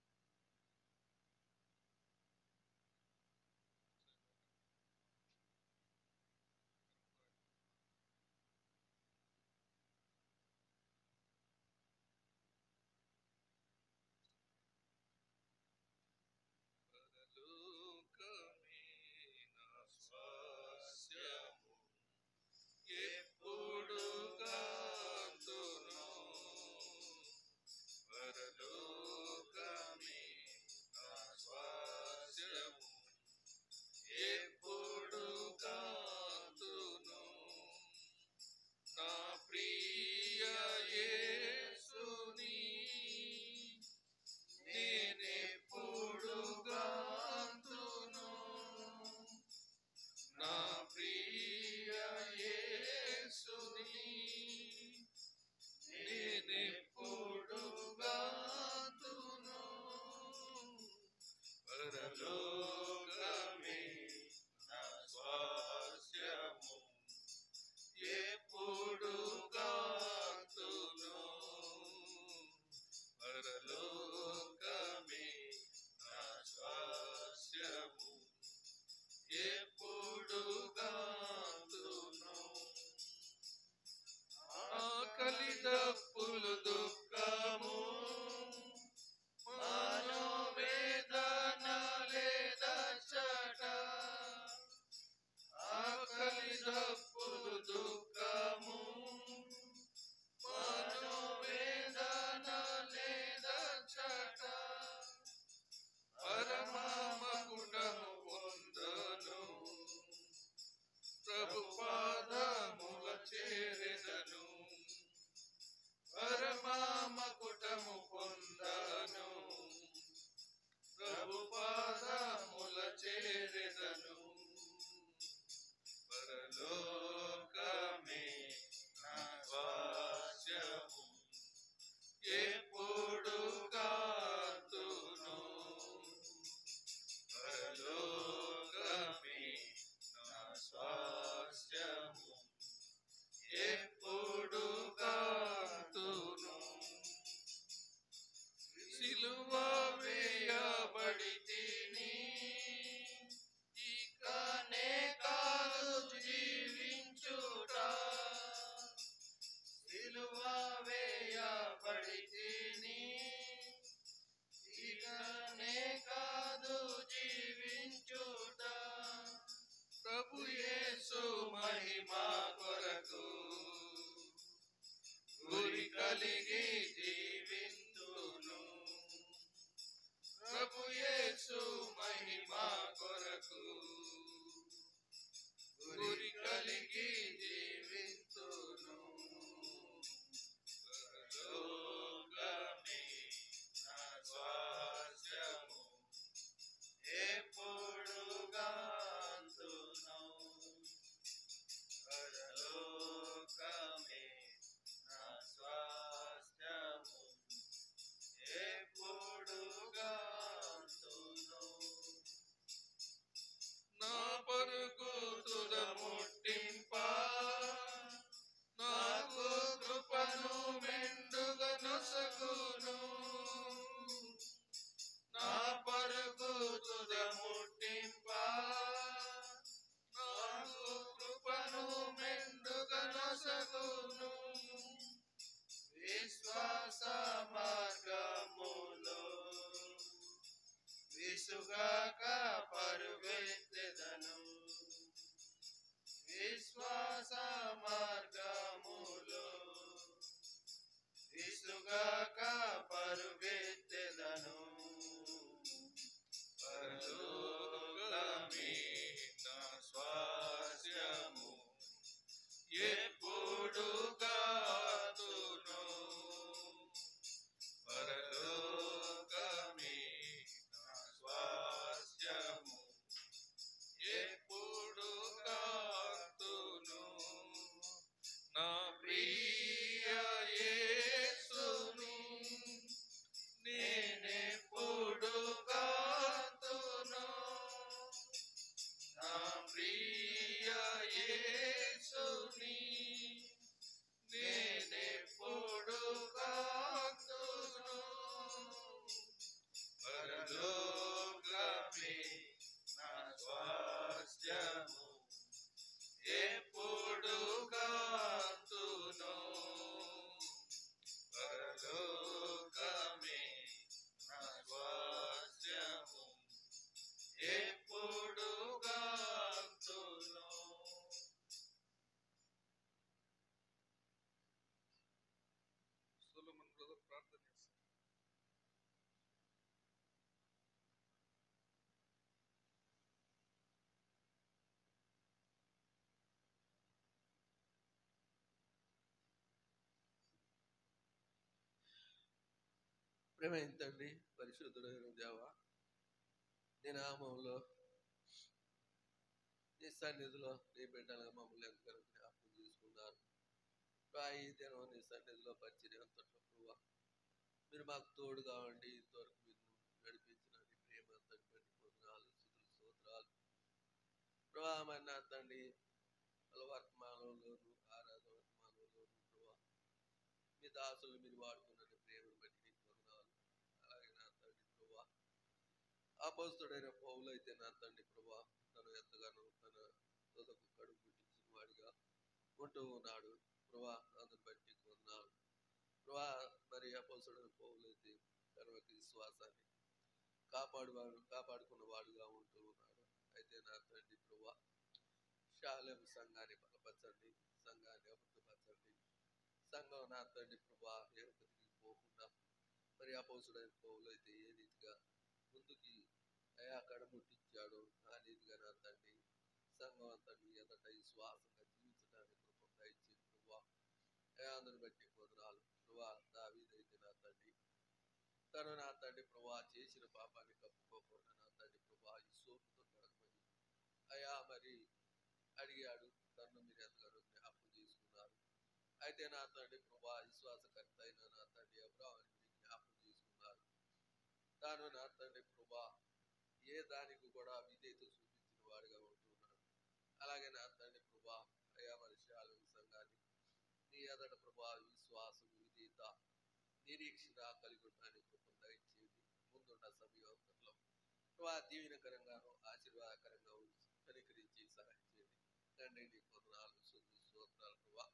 పరలోకమే నా స్వాస్యము ఎప్పుడుగా ప్రేమైన తండ్రి పరిశుద్ధుడైన దేవ నీ నామంలో నీ సన్నిధిలో నీ బిడ్డలుగా మమ్మల్ని ఎంతగానో జ్ఞాపకం చేసుకున్నారు ప్రభా, ఈ దినం నీ సన్నిధిలో పరిచయం అంతట్లో ప్రభా మీరు మాకు తోడుగా ఉండి ఇంతవరకు మీరు నడిపించిన నీ ప్రేమ అంతటి బట్టి పొందనాలు స్థుతులు స్తోత్రాలు ప్రభా మరి నా తండ్రి వాళ్ళ వర్తమానంలోను ఆరాధన వర్తమానంలోను ప్రభా మీ దాసులు మీరు వాడుకున్న నీ ప్రేమను బట్టి నీకు వందనాలు అలాగే నా తండ్రి ప్రభా అపోస్తుడైన పౌలు అయితే నా తండ్రి ప్రభా తను ఎంతగానో తన తొదకు కడుపు పుట్టించిన వాడిగా ఉంటూ ఉన్నాడు ప్రభా అందుని బట్టి వందనాలు ప్రభా మరి అపోస్తుడైన పౌలు అయితే తన యొక్క విశ్వాసాన్ని కాపాడువాడు కాపాడుకున్న వాడుగా ఉంటూ ఉన్నాడు అయితే నా తండ్రి ప్రభా శాలెం సంఘాన్ని బలపరచండి సంఘాన్ని అభివృద్ధిపరచండి సంఘం నా తండ్రి ప్రభా ఎరుకతికి పోకుండా మరి అపోసుడైన పౌలు అయితే ఏ రీతిగా ముందుకి అయా కడముట్టించాడో ఆ రీతిగా నా తండ్రి సంఘం అంతా నీ ఎదట విశ్వాసంగా జీవించడానికి కృప దయచేసి ప్రభా అయా అందరిని బట్టి వదనాలు ప్రభా దావీదైతే నా తండ్రి తను నా తండ్రి ప్రభా చేసిన పాపాన్ని కప్పుకోకుండా నా తండ్రి ప్రభా ఈ సోపుతో కడగమని అయా మరి అడిగాడు తను మీరు ఎంతగానో జ్ఞాపకం చేసుకున్నారు అయితే నా తండ్రి ప్రభా విశ్వాసకర్త అయిన నా తండ్రి అబ్రాహాన్ని మీరు జ్ఞాపకం చేసుకున్నారు తాను నా తండ్రి ప్రభా ఏ దానికి కూడా విధేయత చూపించిన వాడిగా ఉంటున్నాడు అలాగే నా తండ్రి ప్రభా అయా మరి శాలం సంఘాన్ని నీ ఎదట ప్రభా విశ్వాసం విధేయత నిరీక్షణ కలిగి ఉండడానికి కృప దయచేయండి ముందున్న సమయంలో ప్రభా దీవెనకరంగాను ఆశీర్వాదకరంగా ఉంచి కనికరించి సహాయం చేయండి తండ్రి నీ కొందనాలు శుద్ధి స్తోత్రాలు ప్రభా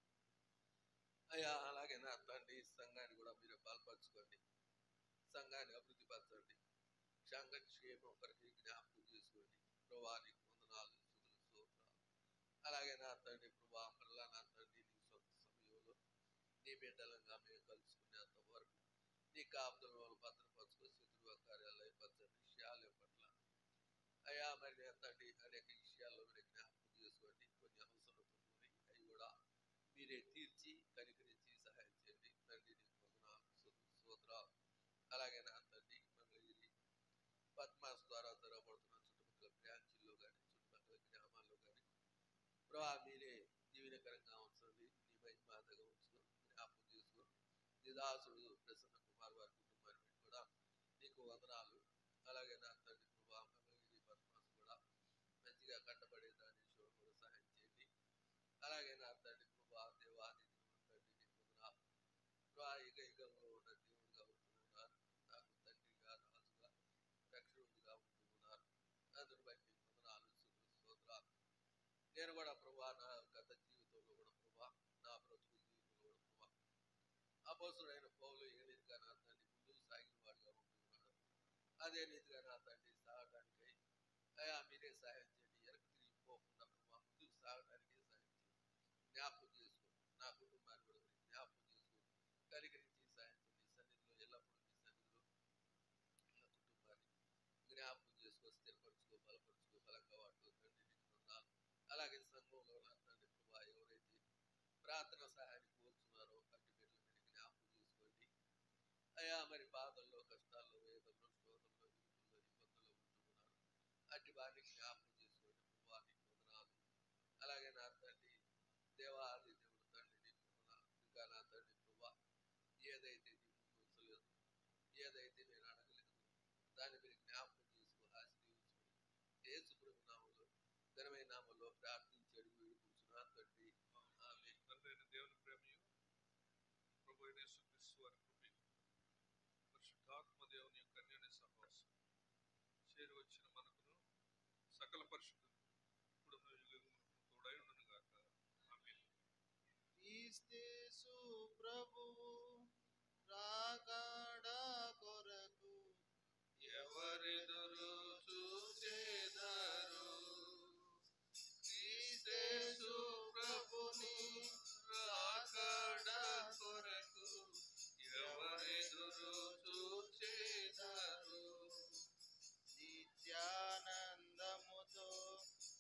అయ్యా అలాగే నా తండ్రి సంఘాన్ని కూడా మీరు బలపరచుకోండి సంఘాన్ని అభివృద్ధి పరచండి సంఘ క్షేమం కొరకు జ్ఞాపకం చేసుకోండి ప్రభా నీకు వందనాలు శుద్ధులు స్తోత్రాలు అలాగే నా తండ్రి ప్రభా మళ్ళా నా తండ్రి నీ సొంత సమయంలో నీ బిడ్డలంగా మేము కలుసుకునేంత వరకు నీ కాపుదల వాళ్ళు భద్రపరచుకో శత్రువ కార్యాలు అయిపరచండి విషయాల పట్ల అయ్యా మరి నా తండ్రి అనేక విషయాల్లో మీరు జ్ఞాపకం చేసుకోండి కొన్ని అవసరతలు ఉన్నాయి అవి కూడా మీరే తీర్చి కనికరించి సహాయం చేయండి తండ్రి నీకు వందనాలు స్తోత్ర- స్తోత్రాలు అలాగే నా తండ్రి మంగళగిరి పద్మాస్ ద్వారా తెరవబడుతున్న చుట్టుపక్కల బ్రాంచీల్లో కానీ చుట్టుపక్కల గ్రామాల్లో కానీ ప్రభా మీరే దీవెనకరంగా ఉంచండి నీ మహిమాతగా ఉంచు జ్ఞాపకం చేసుకో నీ దాసుడు ప్రసన్న కుమార్ వారి కుటుంబాన్ని కూడా నీకు వందనాలు అలాగే నా తండ్రి ప్రభా మంగళగిరి పద్మాస్ కూడా మంచిగా కట్టబడేదాన్ని చూడకుండా సహాయం చేయండి అలాగే నా తండ్రి ప్రభా దేవాది తండ్రి నీకు వందనాలు ప్రభా యుగ యుగంలో ఉన్న దేవుడిగా ఉంటున్నారు నాకు తండ్రిగా రాజుగా రక్షకుడిగా ఉంటున్నారు అందుని బట్టి వందనాలు స్తుతులు, స్తోత్రాలు నేను కూడా ప్రభా నా గత జీవితంలో కూడా ప్రభా నా బ్రతుకు జీవితంలో కూడా ప్రభా అపోసుడైన పౌలు ఏ రీతిగా నా తండ్రి ముందుకు సాగిన వాడుగా ఉంటున్నాడు అదే రీతిగా నా తండ్రి సాగడానికై అయా మీరే సహాయం చేయండి ఎరకు తిరిగి పోకుండా ప్రభా ముందుకు సాగడానికే సహాయం చేయండి జ్ఞాపకం చేసుకోండి నా కుటుంబాన్ని కూడా మీరు జ్ఞాపకం చేసుకోండి కనికరించి సహాయం చేయండి సన్నిధిలో ఎల్లప్పుడూ మీ సన్నిధిలో నా కుటుంబాన్ని జ్ఞాపకం చేసుకో స్థిరపరచుకో బలపరచుకో బలంగా వాడుకో తండ్రి నీకు వందనాలు. అలాగే సంఘంలో నా తండ్రి ప్రభా ఎవరైతే ప్రార్థన సహాయాన్ని కోరుతున్నారో అట్టి బిడ్డలు మీరు జ్ఞాపకం చేసుకోండి అయా మరి బాధల్లో కష్టాల్లో వేదనలో శోధనలో ఇరుకుల్లో ఇబ్బందుల్లో ఉంటున్నారు అట్టి వారిని జ్ఞాపకం చేసుకోండి ప్రభా నీకు వందనాలు అలాగే నా తండ్రి దేవాది దేవుడు తండ్రి నీకు వందనాలు ఇంకా నా తండ్రి ప్రభా ఏదైతే నీ ముందు ఉంచలేదు ఏదైతే నేను అడగలేదు దాన్ని మీరు జ్ఞాపకం చేసుకో ఆశీర్వదించండి యేసు ప్రభు నామంలో ఘనమైన నామంలో ప్రార్థించి అడుగు వేడుకుంటున్నాను తండ్రి ఆమె తండ్రి అయిన దేవుని ప్రేమయు ప్రభు అయిన యేసుక్రీస్తు వారి కృపయు పరిశుద్ధాత్మ దేవుని యొక్క అన్యోన్య సహవాసం చేరి వచ్చిన మనకును సకల పరిశుద్ధులు ఇప్పుడు తోడై ఉండును గాక ఆమేన్ క్రీస్తేసు ప్రభువు రాకడ కొరకు ఎవరెదురు చూసేదారు క్రీస్తు ప్రభుని రాకడ కొరకు ఎవరెదురు చూచేదారు నిత్యానందముతో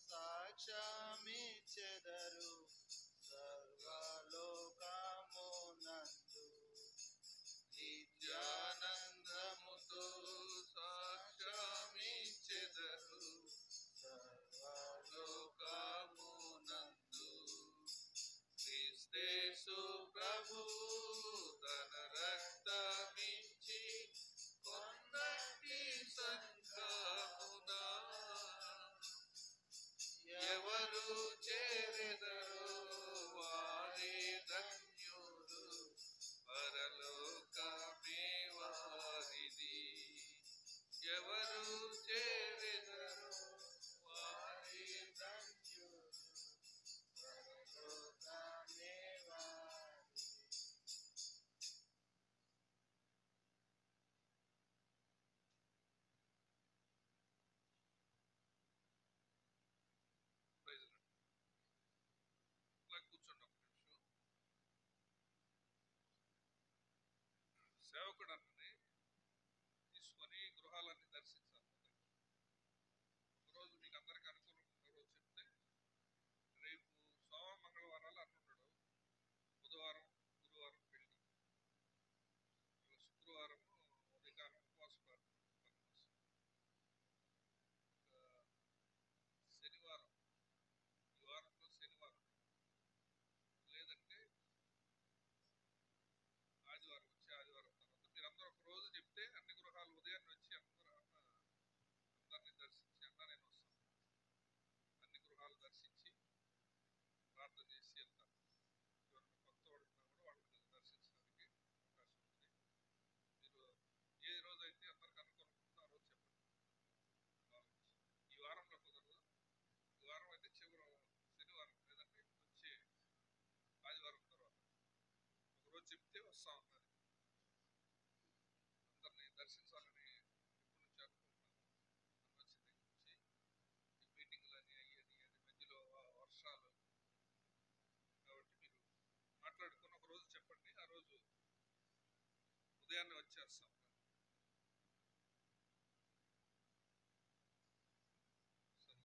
సేవకుడన్నని తీసుకొని గృహాలన్నీ దర్శించాలి ఒకరోజు మీకు అందరికీ అనుకూలం ఉన్న రోజు చెప్తే రేపు సోమ మంగళవారాలు అన్నుండడు బుధవారం గురువారం పెళ్లి ఇవాళ శుక్రవారం ఉదయకాలం ఉపవాస ప్రార్థన ఉపన్యాసం. ఇంకా శనివారం ఈ వారంలో శనివారం లేదంటే ఆదివారం వచ్చి ఆదివారం తర్వాత మీరందరూ ఒక రోజు చెప్తే అన్ని గృహాలు ఉదయాన్నే వచ్చి అందరూ అన్న అందరినీ దర్శించి అన్న నేను వస్తాను అన్ని గృహాలు దర్శించి ప్రార్థన చేసి వెళ్తాను ఎవరైనా కొత్త వాళ్ళు ఉన్నా కూడా వాళ్ళని దర్శించడానికి అవకాశం ఉంది మీరు ఏ రోజు అయితే అందరికి అనుకూలంగా ఉందో ఆ రోజు చెప్పండి ఆలోచించి. ఈ వారంలో కుదరదు ఈ వారం అయితే చివరి శనివారం లేదంటే వచ్చే ఆదివారం తర్వాత ఒక రోజు చెప్తే వస్తా ఉన్నది అందరిని దర్శించాలని ఎప్పటి నుంచి అనుకుంటున్నాను అన్న వచ్చిన దగ్గర నుంచి ఈ మీటింగ్లని అయ్యేది అది మధ్యలో ఆ వర్షాలు కాబట్టి మీరు మాట్లాడుకుని ఒక రోజు చెప్పండి ఆ రోజు ఉదయాన్నే వచ్చేస్తాం